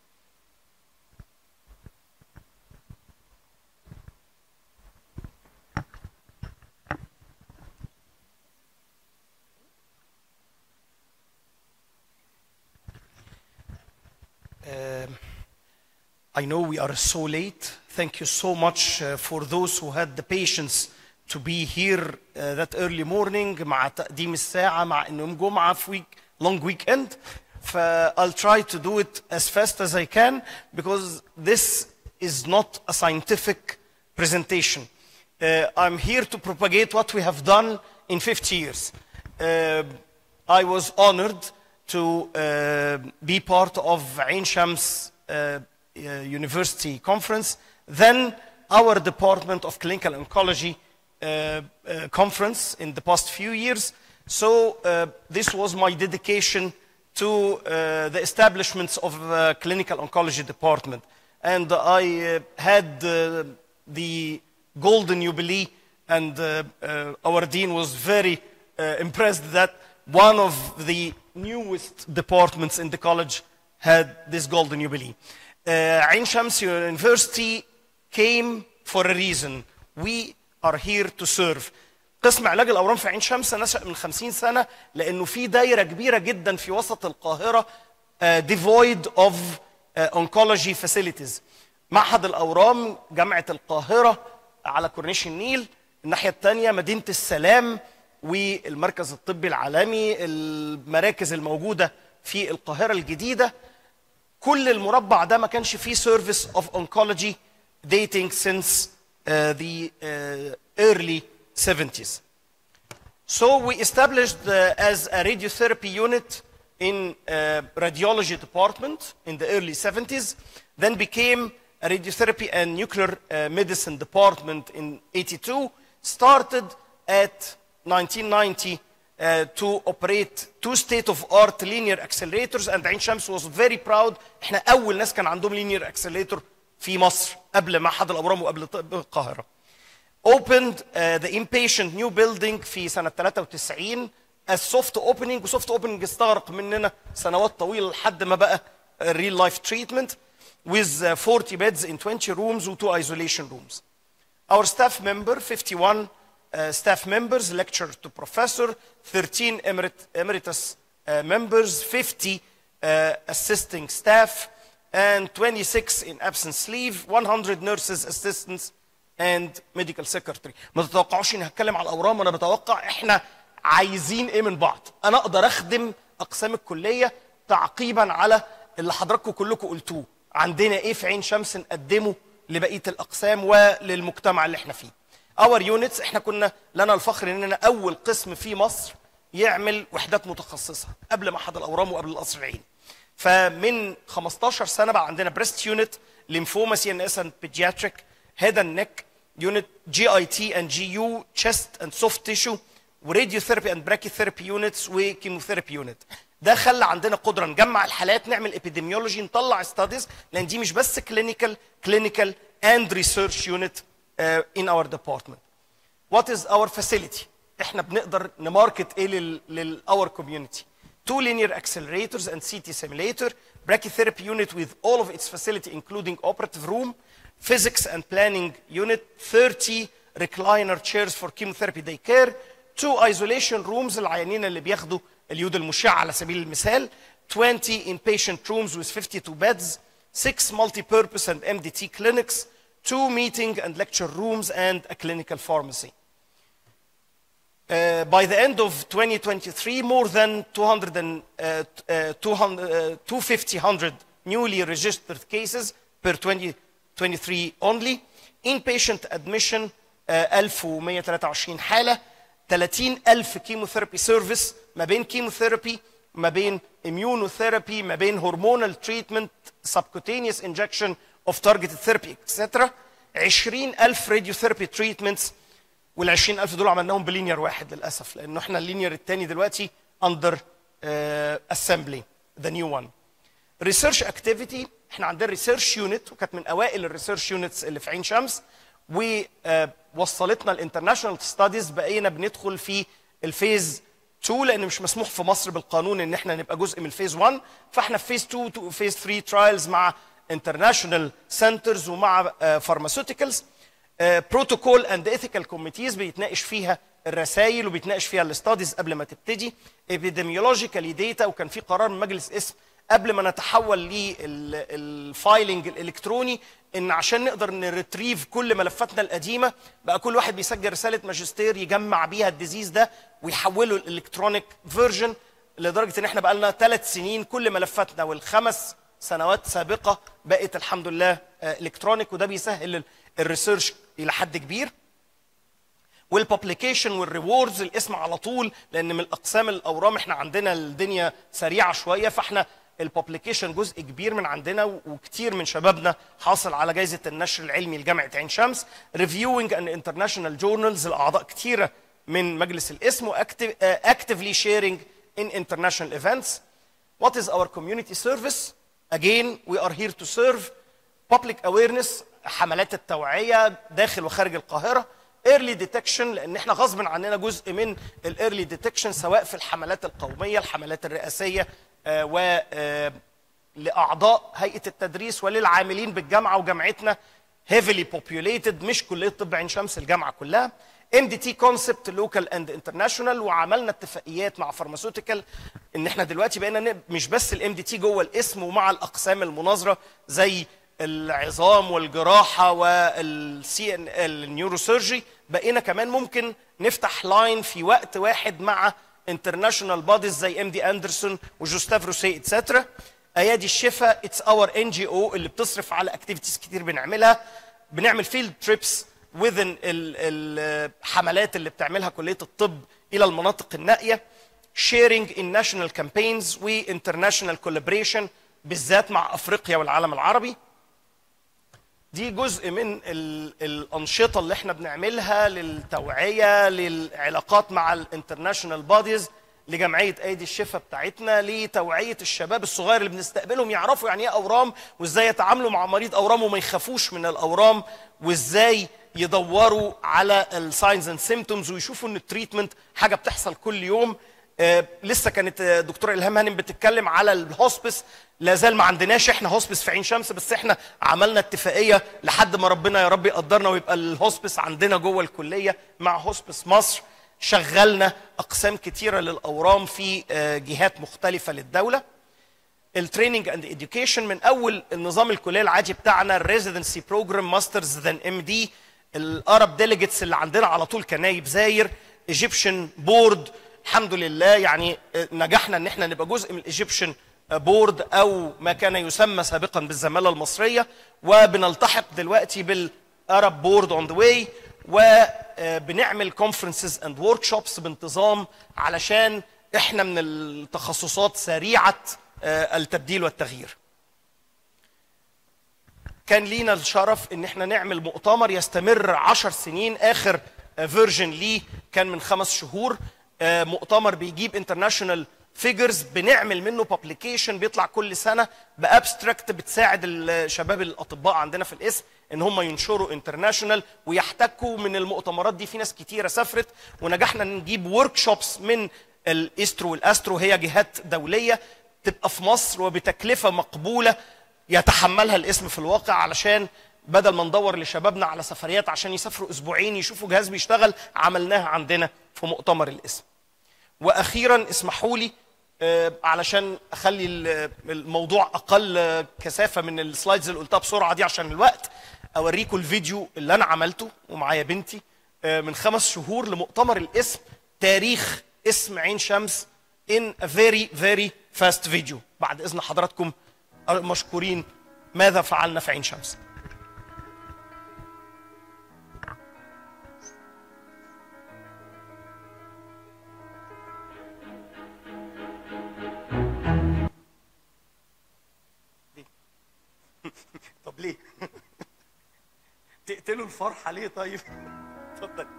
Um, I know we are so late. Thank you so much uh, for those who had the patience to be here uh, that early morning مع تقديم الساعة مع إنه يوم جمعة في week long weekend. ف I'll try to do it as fast as I can because this is not a scientific presentation. Uh, I'm here to propagate what we have done in 50 years. Uh, I was honored to uh, be part of Ain Shams uh, uh, University conference. Then our Department of Clinical Oncology uh, uh, conference in the past few years. So uh, this was my dedication to uh, the establishments of uh, clinical oncology department. And I uh, had uh, the golden jubilee and uh, uh, our dean was very uh, impressed that one of the newest departments in the college had this golden jubilee. Uh, Ain Shams University came for a reason. We are here to serve. قسم علاج الاورام في عين شمس نشا من 50 سنه لانه في دايره كبيره جدا في وسط القاهره uh, devoid of uh, oncology facilities. معهد الاورام جامعه القاهره على كورنيش النيل الناحيه الثانيه مدينه السلام والمركز الطبي العالمي المراكز الموجوده في القاهره الجديده كل المربع ده ما كانش فيه سيرفيس اوف اونكولوجي dating since uh, the uh, early 70s. So we established uh, as a radiotherapy unit in uh, radiology department in the early 70s, then became a radiotherapy and nuclear uh, medicine department in 82, started at 1990 uh, to operate two state-of-art linear accelerators and Ain Shams was very proud احنا اول ناس كان عندهم linear accelerator في مصر قبل معهد الاورام وقبل طب القاهره opened uh, the inpatient new building في سنة 93 as soft opening وسوفت opening استغرق مننا سنوات طويلة لحد ما بقى uh, real life treatment with uh, 40 beds in 20 rooms و 2 isolation rooms. Our staff member 51 uh, staff members lecturer to professor 13 emerit emeritus uh, members 50 uh, assisting staff and 26 in absence leave 100 nurses assistants and medical secretary ما تتوقعوش اني هتكلم على الاورام انا بتوقع احنا عايزين ايه من بعض انا اقدر اخدم اقسام الكليه تعقيبا على اللي حضراتكم كلكم قلتوه عندنا ايه في عين شمس نقدمه لبقيه الاقسام وللمجتمع اللي احنا فيه اور يونتس احنا كنا لنا الفخر اننا اول قسم في مصر يعمل وحدات متخصصه قبل معهد الاورام وقبل القصر العيني فمن 15 سنه بقى عندنا بريست يونت ليمفوما سي ان اس اند بيدياتريك head and neck unit, GIT and GU, chest and soft tissue, وراديوثيرابي and brachytherapy units وكيموثيرابي يونت. ده خلى عندنا قدره نجمع الحالات نعمل epidemiology نطلع ستاديز لان دي مش بس clinical clinical and research unit uh, in our department. What is our facility? احنا بنقدر نماركت ايه لل, لل our community. Two linear accelerators and CT simulator, brachytherapy unit with all of its facility including operative room, physics and planning unit, 30 recliner chairs for chemotherapy day care, two isolation rooms العيانين اللي بياخدوا اليود المشع على سبيل المثال, 20 inpatient rooms with 52 beds, six multi-purpose and MDT clinics, two meeting and lecture rooms, and a clinical pharmacy. Uh, by the end of 2023, more than 200 and, uh, uh, 200, uh, 250 100 newly registered cases per 2023 only. Inpatient admission uh, 1123 حالة 30000 chemotherapy service ما بين chemotherapy ما بين immunotherapy ما بين hormonal treatment subcutaneous injection of targeted therapy etc 20000 radiotherapy treatments وال 20000 دول عملناهم بلينير واحد للاسف لانه احنا اللينير الثاني دلوقتي under uh, assembly the new one ريسيرش اكتيفيتي احنا عندنا ريسيرش يونت وكانت من اوائل الريسيرش يونتس اللي في عين شمس ووصلتنا الانترناشونال ستاديز بقينا بندخل في الفيز 2 لان مش مسموح في مصر بالقانون ان احنا نبقى جزء من الفيز 1 فاحنا في فيز 2 وفيز 3 ترايلز مع انترناشونال سنترز ومع فارماسيوتيكالز بروتوكول اند ايثيكال كوميتيز بيتناقش فيها الرسائل وبيتناقش فيها الاستاديز قبل ما تبتدي ابيديميولوجيكالي داتا وكان في قرار من مجلس اسم قبل ما نتحول للفايلنج الالكتروني ان عشان نقدر نريتريف كل ملفاتنا القديمه بقى كل واحد بيسجل رساله ماجستير يجمع بيها الديزيز ده ويحوله الالكترونيك فيرجن لدرجه ان احنا بقى لنا ثلاث سنين كل ملفاتنا والخمس سنوات سابقه بقت الحمد لله الكترونيك وده بيسهل الريسيرش الى حد كبير والببليكيشن والريوردز الاسم على طول لان من الاقسام الاورام احنا عندنا الدنيا سريعه شويه فاحنا الببليكيشن جزء كبير من عندنا وكتير من شبابنا حاصل على جائزه النشر العلمي لجامعه عين شمس ريفيوينج ان انترناشونال جورنالز الاعضاء كتيره من مجلس الاسم واكتفلي شيرنج in international events what is our community service again we are here to serve public awareness حملات التوعيه داخل وخارج القاهره early detection لان احنا غصب عننا جزء من الايرلي ديتكشن سواء في الحملات القوميه الحملات الرئاسيه آه، و آه، لاعضاء هيئه التدريس وللعاملين بالجامعه وجامعتنا heavily populated مش كليه طب عين شمس الجامعه كلها ام دي تي كونسبت لوكال اند انترناشونال وعملنا اتفاقيات مع فارماسيوتيكال ان احنا دلوقتي بقينا ن- مش بس الام دي تي جوه الاسم ومع الاقسام المناظره زي العظام والجراحه والسي ان النيوروسيرجي بقينا كمان ممكن نفتح لاين في وقت واحد مع انترناشونال بوديز زي ام دي اندرسون وجوستاف روسي اتسترا ايادي الشفاء اتس اور ان جي او اللي بتصرف على اكتيفيتيز كتير بنعملها بنعمل فيلد تريبس within الحملات اللي بتعملها كليه الطب الى المناطق النائيه sharing in national campaigns و international collaboration بالذات مع افريقيا والعالم العربي دي جزء من ال- الانشطه اللي احنا بنعملها للتوعيه للعلاقات مع الانترناشونال بوديز لجمعيه ايدي الشفا بتاعتنا لتوعيه الشباب الصغير اللي بنستقبلهم يعرفوا يعني ايه اورام وازاي يتعاملوا مع مريض اورام وما يخافوش من الاورام وازاي يدوروا على الساينز اند سيمتومز ويشوفوا ان التريتمنت حاجه بتحصل كل يوم آه، لسه كانت آه، دكتوره الهام هانم بتتكلم على الهوسبس لا زال ما عندناش احنا هوسبس في عين شمس بس احنا عملنا اتفاقيه لحد ما ربنا يا رب يقدرنا ويبقى الهوسبس عندنا جوه الكليه مع هوسبس مصر شغلنا اقسام كتيره للاورام في آه، جهات مختلفه للدوله التريننج اند education من اول النظام الكليه العادي بتاعنا الريزيدنسي بروجرام ماسترز ذان ام دي الارب ديليجيتس اللي عندنا على طول كنايب زاير ايجيبشن بورد الحمد لله يعني آه، نجحنا ان احنا نبقى جزء من الايجيبشن بورد او ما كان يسمى سابقا بالزماله المصريه وبنلتحق دلوقتي بالارب بورد اون ذا واي وبنعمل كونفرنسز اند ورك شوبس بانتظام علشان احنا من التخصصات سريعه آه، التبديل والتغيير كان لينا الشرف ان احنا نعمل مؤتمر يستمر عشر سنين اخر فيرجن ليه كان من خمس شهور آه، مؤتمر بيجيب انترناشونال فيجرز بنعمل منه بابليكيشن بيطلع كل سنه بابستراكت بتساعد الشباب الاطباء عندنا في الاسم ان هم ينشروا انترناشونال ويحتكوا من المؤتمرات دي في ناس كتيره سافرت ونجحنا نجيب ورك شوبس من الاسترو والاسترو هي جهات دوليه تبقى في مصر وبتكلفه مقبوله يتحملها الاسم في الواقع علشان بدل ما ندور لشبابنا على سفريات عشان يسافروا اسبوعين يشوفوا جهاز بيشتغل عملناها عندنا في مؤتمر الاسم واخيرا اسمحوا لي آه، علشان اخلي ال- الموضوع اقل آه، كثافه من السلايدز اللي قلتها بسرعه دي عشان الوقت اوريكم الفيديو اللي انا عملته ومعايا بنتي آه، من خمس شهور لمؤتمر الاسم تاريخ اسم عين شمس in a very very fast video بعد اذن حضراتكم مشكورين ماذا فعلنا في عين شمس طب ليه تقتلوا الفرحه ليه طيب اتفضل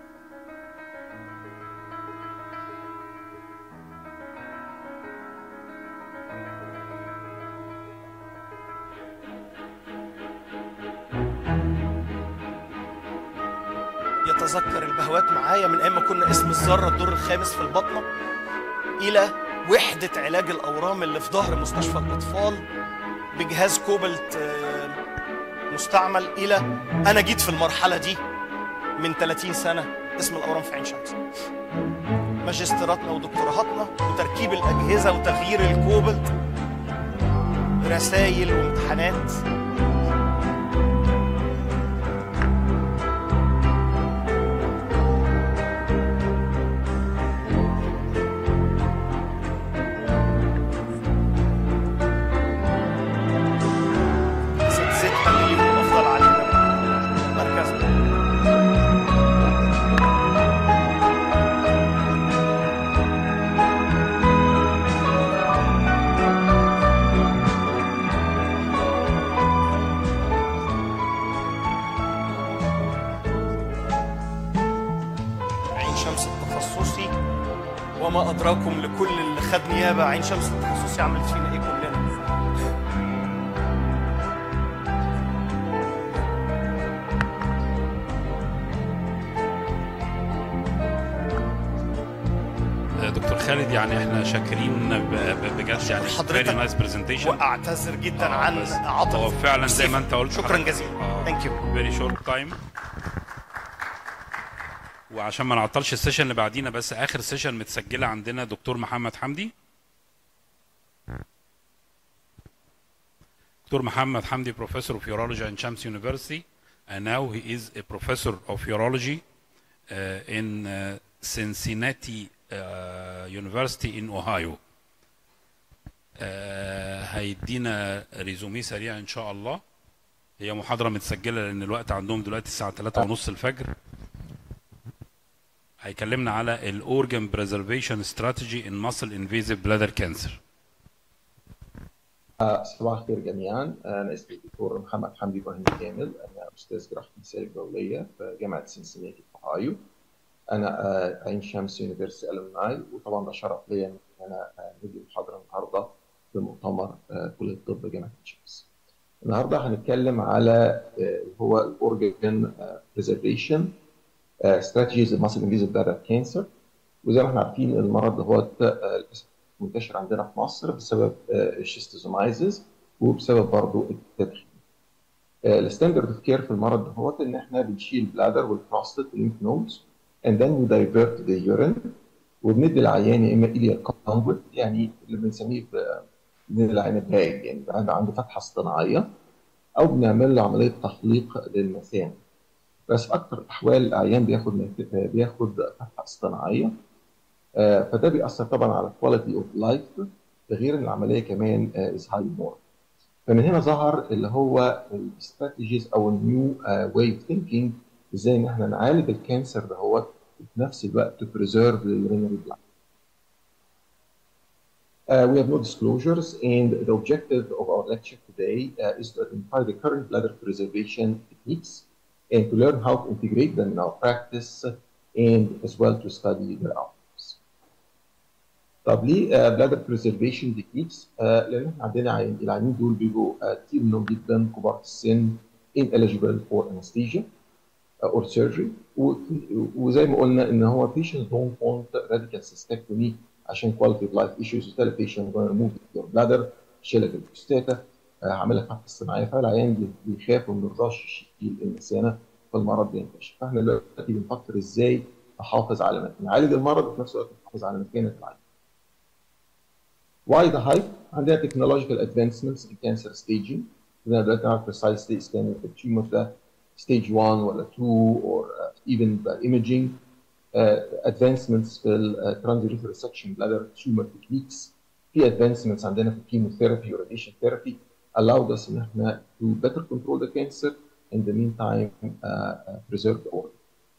يتذكر البهوات معايا من ايام ما كنا اسم الذره الدور الخامس في البطنه الى وحده علاج الاورام اللي في ظهر مستشفى الاطفال بجهاز كوبلت آه، مستعمل الى انا جيت في المرحله دي من 30 سنه اسم الاورام في عين شمس ماجستيراتنا ودكتوراهاتنا وتركيب الاجهزه وتغيير الكوبلت رسائل وامتحانات اساتذتنا اللي ليهم افضل علينا مركزنا شمس التخصصي وما ادراكم لكل اللي خد نيابه عين شمس التخصصي عملت فينا ايه كلنا دكتور خالد يعني احنا شاكرين ب- ب- بجد يعني حضرتك very nice presentation واعتذر جدا آه، عن بس عطل هو فعلا زي ما انت قلت شكرا حضرتك. جزيلا آه. ثانك يو very short time وعشان ما نعطلش السيشن اللي بعدينا بس اخر سيشن متسجله عندنا دكتور محمد حمدي دكتور محمد حمدي professor of urology at Shams University and now he is a professor of urology uh, in uh, Cincinnati uh, University in Ohio آه، هيدينا ريزومي سريع ان شاء الله هي محاضره متسجله لان الوقت عندهم دلوقتي الساعه 3 ونص الفجر هيكلمنا على الاورجن بريزرفيشن استراتيجي ان ماسل انفيزيف بلادر كانسر آه، صباح الخير جميعا انا اسمي الدكتور محمد حمدي ابراهيم كامل انا استاذ جراحه النساء الدوليه في جامعه سنسناتي في اوهايو انا آه، عين شمس يونيفرسيتي الومناي وطبعا ده شرف ليا ان انا آه، ندي محاضره النهارده في مؤتمر آه، كليه الطب جامعه عين شمس. النهارده هنتكلم على آه، اللي هو الاورجن بريزرفيشن استراتيجيز الماسل انفيزيف بلادر كانسر وزي ما احنا عارفين المرض ده هو آه، للاسف منتشر عندنا في مصر بسبب الشيستوزومايزز وبسبب برضه التدخين. الستاندرد اوف كير في المرض ده هو ان احنا بنشيل البلادر والبروستات والليمف نودز and then we divert the urine وبندي العيان يا اما ايليا كونجوت يعني اللي بنسميه ب- بندي العيان براج يعني بيبقى عنده فتحه اصطناعيه او بنعمل له عمليه تخليق للمثانه بس في اكثر الاحوال العيان بياخد مت- بياخد فتحه اصطناعيه آه، فده بيأثر طبعا على الكواليتي اوف لايف ده غير ان العمليه كمان از هاي مور فمن هنا ظهر اللي هو الاستراتيجيز او النيو واي اوف ثينكينج ازاي ان احنا نعالج الكانسر ده هو وفي نفس الوقت to preserve the urinary blood. Uh, we have no disclosures, and the objective of our lecture today uh, is to identify the current bladder preservation techniques and to learn how to integrate them in our practice and as well to study their outcomes. طب ليه uh, bladder preservation techniques؟ uh, لأن احنا عندنا عين العيانين دول بيبقوا uh, كتير منهم جدا كبار في السن ineligible for anesthesia uh, or surgery و- وزي ما قلنا ان هو patients don't want radical cystectomy عشان quality of life issues وتالي patient going to remove your bladder شيلك البروستاتا uh, هعملها فتحه صناعيه فالعيان بي- بيخاف وما بيرضاش يشيل المثانه فالمرض بينتشر فاحنا دلوقتي بنفكر ازاي نحافظ على نعالج المرض وفي نفس الوقت نحافظ على مكانه العيان. Why the hype? عندنا technological advancements in cancer staging. عندنا دلوقتي نعرف precise stage scanning التيومر ده stage 1 ولا 2 or uh, even by imaging. Uh, advancements في ال uh, transurethral resection bladder tumor techniques. في advancements عندنا في chemotherapy or radiation therapy allowed us ان احنا to better control the cancer in the meantime uh, uh, preserve the organ.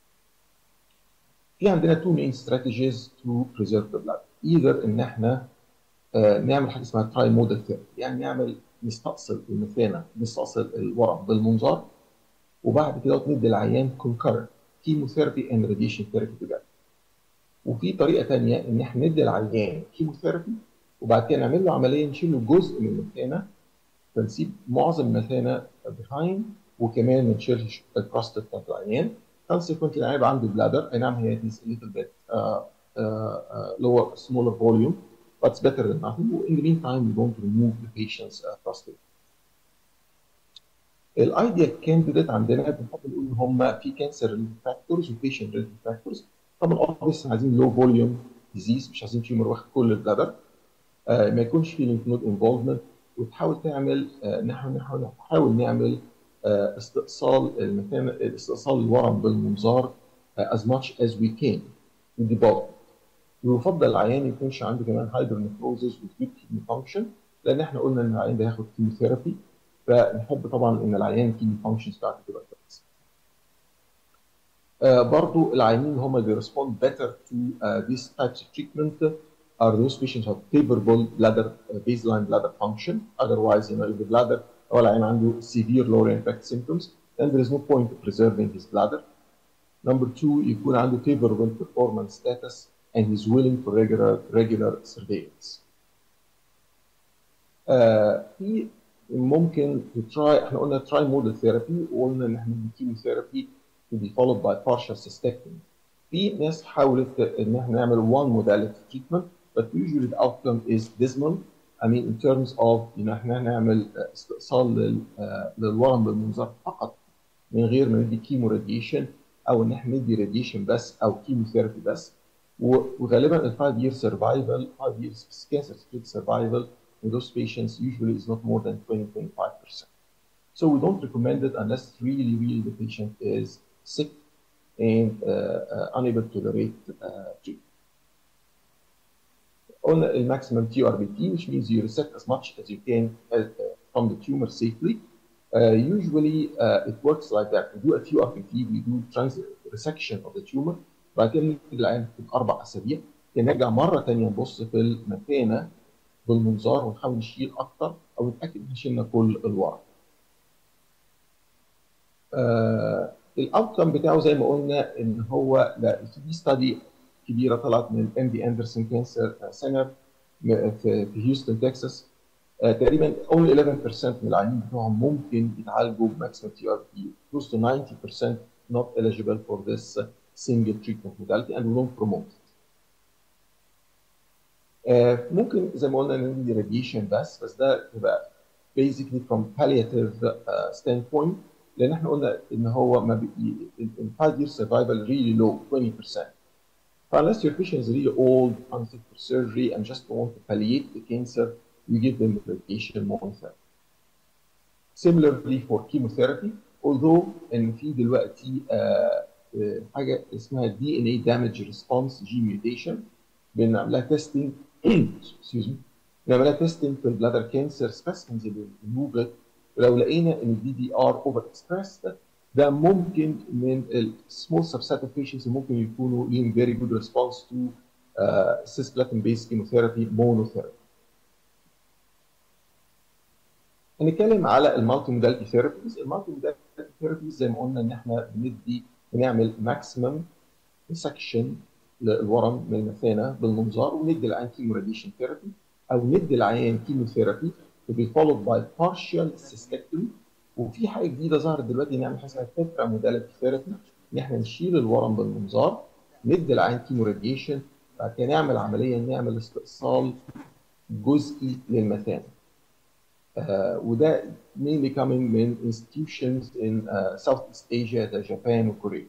في عندنا two main strategies to preserve the blood. Either ان احنا آه، نعمل حاجه اسمها تراي موديل ثيرابي يعني نعمل نستأصل المثانه نستأصل الورم بالمنظار وبعد كده ندي العيان كونكر كيموثيرابي اند راديشن ثيرابي بجد وفي طريقه ثانيه ان احنا ندي العيان كيموثيرابي وبعد كده نعمل له عمليه نشيل له جزء من المثانه فنسيب معظم المثانه بيهايند وكمان ما نشيلش البروستات بتاعت العيان consequently العيان يبقى عنده بلادر اي نعم هي is a little bit uh, uh, uh, lower smaller volume but it's better than nothing. In the meantime, we don't remove the patient's uh, prostate. الايديال كانديديت عندنا بنحب نقول ان هم في كانسر فاكتورز وبيشنت ريليتد فاكتورز طبعا اوبس عايزين لو فوليوم ديزيز مش عايزين تيومر واخد كل البلادر آه ما يكونش في لينف نود انفولفمنت وتحاول تعمل آه نحاول نحاول نحاول نعمل آه استئصال المثانه استئصال الورم بالمنظار آه as much as we can وديبولف ويفضل العيان ما يكونش عنده كمان هايبر نفروزز وجود كيدني فانكشن لان احنا قلنا ان العيان ده هياخد كيموثيرابي فنحب طبعا ان العيان الكيدني فانكشنز بتاعته تبقى كويسه. آه برضو العيانين اللي هم اللي respond better to uh, these types of treatment are those patients who have favorable bladder uh, baseline bladder function otherwise you know if the bladder او العيان عنده severe lower impact symptoms then there is no point of preserving his bladder Number two يكون عنده favorable performance status and he's willing for regular regular surveillance. آه، في ممكن تراي احنا قلنا تراي موديل ثيرابي وقلنا ان احنا الكيموثيرابي to be followed by partial cystectomy. في ناس حاولت ان احنا نعمل one modality treatment but usually the outcome is dismal. I mean in terms of ان احنا نعمل استئصال لل- آه، للورم بالمنظار فقط من غير ما ندي كيمو راديشن او ان احنا ندي راديشن بس او كيموثيرابي بس و- وغالبا ال 5 year survival 5 years cancer free survival in those patients usually is not more than 20 25%. So we don't recommend it unless really, really the patient is sick and uh, uh, unable to tolerate uh, treatment. On the maximum TRBT, which means you resect as much as you can uh, uh, from the tumor safely. Uh, usually uh, it works like that. We do a TRBT, we do trans resection of the tumor, بعد كده نيجي العين في أربع أسابيع نرجع مرة تانية نبص في المكانة بالمنظار ونحاول نشيل أكتر أو نتأكد إن شلنا كل الورق. آه الاوتكم بتاعه زي ما قلنا ان هو لا في ستادي كبيره طلعت من ام دي اندرسون كانسر سنتر في في هيوستن تكساس آه تقريبا only 11% من العيانين بتوعهم ممكن يتعالجوا بماكسيمم تي ار بي close to 90% not eligible for this single treatment modality and we don't promote it. آه ممكن زي ما قلنا ندي راديشن بس بس ده تبقى basically from palliative uh, standpoint لان احنا قلنا ان هو ما بي ال 5 year survival really low 20% unless your patient is really old unfit for surgery and just want to palliate the cancer you give them radiation monotherapy similarly for chemotherapy although ان في دلوقتي آه آه حاجه اسمها دي ان اي damage response gene mutation بنعملها تيستنج excuse me بنعملها تيستنج في البلادر كانسر سبيسمنز اللي بنموفت ولو لقينا ان الدي دي ار اوفر اكسبريسد ده ممكن من السمول سبسيت اوف بيشنتس ممكن يكونوا ليهم فيري جود ريسبونس تو سيسبلاتين بيس كيموثيرابي مونوثيرابي. هنتكلم على المالتي موداليتي ثيرابيز، المالتي موداليتي ثيرابيز زي ما قلنا ان احنا بندي بنعمل ماكسيمم ريسكشن للورم من المثانه بالمنظار وندي العيان كيمو راديشن ثيرابي او ندي العيان كيموثيرابي to be followed by partial cystectomy وفي حاجه جديده ظهرت دلوقتي نعمل حاجه اسمها تترا موداليتي ثيرابي ان احنا نشيل الورم بالمنظار ندي العين كيمو راديشن بعد كده نعمل عمليه نعمل استئصال جزئي للمثانه. آه وده mainly coming من institutions in uh, Southeast Asia زي جابان وكوريا.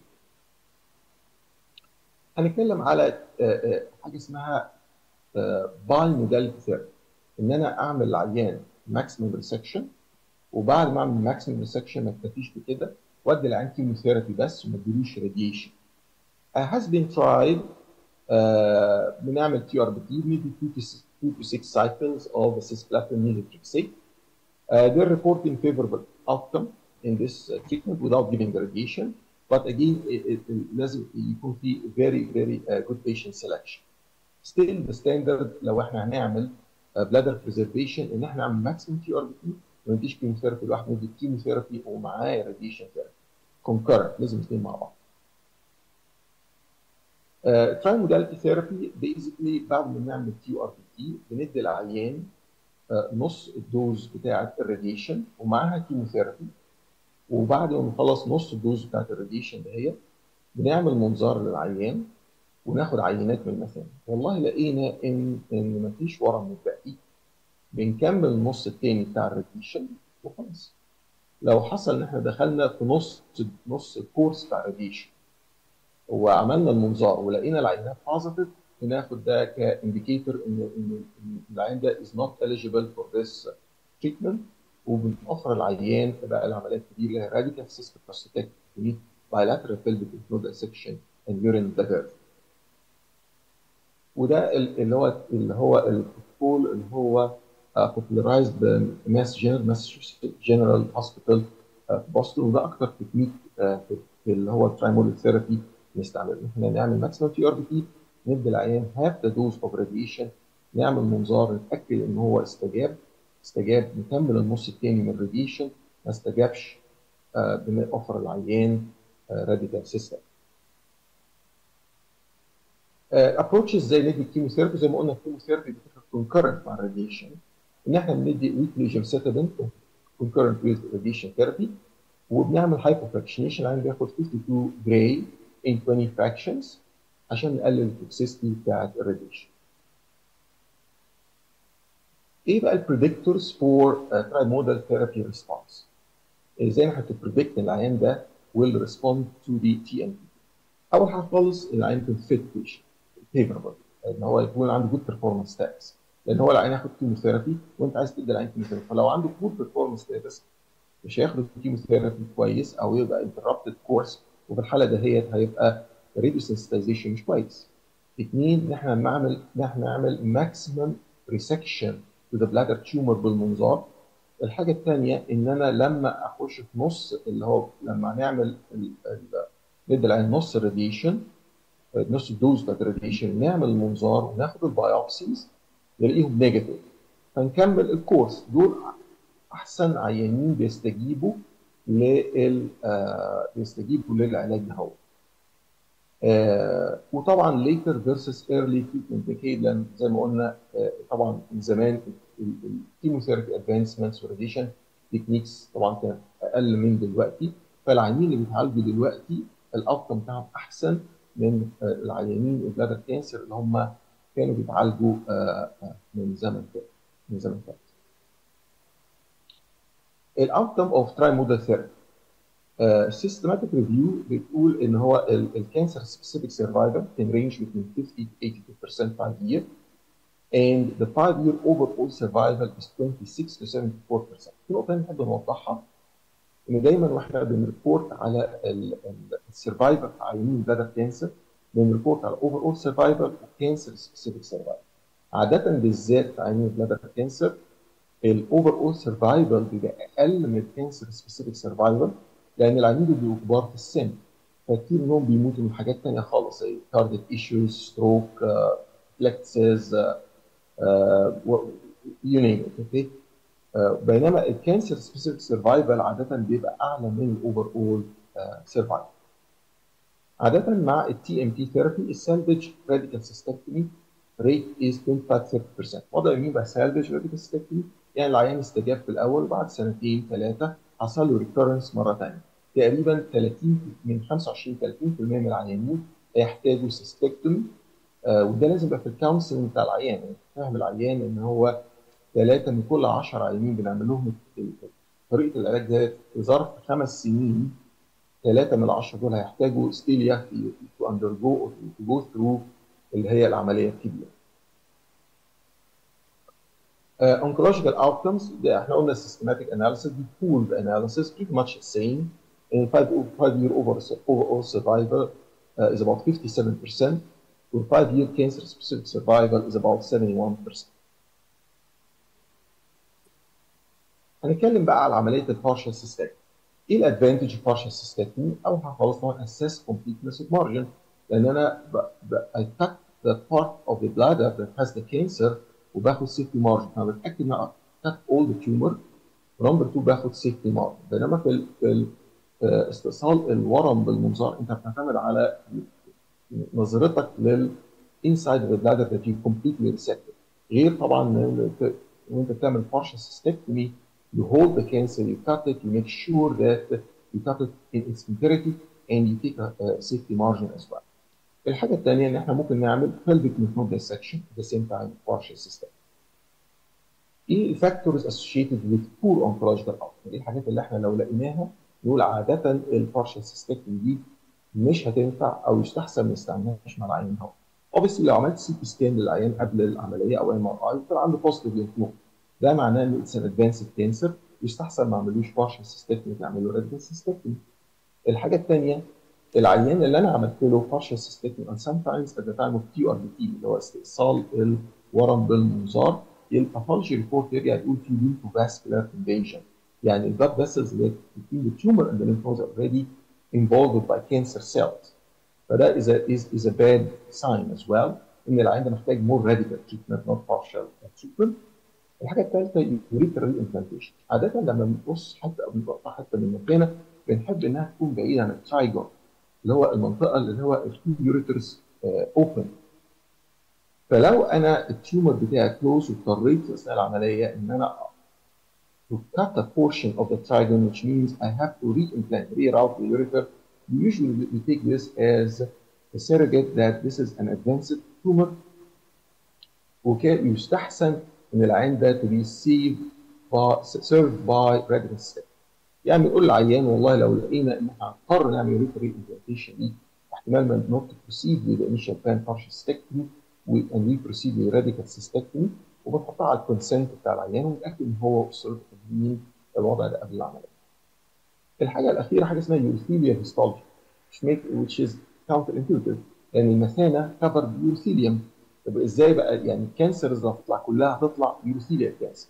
هنتكلم على uh, uh, حاجه اسمها باي موداليتي ثيرابي ان انا اعمل العيان ماكسيمم ريسكشن وبعد ما اعمل ماكسيمم ريسكشن ما اكتفيش بكده وادي العيان كيموثيرابي بس وما اديلوش راديشن. has been tried uh, بنعمل تي ار بي تي maybe 2 to 6 cycles of cisplatin methotrexate. Uh, they're reporting favorable outcome in this uh, treatment without giving the radiation. But again, it, it, لازم يكون في very very uh, good patient selection. Still the standard لو احنا هنعمل بلادر بريزرفيشن ان احنا نعمل ماكسيمم تي ار بي تي ما نديش كيموثيرابي لوحده ندي كيموثيرابي ومعاه راديشن ثيرابي كونكرنت لازم الاثنين مع بعض. تراي موداليتي ثيرابي بيزيكلي بعد ما نعمل تي ار بي تي بندي العيان uh, نص الدوز بتاعه الراديشن ومعاها كيموثيرابي وبعد ما نخلص نص الدوز بتاعه الراديشن دهيت بنعمل منظار للعيان وناخد عينات من المثانه والله لقينا ان ان مفيش ورم متبقي بنكمل النص التاني بتاع الراديشن وخلاص لو حصل ان احنا دخلنا في نص نص الكورس بتاع الراديشن وعملنا المنظار ولقينا العينات بوزيتيف بناخد ده كانديكيتور ان ان العين ده is not eligible for this treatment وبنوفر العيان بقى العمليات الكبيره اللي هي راديكال سيستم بروستاتكتومي bilateral pelvic node dissection and urine diversion وده اللي هو اللي هو البروتوكول اللي هو بوبولارايزد بماس جنرال ماساتشوستس جنرال هوسبيتال في بوسطن وده اكتر تكنيك في اللي هو الترايمول ثيرابي بنستعمله احنا نعمل ماكسيمم تي ار بي تي ندي العيان هاف ذا دوز اوف راديشن نعمل منظار نتاكد ان هو استجاب استجاب نكمل النص الثاني من الراديشن ما استجابش بنوفر العيان راديكال سيستم ابروتشز زي ندي الكيموثيرابي زي ما قلنا الكيموثيرابي بتاخد كونكرنت مع الراديشن ان احنا بندي ويكلي جيمسيتابين كونكرنت ويز راديشن ثيرابي وبنعمل هايبوفراكشنيشن العين بياخد 52 جراي in 20 fractions عشان نقلل التوكسيستي بتاعت الراديشن. ايه بقى البريدكتورز فور ترايمودال ثيرابي ريسبونس؟ ازاي احنا بريدكت العيان ده will respond to the TMP. اول حاجه خالص العيان يكون فيت بيشن فيفربل ان هو يكون عنده جود بيرفورمانس ستاتس لان هو العيان ياخد كيموثيرابي وانت عايز تدي العيان كيموثيرابي فلو عنده جود بيرفورمانس ستاتس مش هياخد الكيموثيرابي كويس او يبقى انتربتد كورس وفي الحاله دهيت هيبقى راديو سنسيتايزيشن مش كويس. اثنين ان احنا نعمل ان احنا نعمل ماكسيمم ريسكشن تو ذا بلادر تيومر بالمنظار. الحاجه الثانيه ان انا لما اخش في نص اللي هو لما نعمل ندي العين نص الراديشن نص الدوز بتاعت الراديشن نعمل المنظار وناخد البايوبسيز نلاقيهم نيجاتيف فنكمل الكورس دول احسن عيانين بيستجيبوا لل آه بيستجيبوا للعلاج ده هو. آه وطبعا ليتر فيرسس ايرلي تريتمنت ديكيد لان زي ما قلنا آه طبعا من زمان الكيموثيرابي ادفانسمنتس والراديشن تكنيكس طبعا كانت اقل من دلوقتي فالعيانين اللي بيتعالجوا دلوقتي الاوتكم بتاعهم احسن من آه العيانين البلادر كانسر اللي هم كانوا بيتعالجوا من زمن فات من زمن فات. الاوتكم اوف تراي مودال ثيرابي سيستماتيك ريفيو بتقول ان هو الكانسر سبيسيفيك سرفايفل can range between 50 to 82% per year and the five year overall survival is 26 to 74%. في نقطة تانية نحب نوضحها ان دايما واحنا بنريبورت على السرفايفل في عيانين بلادر كانسر بنريبورت على اوفر اول سرفايفل وكانسر سبيسيفيك سرفايفل. عادة بالذات في عيانين بلادر كانسر الاوفر اول سرفايفل بيبقى اقل من الكانسر سبيسيفيك سرفايفل لان العيانين دول بيبقوا كبار في السن فكتير منهم بيموتوا من حاجات تانية خالص زي كارديك ايشوز ستروك فلكسز يو نيم اوكي بينما الكانسر سبيسيفيك سرفايفل عاده بيبقى اعلى من الاوفر اول سرفايفل عادة مع التي ام تي ثيرابي السالفج راديكال سيستكتومي ريت از 25 30% وضع مين بقى سالفج راديكال سيستكتومي يعني العيان استجاب في الاول وبعد سنتين ثلاثه حصل له ريكورنس مره ثانيه تقريبا 30 من 25 30% من العيانين هيحتاجوا سيستكتومي آه وده لازم يبقى في الكونسلنج بتاع العيان يعني فاهم العيان ان هو ثلاثه من كل 10 عيانين بنعمل لهم طريقه العلاج ده في ظرف خمس سنين ثلاثه من العشره دول هيحتاجوا ستيل تو اندرجو او تو جو ثرو اللي هي العمليه الكبيره. oncological outcomes ده احنا قلنا systematic analysis دي pooled analysis pretty much the same and five, five year over, overall survival uh, is about 57% and five year cancer specific survival is about 71% هنتكلم بقى على عمليه البارشال سيستم ايه الادفانتج اوف بارشال سيستم اول حاجه خالص طبعا اساس completeness of margin لان انا ب, ب, I cut the part of the bladder that has the cancer وباخد سيفتي مارجن انا بتاكد ان انا cut all the tumor ونمبر 2 باخد سيفتي مارجن بينما في ال في ال استئصال الورم بالمنظار انت بتعتمد على نظرتك لل inside of the bladder that you completely resected غير طبعا وانت بتعمل partial cystectomy you hold the cancer you cut it you make sure that you cut it in its entirety and you take a, a safety margin as well. الحاجة الثانية إن إحنا ممكن نعمل pelvic lymph node dissection at the same time partial system. إيه الفاكتورز associated with poor oncological outcome؟ إيه الحاجات اللي إحنا لو لقيناها نقول عادة البارشال سيستكتومي دي مش هتنفع أو يستحسن ما نستعملهاش مع العيان هو. Obviously لو عملت سي تي سكان للعيان قبل العملية أو ام ار اي وطلع عنده بوزيتيف lymph node ده معناه إن اتس ان ادفانسد كانسر يستحسن ما اعملوش بارشال سيستكتومي تعمل له راديكال سيستكتومي. الحاجة الثانية العيان اللي انا عملت له partial cystectomy and sometimes at the time of TURBT اللي هو استئصال الورم بالمنظار الباثولوجي ريبورت يرجع يقول في lymphovascular invasion يعني البلاد vessels اللي between the tumor and the lymph nodes are already involved by cancer cells فده is a, is, is a bad sign as well ان العيان ده محتاج more radical treatment not partial treatment الحاجه الثالثه urethral implantation عاده لما بنبص حتى او بنقطع حتى من مكانه بنحب انها تكون بعيده عن الترايجون اللي هو المنطقه اللي هو التو يوريترز اوبن فلو انا التيومر بتاعي كلوز واضطريت في اثناء العمليه ان انا to cut a portion of the trigon, which means I have to re-implant, reroute the ureter. Usually we we take this as a surrogate that this is an advanced tumor وكان يستحسن ان العين ده to be saved by, served by radical step. يعني نقول للعيان والله لو لقينا ان احنا هنضطر نعمل ureter re-implantation دي احتمال ما not to proceed with the initial plan partial cystectomy we- and we proceed with radical cystectomy وبنحطها على الكونسنت بتاع العيان ونتاكد ان هو واسرته فاهمين الوضع ده قبل العمليه. الحاجه الاخيره حاجه اسمها urothelial histology which make which is counterintuitive لان المثانه covered urothelium طب ازاي بقى يعني الكانسرز اللي هتطلع كلها هتطلع urothelial كانسر.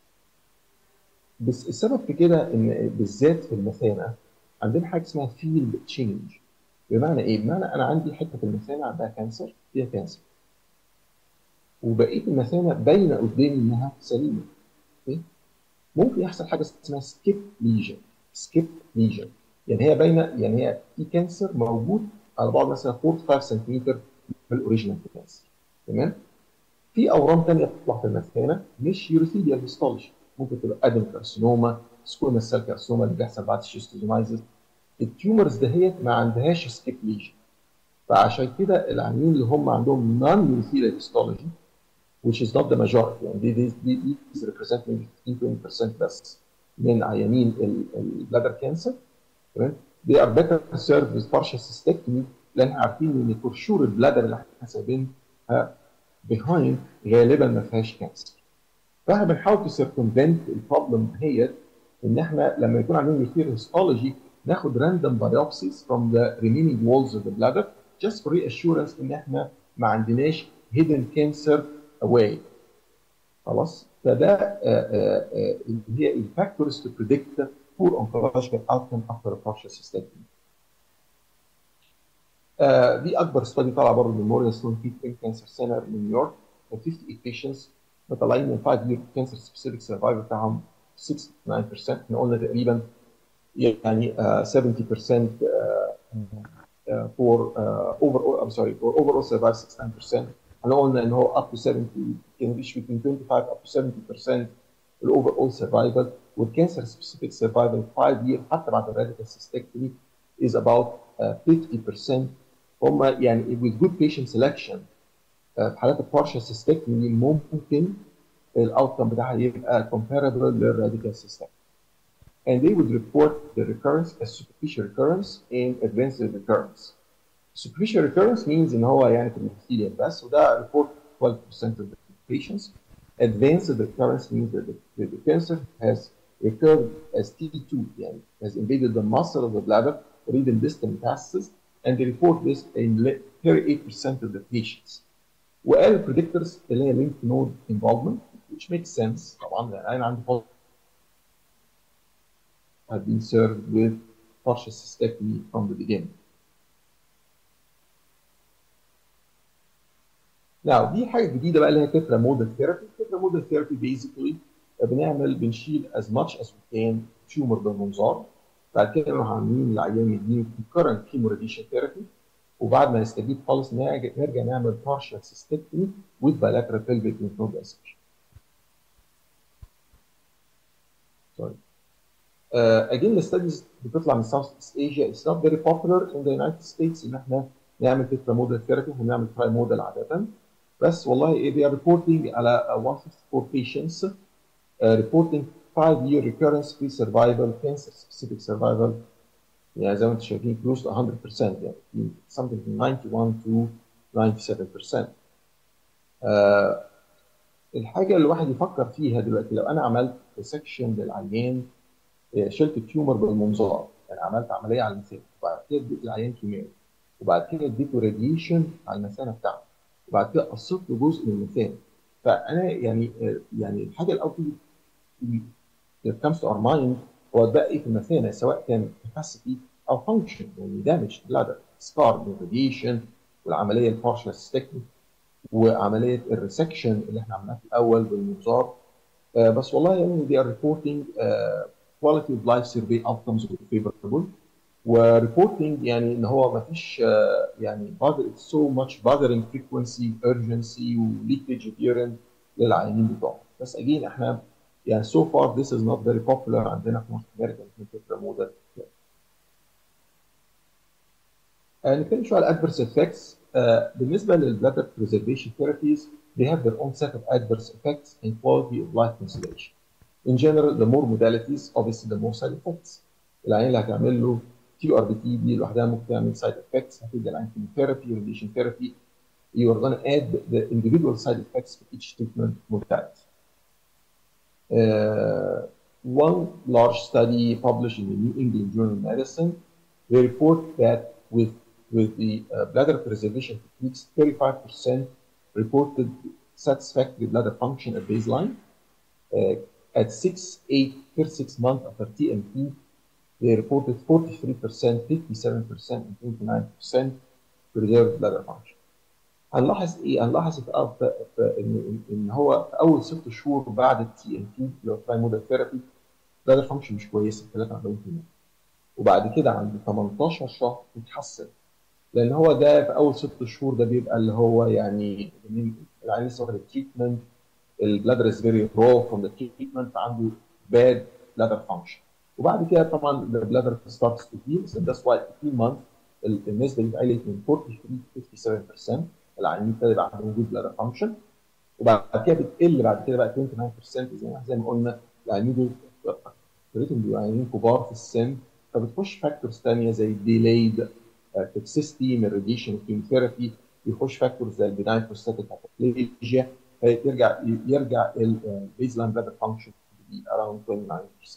بس السبب في كده ان بالذات في المثانه عندنا حاجه اسمها فيلد تشينج بمعنى ايه؟ بمعنى انا عندي حته في المثانه عندها كانسر فيها كانسر وبقيه المثانه باينه قدامي انها سليمه أوكي؟ ممكن يحصل حاجه اسمها سكيب ليجن سكيب ليجن يعني هي باينه يعني هي في كانسر موجود على بعد مثلا 4 5 سنتيمتر من الاوريجينال كانسر تمام في اورام ثانيه بتطلع في المثانه مش يوروثيليال هيستولوجي ممكن تبقى ادم كارسينوما سكوما سيل كارسينوما اللي بيحصل بعد الشيستوزومايزس التيومرز دهيت ما عندهاش سكيب ليجن فعشان كده العيانين اللي هم عندهم نون يوروثيليال هيستولوجي which is not the majority يعني دي دي دي these represent maybe 15 20% بس من عيانين البلادر كانسر تمام they are better served with partial cystectomy لان احنا عارفين ان for sure البلادر اللي احنا سايبينها behind غالبا ما فيهاش كانسر فاحنا بنحاول to circumvent البروبلم دهيت ان احنا لما يكون عندنا nuclear histology ناخد random biopsies from the remaining walls of the bladder just for reassurance ان احنا ما عندناش hidden cancer away خلاص فده آه، آه، آه، اللي هي الفاكتورز تو بريدكت poor oncological outcome after a partial cystectomy. آه، دي اكبر استادي طالعه برضه من موريال سلون بيت كانسر سنتر من نيويورك 58 patients مطلعين من 5 year cancer specific survival بتاعهم 69% احنا قلنا تقريبا يعني آه، 70% آه، uh, for uh, overall, I'm sorry, for overall survival 69%. احنا قلنا ان هو up to 70 can reach between 25 up to 70% الاوفر survival والكانسر specific survival 5 year حتى بعد الراديكال cystectomy is about uh, 50% هم يعني with good patient selection uh, في حالات البارشال cystectomy ممكن الاوتكم بتاعها يبقى comparable للراديكال cystectomy. And they would report the recurrence as superficial recurrence and advanced recurrence. Superficial recurrence means ان هو يعني في الابيثيليوم بس وده report 12% of the patients. Advanced recurrence means that the, that the cancer has recurred as T2 يعني has invaded the muscle of the bladder or even distal metastasis and they report this in le- 38% of the patients. وقال predictors اللي هي lymph node involvement which makes sense طبعا يعني انا عندي have been served with partial cystectomy from the beginning. Now دي حاجه جديده بقى اللي هي تترا مودال ثيرابي، تترا مودال ثيرابي بيزيكلي بنعمل بنشيل as much as we can تيومر بالمنظار بعد كده نروح عاملين العيان يديله concurrent chemo radiation therapy وبعد ما يستجيب خالص نرجع نرجع نعمل partial cystectomy with bilateral pelvic lymph node dissection. Sorry. Uh, again the studies بتطلع من Southeast Asia it's not very popular in the United States ان احنا نعمل تترا مودال ثيرابي ونعمل تراي مودال عاده بس والله ايه they are reporting على uh, 154 patients uh, reporting 5 year recurrence free survival cancer specific survival يعني زي ما انتم شايفين close to 100% يعني something from 91 to 97%. uh, الحاجه اللي الواحد يفكر فيها دلوقتي لو انا عملت سكشن للعيان شلت التيومر بالمنظار يعني عملت عمليه على المثانه وبعد كده اديت العيان كيماوي وبعد كده اديته راديشن على المثانه بتاعته وبعد كده قصيت له جزء من المثانه فانا يعني يعني الحاجه الاول اللي comes to our mind هو اتبقى ايه في المثانه سواء كان capacity او function يعني damage bladder scar من radiation والعمليه البارشال ستيكني وعمليه الريسكشن اللي احنا عملناها في الاول بالمنظار uh, بس والله يعني they are reporting uh, quality of life survey outcomes were favorable وريبورتنج يعني ان هو ما فيش آه، يعني bother it's so much bothering frequency urgency وليكج of urine للعيانين بتوعهم بس again احنا يعني so far this is not very popular عندنا في نورث امريكا في فكره موضه آه، نتكلم شويه على adverse effects آه، بالنسبه للبلاتر preservation therapies they have their own set of adverse effects and quality of life consideration. In general, the more modalities, obviously the more side effects. العين اللي هتعمل له تي ار بي تي دي لوحدها ممكن تعمل سايد افكتس هتدي العين كيموثيرابي راديشن ثيرابي you are going to add the individual side effects for each treatment modality. Uh, one large study published in the New England Journal of Medicine, they report that with with the uh, bladder preservation techniques, 35% reported satisfactory bladder function at baseline. Uh, at six, eight, 36 months after TMT, they reported 43%, 57%, and 29% preserved bladder function. هنلاحظ ايه؟ هنلاحظ في, في, في ان ان هو في اول ست شهور بعد التي ام تي اللي هو ترايمودال ثيرابي بلادر فانكشن مش كويسه 43% وبعد كده عند 18 شهر بتتحسن لان هو ده في اول ست شهور ده بيبقى اللي هو يعني العيان لسه واخد التريتمنت البلادر از فيري رو فروم ذا تريتمنت عنده باد بلادر فانكشن وبعد كده طبعا البلادر ستارتس تو هيل ذاتس واي 18 مانث النسبه دي قلت من 43 ل 57% العيانين ابتدى يبقى عندهم جود بلادر فانكشن وبعد كده بتقل بعد كده بقى 29% زي ما زي ما قلنا العيانين دول اكتريتهم بيبقوا عيانين كبار في السن فبتخش فاكتورز ثانيه زي الديلايد توكسيستي من الراديشن والكيموثيرابي بيخش فاكتورز زي البناين بروستاتيك هايبربليجيا فيرجع يرجع البيز لاين بلادر فانكشن be around 29%.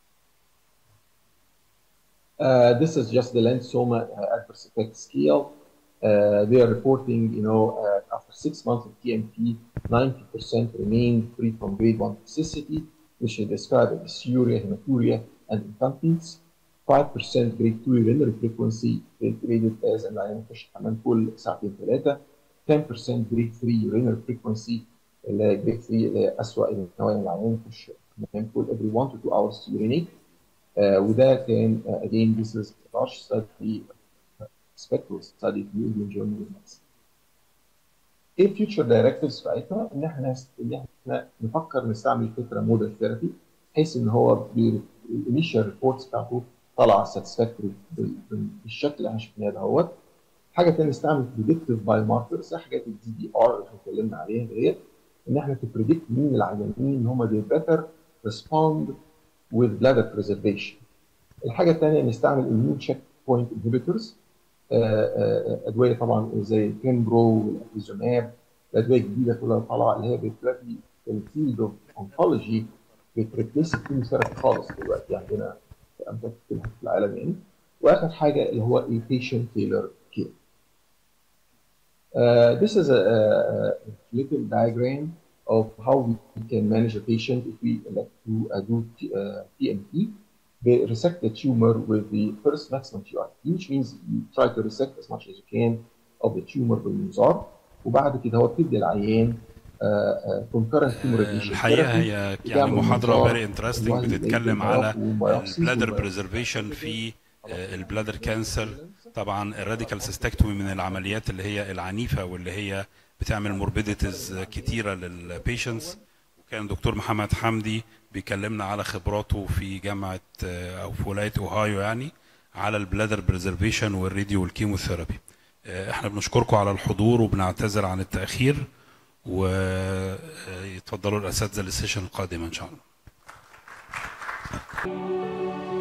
Uh, this is just the Lensoma uh, adverse effect scale. Uh, they are reporting, you know, uh, after six months of TMT, 90% remained free from grade 1 toxicity, which is described as dysuria, hematuria, and incontinence. 5% grade 2 urinary frequency rated as an العيان يخش حمام كل ساعتين ثلاثة 10% grade 3 urinary frequency اللي هي grade 3 اللي هي أسوأ إن هو العيان يخش حمام كل every 1 to 2 hours to urinate uh, وده كان uh, again this is a large study spectral study في New England Journal of Medicine. ايه future directives بتاعتنا؟ ان احنا ان احنا نفكر نستعمل فكره موديل ثيرابي بحيث ان هو الانيشال ريبورتس بتاعته طالعه ساتسفاكتوري بالشكل اللي احنا شفناه دهوت. حاجه ثانيه نستعمل بريدكتيف باي ماركرز حاجات الدي دي ار اللي احنا اتكلمنا عليها ديت ان احنا تبريدكت مين العيانين ان هم they better respond with bladder preservation. الحاجه الثانيه نستعمل immune checkpoint inhibitors ادويه طبعا زي كيمبرو والافيزوماب الادويه الجديده كلها طالعه اللي هي بتلاقي الفيلد اوف اونكولوجي بتريبليس الكيموثيرابي خالص دلوقتي عندنا في اماكن كتير في العالم يعني واخر حاجه اللي هو البيشنت تيلر كير. This is a, a little diagram of how we can manage a patient if we elect to uh, do uh, TMT. they resect the tumor with the first maximum TRT, which means you try to resect as much as you can of the tumor بالمنظار وبعد كده هو بتدي العيان concurrent tumor radiation الحقيقه هي يعني محاضره فيري انترستنج بتتكلم على البلادر بريزرفيشن في البلادر كانسر طبعا الراديكال سيستكتومي من العمليات اللي هي العنيفه واللي هي بتعمل موربيديتيز كتيره للبيشنتس كان دكتور محمد حمدي بيكلمنا على خبراته في جامعه او في ولايه اوهايو يعني على البلادر بريزرفيشن والراديو والكيموثيرابي احنا بنشكركم على الحضور وبنعتذر عن التاخير ويتفضلوا الاساتذه للسيشن القادمه ان شاء الله